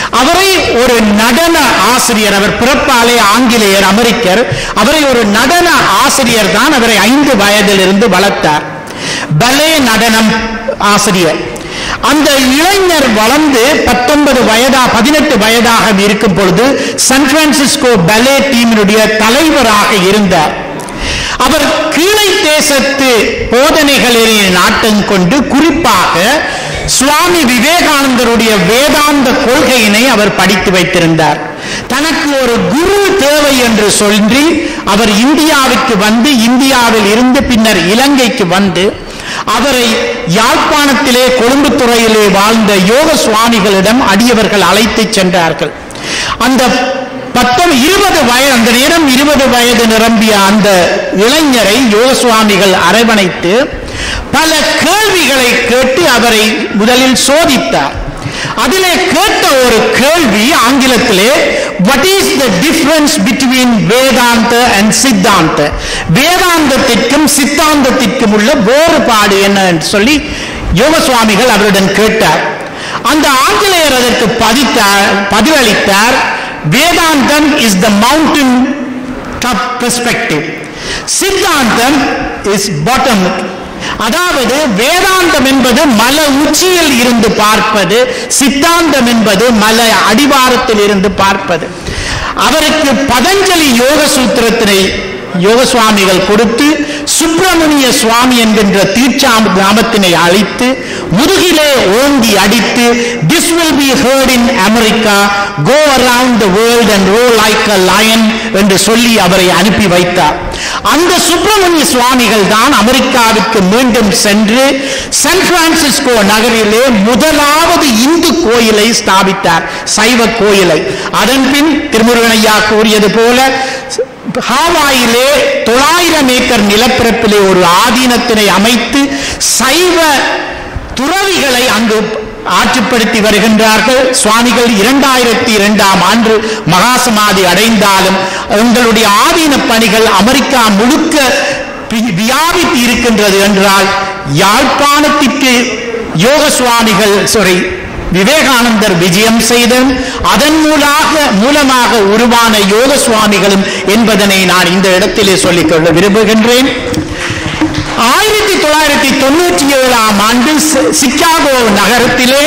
அவரை ஒரு நடன ஆசிரியர் அவர் பிறப்பாலே ஆங்கிலேயர் அமெரிக்கர் அவரை ஒரு நடன ஆசிரியர் தான் அவரை ஐந்து வயதிலிருந்து வளர்த்தார் பலே நடனம் ஆசிரியர் அந்த இளைஞர் வளர்ந்து பத்தொன்பது வயதா பதினெட்டு வயதாக இருக்கும் பொழுது சான் பிரான்சிஸ்கோ பலே டீமினுடைய தலைவராக இருந்தார் அவர் கீழை தேசத்து போதனைகளில் நாட்டம் கொண்டு குறிப்பாக சுவாமி விவேகானந்தருடைய வேதாந்த கொள்கையினை அவர் படித்து வைத்திருந்தார் தனக்கு ஒரு குரு தேவை என்று சொல்லி அவர் இந்தியாவுக்கு வந்து இந்தியாவில் இருந்து பின்னர் இலங்கைக்கு வந்து அவரை யாழ்ப்பாணத்திலே கொழும்புத்துறையிலே வாழ்ந்த யோக சுவாமிகளிடம் அடியவர்கள் அழைத்துச் சென்றார்கள் அந்த பத்தொன்பது இருபது வயது அந்த நேரம் இருபது வயது நிரம்பிய அந்த இளைஞரை யோக சுவாமிகள் அரவணைத்து பல கேள்விகளை கேட்டு அவரை முதலில் சோதித்தார் அதிலே கேட்ட ஒரு கேள்வி ஆங்கிலத்திலே what is the difference between Vedanta and Siddhanta வேதாந்தத்திற்கும் சித்தாந்தத்திற்கும் உள்ள வேறுபாடு என்ன என்று சொல்லி யோக சுவாமிகள் அவரிடம் கேட்டார் அந்த ஆங்கிலேயர் அதற்கு பதித்தார் பதிலளித்தார் வேதாந்தம் is the mountain top perspective சித்தாந்தம் இஸ் பாட்டம் அதாவது வேதாந்தம் என்பது மல உச்சியில் இருந்து பார்ப்பது சித்தாந்தம் என்பது மல அடிவாரத்தில் இருந்து பார்ப்பது அவருக்கு பதஞ்சலி யோக சூத்திரத்தினை யோக சுவாமிகள் கொடுத்து சுப்பிரமணிய சுவாமி என்கின்ற தீட்சாம் நாமத்தினை அழைத்து முதுகிலே ஓங்கி அடித்து this will be hurt in America go around the world and roar like a lion என்று சொல்லி அவரை அனுப்பி வைத்தார் அந்த சுப்பிரமணிய சுவாமிகள் தான் அமெரிக்காவிற்கு மீண்டும் சென்று சான் பிரான்சிஸ்கோ நகரிலே முதலாவது இந்து கோயிலை ஸ்தாபித்தார் சைவ கோயிலை அதன் பின் திருமுருகனையா கூறியது போல ஹாவாயிலே தொள்ளாயிரம் ஏக்கர் நிலப்பரப்பிலே ஒரு ஆதீனத்தினை அமைத்து சைவ துறவிகளை அங்கு ஆற்றுப்படுத்தி வருகின்றார்கள் சுவாமிகள் இரண்டாயிரத்தி இரண்டாம் ஆண்டு மகாசமாதி அடைந்தாலும் எங்களுடைய ஆதீன பணிகள் அமெரிக்கா முழுக்க வி- வியாபித்து இருக்கின்றது என்றால் யாழ்ப்பாணத்திற்கு யோக சுவாமிகள் சாரி விவேகானந்தர் விஜயம் செய்தும் அதன் மூலாக மூலமாக உருவான யோக சுவாமிகளும் என்பதனை நான் இந்த இடத்திலே சொல்லிக்கொள்ள விரும்புகின்றேன் ஆயிரத்தி தொள்ளாயிரத்தி தொண்ணூற்றி ஏழாம் ஆண்டு சி- சிக்காகோ நகரத்திலே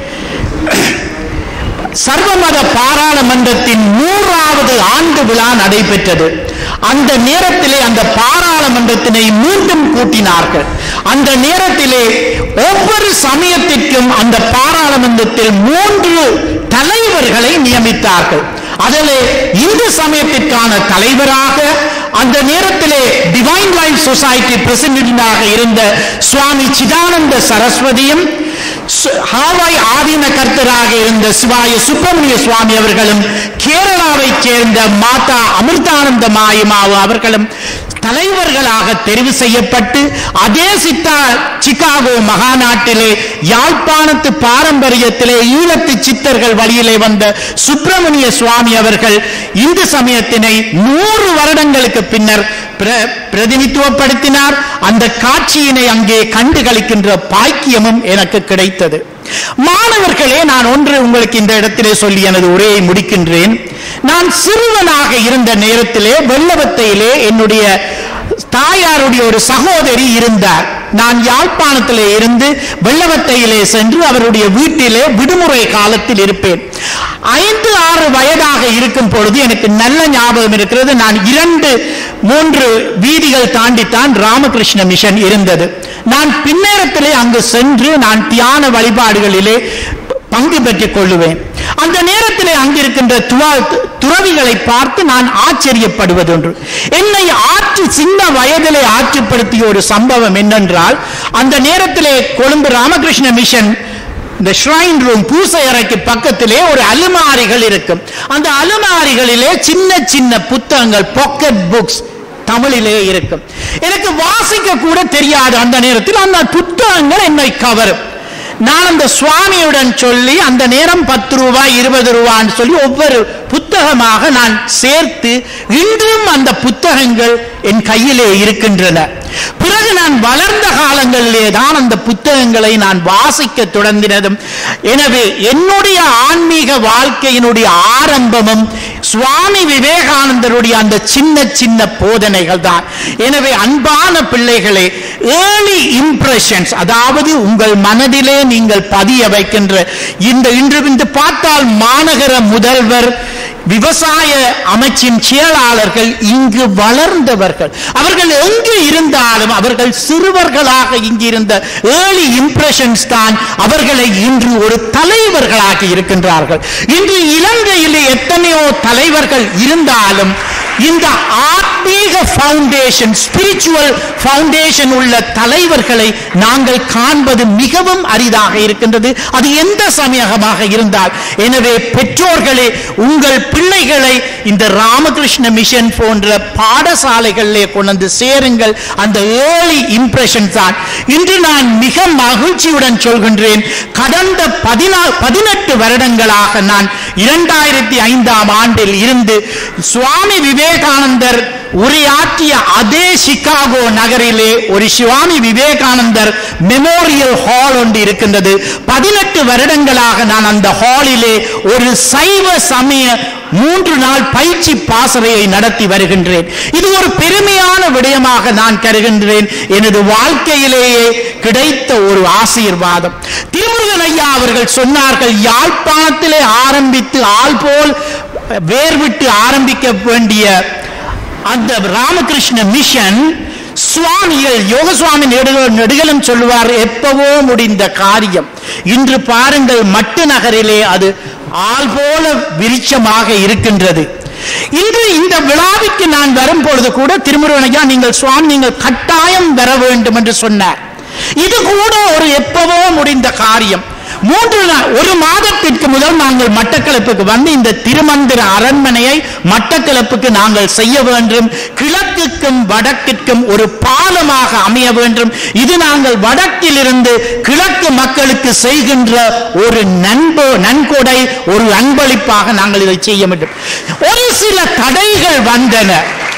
சர்வமத பாராளுமன்றத்தின் நூறாவது ஆண்டு விழா நடைபெற்றது அந்த நேரத்திலே அந்த பாராளுமன்றத்தினை மீண்டும் கூட்டினார்கள் அந்த நேரத்திலே ஒவ்வொரு சமயத்திற்கும் அந்த பாராளுமன்றத்தில் மூன்று தலைவர்களை நியமித்தார்கள் அதிலே இந்து சமயத்திற்கான தலைவராக அந்த நேரத்திலே டிவைன் லைஃப் சொசைட்டி பிரசிடென்டாக இருந்த சுவாமி சிதானந்த சரஸ்வதியும் சு- ஹாவாய் ஆதீன கர்த்தராக இருந்த சிவாய சுப்பிரமணிய சுவாமி அவர்களும் கேரளாவைச் சேர்ந்த மாதா அமிர்தானந்த மாயமாவு அவர்களும் தலைவர்களாக தெரிவு செய்யப்பட்டு அதே சித்தா சிகாகோ மகாநாட்டிலே யாழ்ப்பாணத்து பாரம்பரியத்திலே ஈழத்து சித்தர்கள் வழியிலே வந்த சுப்பிரமணிய சுவாமி அவர்கள் இந்து சமயத்தினை நூறு வருடங்களுக்கு பின்னர் பிர- பிரதிநிதித்துவப்படுத்தினார் அந்த காட்சியினை அங்கே கண்டு களிக்கின்ற பாக்கியமும் எனக்கு கிடைத்தது மாணவர்களே நான் ஒன்று உங்களுக்கு இந்த இடத்திலே சொல்லி எனது உரையை முடிக்கின்றேன் நான் சிறுவனாக இருந்த நேரத்திலே வெள்ளவத்தையிலே என்னுடைய தாயாருடைய ஒரு சகோதரி இருந்தார் நான் யாழ்ப்பாணத்திலே இருந்து வெள்ளவத்தையிலே சென்று அவருடைய வீட்டிலே விடுமுறை காலத்தில் இருப்பேன் ஐந்து ஆறு வயதாக இருக்கும் பொழுது எனக்கு நல்ல ஞாபகம் இருக்கிறது நான் இரண்டு மூன்று வீதிகள் தாண்டித்தான் ராமகிருஷ்ண மிஷன் இருந்தது நான் பின்னேரத்திலே அங்கு சென்று நான் தியான வழிபாடுகளிலே பங்கு பெற்றுக் கொள்ளுவேன் அந்த நேரத்திலே அங்கிருக்கின்ற துவா- துறவிகளை பார்த்து நான் ஆச்சரியப்படுவது ஒன்று என்னை ஆற்று சின்ன வயதிலே ஆற்றுப்படுத்திய ஒரு சம்பவம் என்னென்றால் அந்த நேரத்திலே கொழும்பு ராமகிருஷ்ண மிஷன் இந்த ஷ்ரைன் ரூம் பூசை அறைக்கு பக்கத்திலே ஒரு அலுமாரிகள் இருக்கும் அந்த அலுமாரிகளிலே சின்ன சின்ன புத்தகங்கள் பாக்கெட் புக்ஸ் தமிழிலே இருக்கும் எனக்கு வாசிக்க கூட தெரியாது அந்த நேரத்தில் அந்த புத்தகங்கள் என்னை கவரும் நான் அந்த சுவாமியுடன் சொல்லி அந்த நேரம் பத்து ரூபாய் இருபது ரூபான்னு சொல்லி ஒவ்வொரு புத்தகமாக நான் சேர்த்து இன்றும் அந்த புத்தகங்கள் என் கையிலே இருக்கின்றன பிறகு நான் வளர்ந்த காலங்களிலே தான் அந்த புத்தகங்களை நான் வாசிக்க தொடங்கினதும் எனவே என்னுடைய ஆன்மீக வாழ்க்கையினுடைய ஆரம்பமும் சுவாமி விவேகானந்தருடைய அந்த சின்ன சின்ன போதனைகள் தான் எனவே அன்பான பிள்ளைகளே ஏர்லி இம்ப்ரெஷன்ஸ் அதாவது உங்கள் மனதிலே நீங்கள் பதிய வைக்கின்ற இந்த இன்று இன்று பார்த்தால் மாநகர முதல்வர் விவசாய அமைச்சின் செயலாளர்கள் இங்கு வளர்ந்தவர்கள் அவர்கள் எங்கு இருந்தாலும் அவர்கள் சிறுவர்களாக இங்கு இருந்த ஏர்லி இம்ப்ரெஷன்ஸ் தான் அவர்களை இன்று ஒரு தலைவர்களாக இருக்கின்றார்கள் இன்று இலங்கையிலே எத்தனையோ தலைவர்கள் இருந்தாலும் இந்த ஆத்மீக ஃபவுண்டேஷன் ஸ்பிரிச்சுவல் ஃபவுண்டேஷன் உள்ள தலைவர்களை நாங்கள் காண்பது மிகவும் அரிதாக இருக்கின்றது அது எந்த சமயமாக இருந்தால் எனவே பெற்றோர்களே உங்கள் பிள்ளைகளை இந்த ராமகிருஷ்ண மிஷன் போன்ற பாடசாலைகளிலே கொண்டு வந்து சேருங்கள் அந்த ஏர்லி இம்ப்ரெஷன் தான் இன்று நான் மிக மகிழ்ச்சியுடன் சொல்கின்றேன் கடந்த பதினா பதினெட்டு வருடங்களாக நான் இரண்டாயிரத்தி ஐந்தாம் ஆண்டில் இருந்து சுவாமி விவேகானந்தர் உரையாற்றிய அதே சிகாகோ நகரிலே ஒரு சுவாமி விவேகானந்தர் மெமோரியல் ஹால் ஒன்று இருக்கின்றது பதினெட்டு வருடங்களாக நான் அந்த ஹாலிலே ஒரு சைவ சமய மூன்று நாள் பயிற்சி பாசறையை நடத்தி வருகின்றேன் இது ஒரு பெருமையான விடயமாக நான் கருகின்றேன் எனது வாழ்க்கையிலேயே கிடைத்த ஒரு ஆசீர்வாதம் திருமுருகன் ஐயா அவர்கள் சொன்னார்கள் யாழ்ப்பாணத்திலே ஆரம்பித்து ஆள் போல் வேர்விட்டு ஆரம்பிக்க வேண்டிய அந்த ராமகிருஷ்ண மிஷன் சுவாமிகள் யோக சுவாமி நெடுக- நெடுகலும் சொல்லுவார் எப்பவோ முடிந்த காரியம் இன்று பாருங்கள் மட்டு நகரிலே அது ஆள் போல விருட்சமாக இருக்கின்றது இன்று இந்த விழாவிற்கு நான் வரும் பொழுது கூட திருமுருகனையா நீங்கள் சுவாமி நீங்கள் கட்டாயம் வர வேண்டும் என்று சொன்னார் இது கூட ஒரு எப்பவோ முடிந்த காரியம் மூன்று நாள் ஒரு மாதத்திற்கு முதல் நாங்கள் மட்டக்களப்புக்கு வந்து இந்த திருமந்திர அரண்மனையை மட்டக்களப்புக்கு நாங்கள் செய்ய வேண்டும் கிழக்குக்கும் வடக்கிற்கும் ஒரு பாலமாக அமைய வேண்டும் இது நாங்கள் வடக்கிலிருந்து கிழக்கு மக்களுக்கு செய்கின்ற ஒரு நண்பு நன்கொடை ஒரு அன்பளிப்பாக நாங்கள் இதை செய்ய வேண்டும் ஒரு சில தடைகள் வந்தன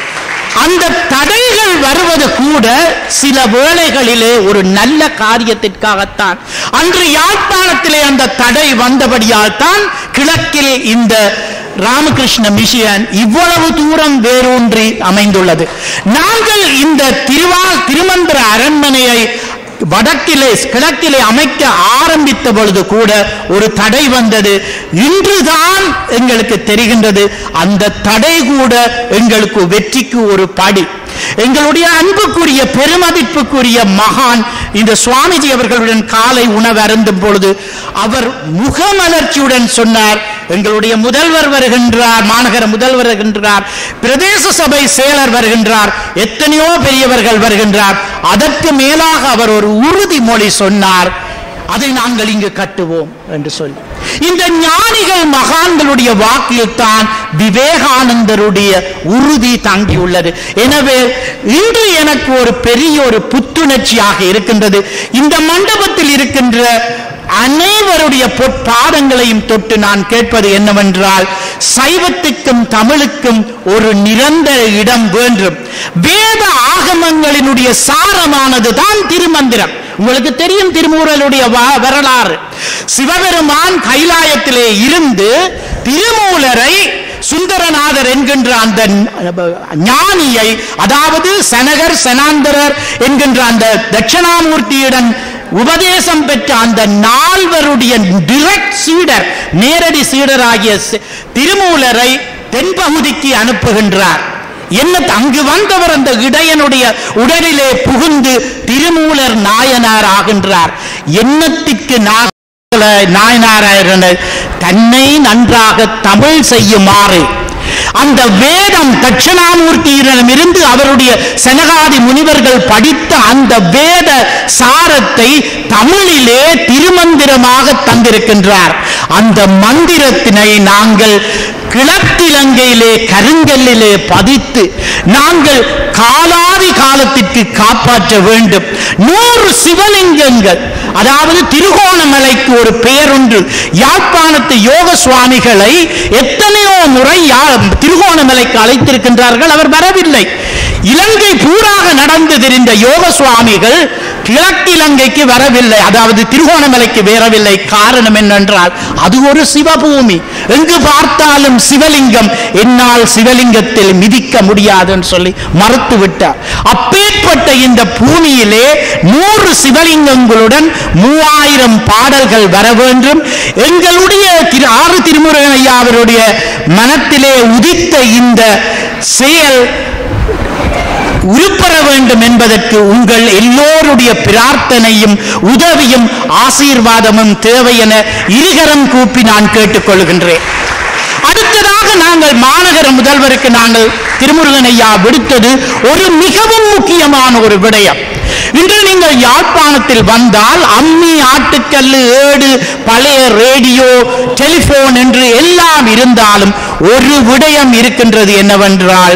அந்த தடைகள் வருவது கூட சில வேளைகளிலே ஒரு நல்ல காரியத்திற்காகத்தான் அன்று யாழ்ப்பாணத்திலே அந்த தடை வந்தபடியால் தான் கிழக்கில் இந்த ராமகிருஷ்ண மிஷியன் இவ்வளவு தூரம் வேரூன்றி அமைந்துள்ளது நாங்கள் இந்த திருவா திருமந்திர அரண்மனையை வடக்கிலே கிழக்கிலே அமைக்க ஆரம்பித்த பொழுது கூட ஒரு தடை வந்தது இன்றுதான் எங்களுக்கு தெரிகின்றது அந்த தடை கூட எங்களுக்கு வெற்றிக்கு ஒரு படி எங்களுடைய அன்புக்குரிய பெருமதிப்புக்குரிய மகான் இந்த சுவாமிஜி அவர்களுடன் காலை உணவு அருந்தும் பொழுது அவர் முகமலர்ச்சியுடன் சொன்னார் எங்களுடைய முதல்வர் வருகின்றார் மாநகர முதல்வர் வருகின்றார் பிரதேச சபை செயலர் வருகின்றார் எத்தனையோ பெரியவர்கள் வருகின்றார் அதற்கு மேலாக அவர் ஒரு உறுதிமொழி சொன்னார் அதை நாங்கள் இங்கு கட்டுவோம் என்று சொல்லி இந்த ஞானிகள் மகான்களுடைய வாக்கில் தான் விவேகானந்தருடைய உறுதி தங்கியுள்ளது எனவே இன்று எனக்கு ஒரு பெரிய ஒரு புத்துணர்ச்சியாக இருக்கின்றது இந்த மண்டபத்தில் இருக்கின்ற அனைவருடைய பொற்பாதங்களையும் தொட்டு நான் கேட்பது என்னவென்றால் சைவத்துக்கும் தமிழுக்கும் ஒரு நிரந்தர இடம் வேண்டும் வேத ஆகமங்களினுடைய சாரமானது தான் திருமந்திரம் உங்களுக்கு தெரியும் திருமூரலுடைய வ- வரலாறு சிவபெருமான் கைலாயத்திலே இருந்து திருமூலரை சுந்தரநாதர் என்கின்ற அந்த ஞானியை அதாவது சனகர் சனாந்தரர் என்கின்ற அந்த தட்சிணாமூர்த்தியுடன் உபதேசம் பெற்ற அந்த நால்வருடைய டிரெக்ட் சீடர் நேரடி சீடராகிய சி- திருமூலரை தென்பகுதிக்கு அனுப்புகின்றார் என்ன அங்கு வந்தவர் அந்த இடையனுடைய உடலிலே புகுந்து திருமூலர் நாயனார் ஆகின்றார் என்னத்திற்கு நா- நாயனாராயர் தன்னை நன்றாக தமிழ் செய்யுமாறு அந்த வேதம் தட்சிணாமூர்த்தியிடமிருந்து அவருடைய சனகாதி முனிவர்கள் படித்த அந்த வேத சாரத்தை தமிழிலே திருமந்திரமாக தந்திருக்கின்றார் அந்த மந்திரத்தினை நாங்கள் கிழக்கிலங்கையிலே கருங்கல்லிலே பதித்து நாங்கள் காலாதி காலத்திற்கு காப்பாற்ற வேண்டும் நூறு சிவலிங்கங்கள் அதாவது திருகோணமலைக்கு ஒரு பெயருண்டு யாழ்ப்பாணத்து யோக சுவாமிகளை எத்தனையோ முறை யா- திருகோணமலைக்கு அழைத்திருக்கின்றார்கள் அவர் வரவில்லை இலங்கை பூராக நடந்து தெரிந்த யோக சுவாமிகள் கிழக்கிலங்கைக்கு வரவில்லை அதாவது திருகோணமலைக்கு வரவில்லை காரணம் என்னென்றால் அது ஒரு சிவபூமி எங்கு பார்த்தாலும் சிவலிங்கம் என்னால் சிவலிங்கத்தில் மிதிக்க முடியாதுன்னு சொல்லி மறுத்து விட்டார் அப்பேற்பட்ட இந்த பூமியிலே நூறு சிவலிங்கங்களுடன் மூவாயிரம் பாடல்கள் வர வேண்டும் எங்களுடைய திரு ஆறு திருமுருகன் ஐயா அவருடைய மனத்திலே உதித்த இந்த செயல் உருப்பெற வேண்டும் என்பதற்கு உங்கள் எல்லோருடைய பிரார்த்தனையும் உதவியும் ஆசீர்வாதமும் தேவை என இருகரம் கூப்பி நான் கேட்டுக்கொள்கின்றேன் அடுத்ததாக நாங்கள் மாநகர முதல்வருக்கு நாங்கள் திருமுருகன் ஐயா விடுத்தது ஒரு மிகவும் முக்கியமான ஒரு விடயம் இன்று நீங்கள் யாழ்ப்பாணத்தில் வந்தால் அம்மி ஆட்டுக்கல்லு ஏடு பழைய ரேடியோ டெலிபோன் என்று எல்லாம் இருந்தாலும் ஒரு விடயம் இருக்கின்றது என்னவென்றால்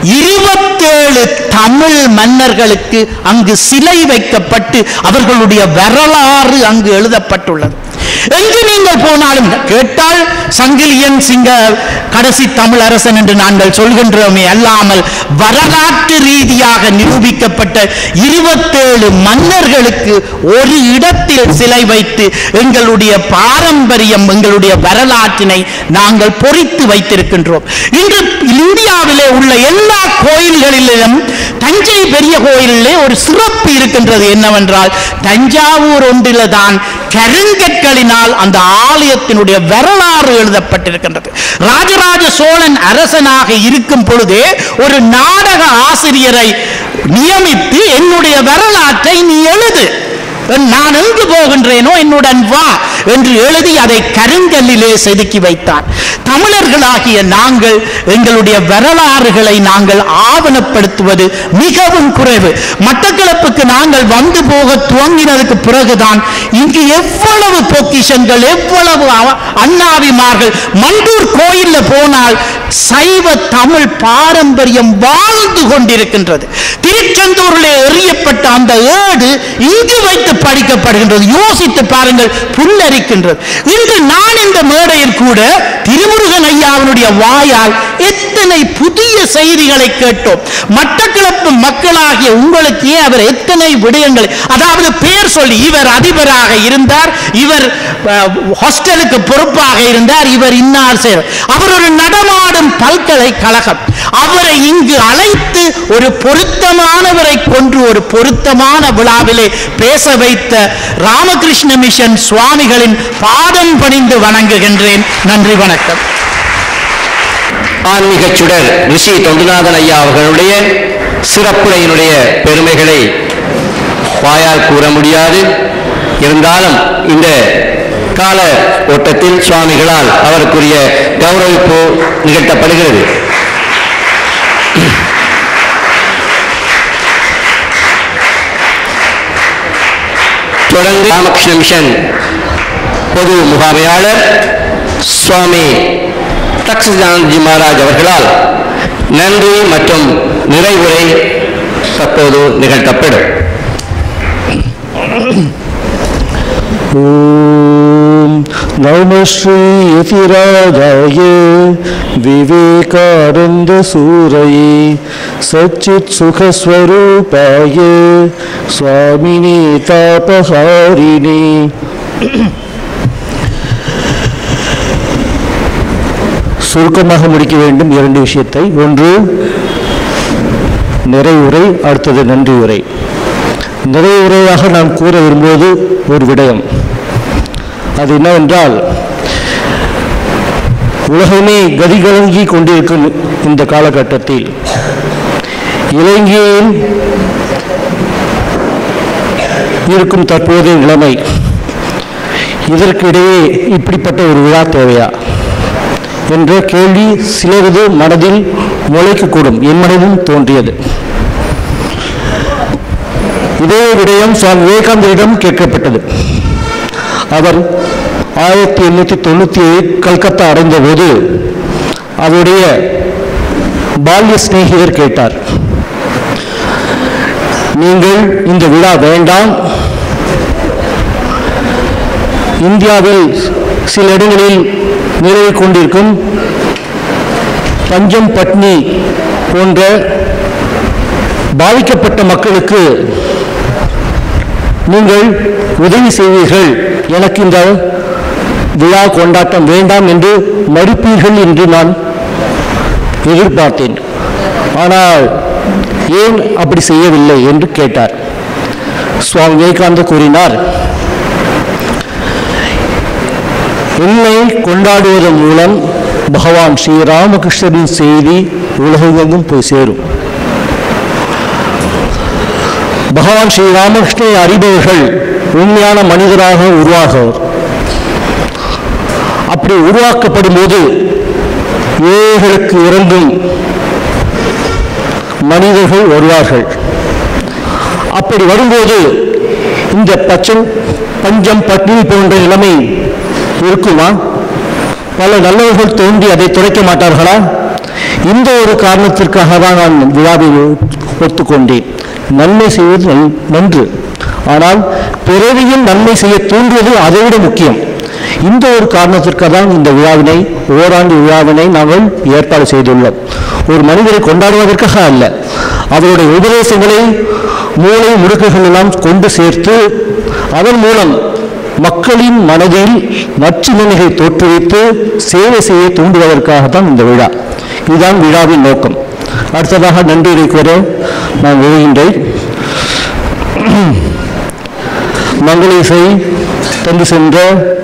இருபத்தேழு தமிழ் மன்னர்களுக்கு அங்கு சிலை வைக்கப்பட்டு அவர்களுடைய வரலாறு அங்கு எழுதப்பட்டுள்ளது எங்கு நீங்கள் போனாலும் கேட்டால் சங்கிலியன் சிங்க கடைசி தமிழ் அரசன் என்று நாங்கள் சொல்கின்றோமே அல்லாமல் வரலாற்று ரீதியாக நிரூபிக்கப்பட்ட இருபத்தேழு மன்னர்களுக்கு ஒரு இடத்தில் சிலை வைத்து எங்களுடைய பாரம்பரியம் எங்களுடைய வரலாற்றினை நாங்கள் பொறித்து வைத்திருக்கின்றோம் இன்று இந்தியாவிலே உள்ள எல்லா கோயில்களிலும் தஞ்சை பெரிய கோயிலிலே ஒரு சிறப்பு இருக்கின்றது என்னவென்றால் தஞ்சாவூர் ஒன்றில் தான் கருங்கற்களினால் அந்த ஆலயத்தினுடைய வரலாறு எழுதப்பட்டிருக்கின்றது ராஜராஜ சோழன் அரசனாக இருக்கும் பொழுதே ஒரு நாடக ஆசிரியரை நியமித்து என்னுடைய வரலாற்றை நீ எழுது நான் எங்கு போகின்றேனோ என்னுடன் வா என்று எழுதி அதை கருங்கல்லிலே செதுக்கி வைத்தார் தமிழர்களாகிய நாங்கள் எங்களுடைய வரலாறுகளை நாங்கள் ஆவணப்படுத்துவது மிகவும் குறைவு மட்டக்களப்புக்கு நாங்கள் வந்து போக துவங்கினதுக்கு பிறகுதான் இங்கு எவ்வளவு பொக்கிஷங்கள் எவ்வளவு அவ- அண்ணாவிமார்கள் மண்டூர் கோயில்ல போனால் சைவ தமிழ் பாரம்பரியம் வாழ்ந்து கொண்டிருக்கின்றது திருச்செந்தூரிலே எறியப்பட்ட அந்த ஏடு இங்கு வைத்து படிக்கப்படுகின்றது யோசித்து பாருங்கள் புல்லரிக்கின்றது இன்று நான் இந்த மேடையில் கூட திருமுருகன் ஐயாவினுடைய வாயால் எத்தனை புதிய செய்திகளை கேட்டோம் மட்டக்களப்பு மக்களாகிய உங்களுக்கே அவர் எத்தனை விடயங்களை அதாவது பெயர் சொல்லி இவர் அதிபராக இருந்தார் இவர் அஹ், ஹாஸ்டலுக்கு பொறுப்பாக இருந்தார் இவர் இன்னார் செய்தார் அவர் ஒரு நடமாடும் பல்கலைக்கழகம் அவரை இங்கு அழைத்து ஒரு பொருத்தமானவரை கொன்று ஒரு பொருத்தமான விழாவிலே பேச வைத்த ராமகிருஷ்ண மிஷன் சுவாமிகளின் பாதம் பணிந்து வணங்குகின்றேன் நன்றி வணக்கம் ஆன்மீக சுடர் ரிஷி தொண்டுநாதன் ஐயா அவர்களுடைய சிறப்புரையினுடைய பெருமைகளை வாயால் கூற முடியாது இருந்தாலும் இந்த கால ஓட்டத்தில் சுவாமிகளால் அவருக்குரிய கௌரவிப்பு நிகழ்த்தப்படுகிறது தொடர்ந்து ராமகிருஷ்ண மிஷன் பொது முகாமையாளர் சுவாமி தக்ஷிதானந்தி மகாராஜ் அவர்களால் நன்றி மற்றும் நிறைவுரை தற்போது நிகழ்த்தப்படும் ॐ नमः श्रीयतिराजाय विवेकानन्दसूरये सच्चित्सुखस्वरूपाय स्वामिने तापहारिणे சுருக்கமாக முடிக்க வேண்டும் இரண்டு விஷயத்தை ஒன்று நிறைவுரை அடுத்தது நன்றியுரை நிறைவுரையாக நாம் கூற விரும்புவது ஒரு விடயம் அது என்னவென்றால் உலகமே கதிகலங்கி கொண்டிருக்கும் இந்த காலகட்டத்தில் இலங்கையில் இருக்கும் தற்போதைய நிலைமை இதற்கிடையே இப்படிப்பட்ட ஒரு விழா தேவையா என்ற கேள்வி சிலரது மனதில் முளைக்கக்கூடும் என் மனதிலும் தோன்றியது இதே விடயம் சுவாமி விவேகானந்தரிடம் கேட்கப்பட்டது அவர் ஆயிரத்தி எண்ணூற்றி தொண்ணூற்றி ஏழு கல்கத்தா அடைந்த போது அவருடைய பால்ய சிநேகிதர் கேட்டார் நீங்கள் இந்த விழா வேண்டாம் இந்தியாவில் சில இடங்களில் நிலவிக் கொண்டிருக்கும் பஞ்சம் பட்னி போன்ற பாதிக்கப்பட்ட மக்களுக்கு நீங்கள் உதவி செய்வீர்கள் எனக்கு இந்த விழா கொண்டாட்டம் வேண்டாம் என்று மறுப்பீர்கள் என்று நான் எதிர்பார்த்தேன் ஆனால் ஏன் அப்படி செய்யவில்லை என்று கேட்டார் சுவாமி விவேகானந்தர் கூறினார் என்னை கொண்டாடுவதன் மூலம் பகவான் ஸ்ரீ ராமகிருஷ்ணரின் செய்தி உலகெங்கும் போய் சேரும் பகவான் ஸ்ரீ ராமகிருஷ்ணனை அறிபவர்கள் உண்மையான மனிதராக உருவாகுவர் அப்படி உருவாக்கப்படும் போது ஏழைகளுக்கு இறங்கும் மனிதர்கள் வருவார்கள் அப்படி வரும்போது இந்த பச்சம் பஞ்சம் பட்டினி போன்ற நிலைமை இருக்குமா பல நல்லவர்கள் தோன்றி அதை துடைக்க மாட்டார்களா இந்த ஒரு காரணத்திற்காக தான் நான் விழாவை ஒத்துக்கொண்டேன் நன்மை செய்வது நன்- நன்று ஆனால் பிறவியில் நன்மை செய்ய தூண்டுவது அதைவிட முக்கியம் இந்த ஒரு காரணத்திற்காக தான் இந்த விழாவினை ஓராண்டு விழாவினை நாங்கள் ஏற்பாடு செய்துள்ளோம் ஒரு மனிதரை கொண்டாடுவதற்காக அல்ல அவருடைய உபதேசங்களை மூளை முடுக்குகள் எல்லாம் கொண்டு சேர்த்து அதன் மூலம் மக்களின் மனதில் நற்சிந்தனைகளை தோற்றுவித்து சேவை செய்ய தூண்டுவதற்காகத்தான் இந்த விழா இதுதான் விழாவின் நோக்கம் அடுத்ததாக நன்றி கூற நான் எழுகின்றேன் மங்கள இசை தந்து சென்ற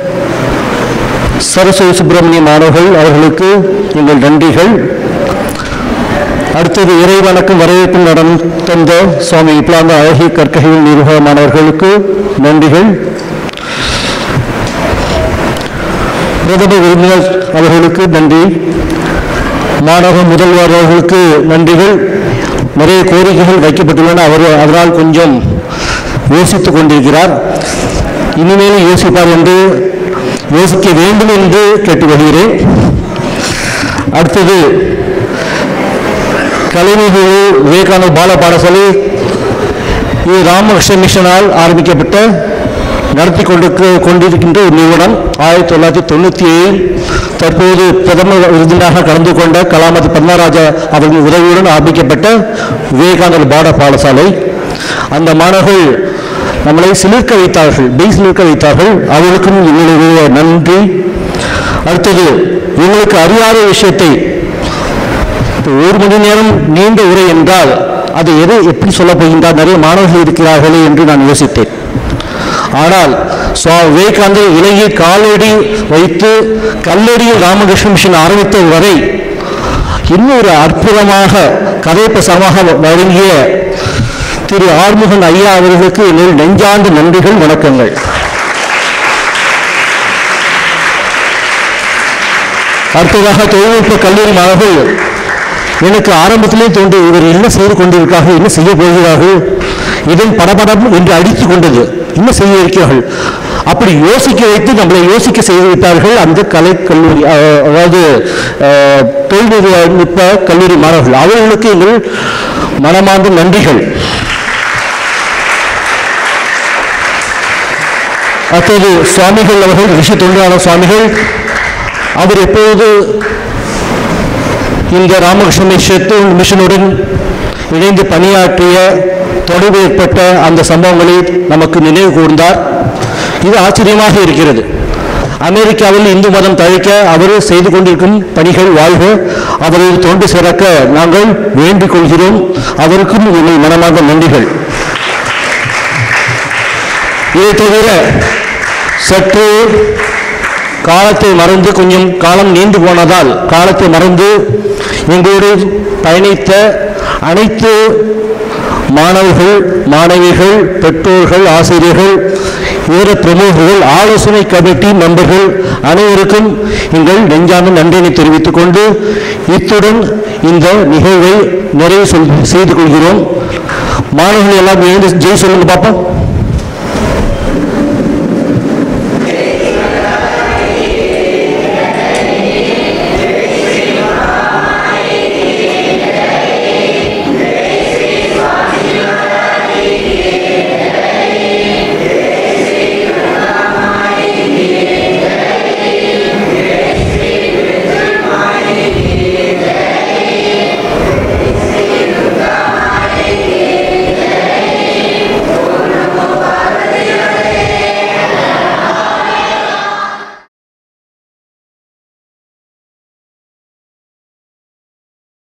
சரஸ்வதி சுப்பிரமணிய மாணவர்கள் அவர்களுக்கு எங்கள் நன்றிகள் அடுத்தது இறை வணக்கம் வரவேற்பு நடனம் தந்த சுவாமி இப்லாந்த அழகிய கற்கைகள் நிர்வாக மாணவர்களுக்கு நன்றிகள் பிரதம விருந்தினர் அவர்களுக்கு நன்றி மாணவ முதல்வர் அவர்களுக்கு நன்றிகள் நிறைய கோரிக்கைகள் வைக்கப்பட்டுள்ளன அவர் அதனால் கொஞ்சம் யோசித்துக் கொண்டிருக்கிறார் இனிமேலும் யோசிப்பார் என்று யோசிக்க வேண்டும் என்று கேட்டுக்கொள்கிறேன் அடுத்தது கலைஞர் விவேகானந்த பால பாடசாலை இது ராமகிருஷ்ண மிஷனால் ஆரம்பிக்கப்பட்ட நடத்தி கொண்டிருக்க கொண்டிருக்கின்ற ஒரு நிறுவனம் ஆயிரத்தி தொள்ளாயிரத்தி தொண்ணூற்றி ஏழில் தற்போது பிரதம விருந்தினராக கலந்து கொண்ட கலாமதி பத்மராஜா அவர்களின் உதவியுடன் ஆரம்பிக்கப்பட்ட விவேகானந்த பாட பாடசாலை அந்த மாணவர்கள் நம்மளை சிலிர்க்க வைத்தார்கள் மெய் சிலிர்க்க வைத்தார்கள் அவர்களுக்கும் எங்களுடைய நன்றி அடுத்தது எங்களுக்கு அறியாத விஷயத்தை இப்போ ஒரு மணி நேரம் நீண்ட உரை என்றால் அதை எதை எப்படி சொல்ல போகின்றார் நிறைய மாணவர்கள் இருக்கிறார்களே என்று நான் யோசித்தேன் ஆனால் சுவாமி விவேகானந்தர் இலங்கை காலடி வைத்து கல்லடியில் ராமகிருஷ்ண மிஷன் ஆரம்பித்த வரை இன்னொரு அற்புதமாக கதைப்பசமாக வழங்கிய திரு ஆறுமுகன் ஐயா அவர்களுக்கு எங்கள் நெஞ்சார்ந்த நன்றிகள் வணக்கங்கள் அடுத்ததாக தொழில்நுட்ப கல்லூரி மாணவர்கள் எனக்கு ஆரம்பத்திலே தோன்றி இவர் என்ன செய்து கொண்டிருக்கிறார்கள் என்ன செய்ய போகிறார்கள் இதன் படபடம் என்று அடித்துக் கொண்டது என்ன செய்ய இருக்கிறார்கள் அப்படி யோசிக்க வைத்து நம்மளை யோசிக்க செய்து விட்டார்கள் அந்த கலை கல்லூரி அஹ், அதாவது அஹ், தொழில்நுட்ப கல்லூரி மாணவர்கள் அவர்களுக்கு எங்கள் மனமார்ந்த நன்றிகள் அடுத்தது சுவாமிகள் அவர்கள் ரிஷி தொண்டான சுவாமிகள் அவர் எப்பொழுது இந்த ராமகிருஷ்ண மிஷத்து மிஷனுடன் இணைந்து பணியாற்றிய தொடர்பு ஏற்பட்ட அந்த சம்பவங்களை நமக்கு நினைவு கூர்ந்தார் இது ஆச்சரியமாக இருக்கிறது அமெரிக்காவில் இந்து மதம் தழைக்க அவர் செய்து கொண்டிருக்கும் பணிகள் வாழ்க அவரது தொண்டு சிறக்க நாங்கள் வேண்டிக் கொள்கிறோம் அவருக்கும் எங்கள் மனமார்ந்த நன்றிகள் இதை தவிர சற்று காலத்தை மறந்து கொஞ்சம் காலம் நீண்டு போனதால் காலத்தை மறந்து எங்களோடு பயணித்த அனைத்து மாணவர்கள் மாணவிகள் பெற்றோர்கள் ஆசிரியர்கள் இதர பிரமுகர்கள் ஆலோசனை கமிட்டி மெம்பர்கள் அனைவருக்கும் எங்கள் நெஞ்சார்ந்த நன்றினை தெரிவித்துக் கொண்டு இத்துடன் இந்த நிகழ்வை நிறைவு சொல்- செய்து கொள்கிறோம் மாணவர்கள் எல்லாம் எழுந்து ஜெய் சொல்லுங்க பாப்போம்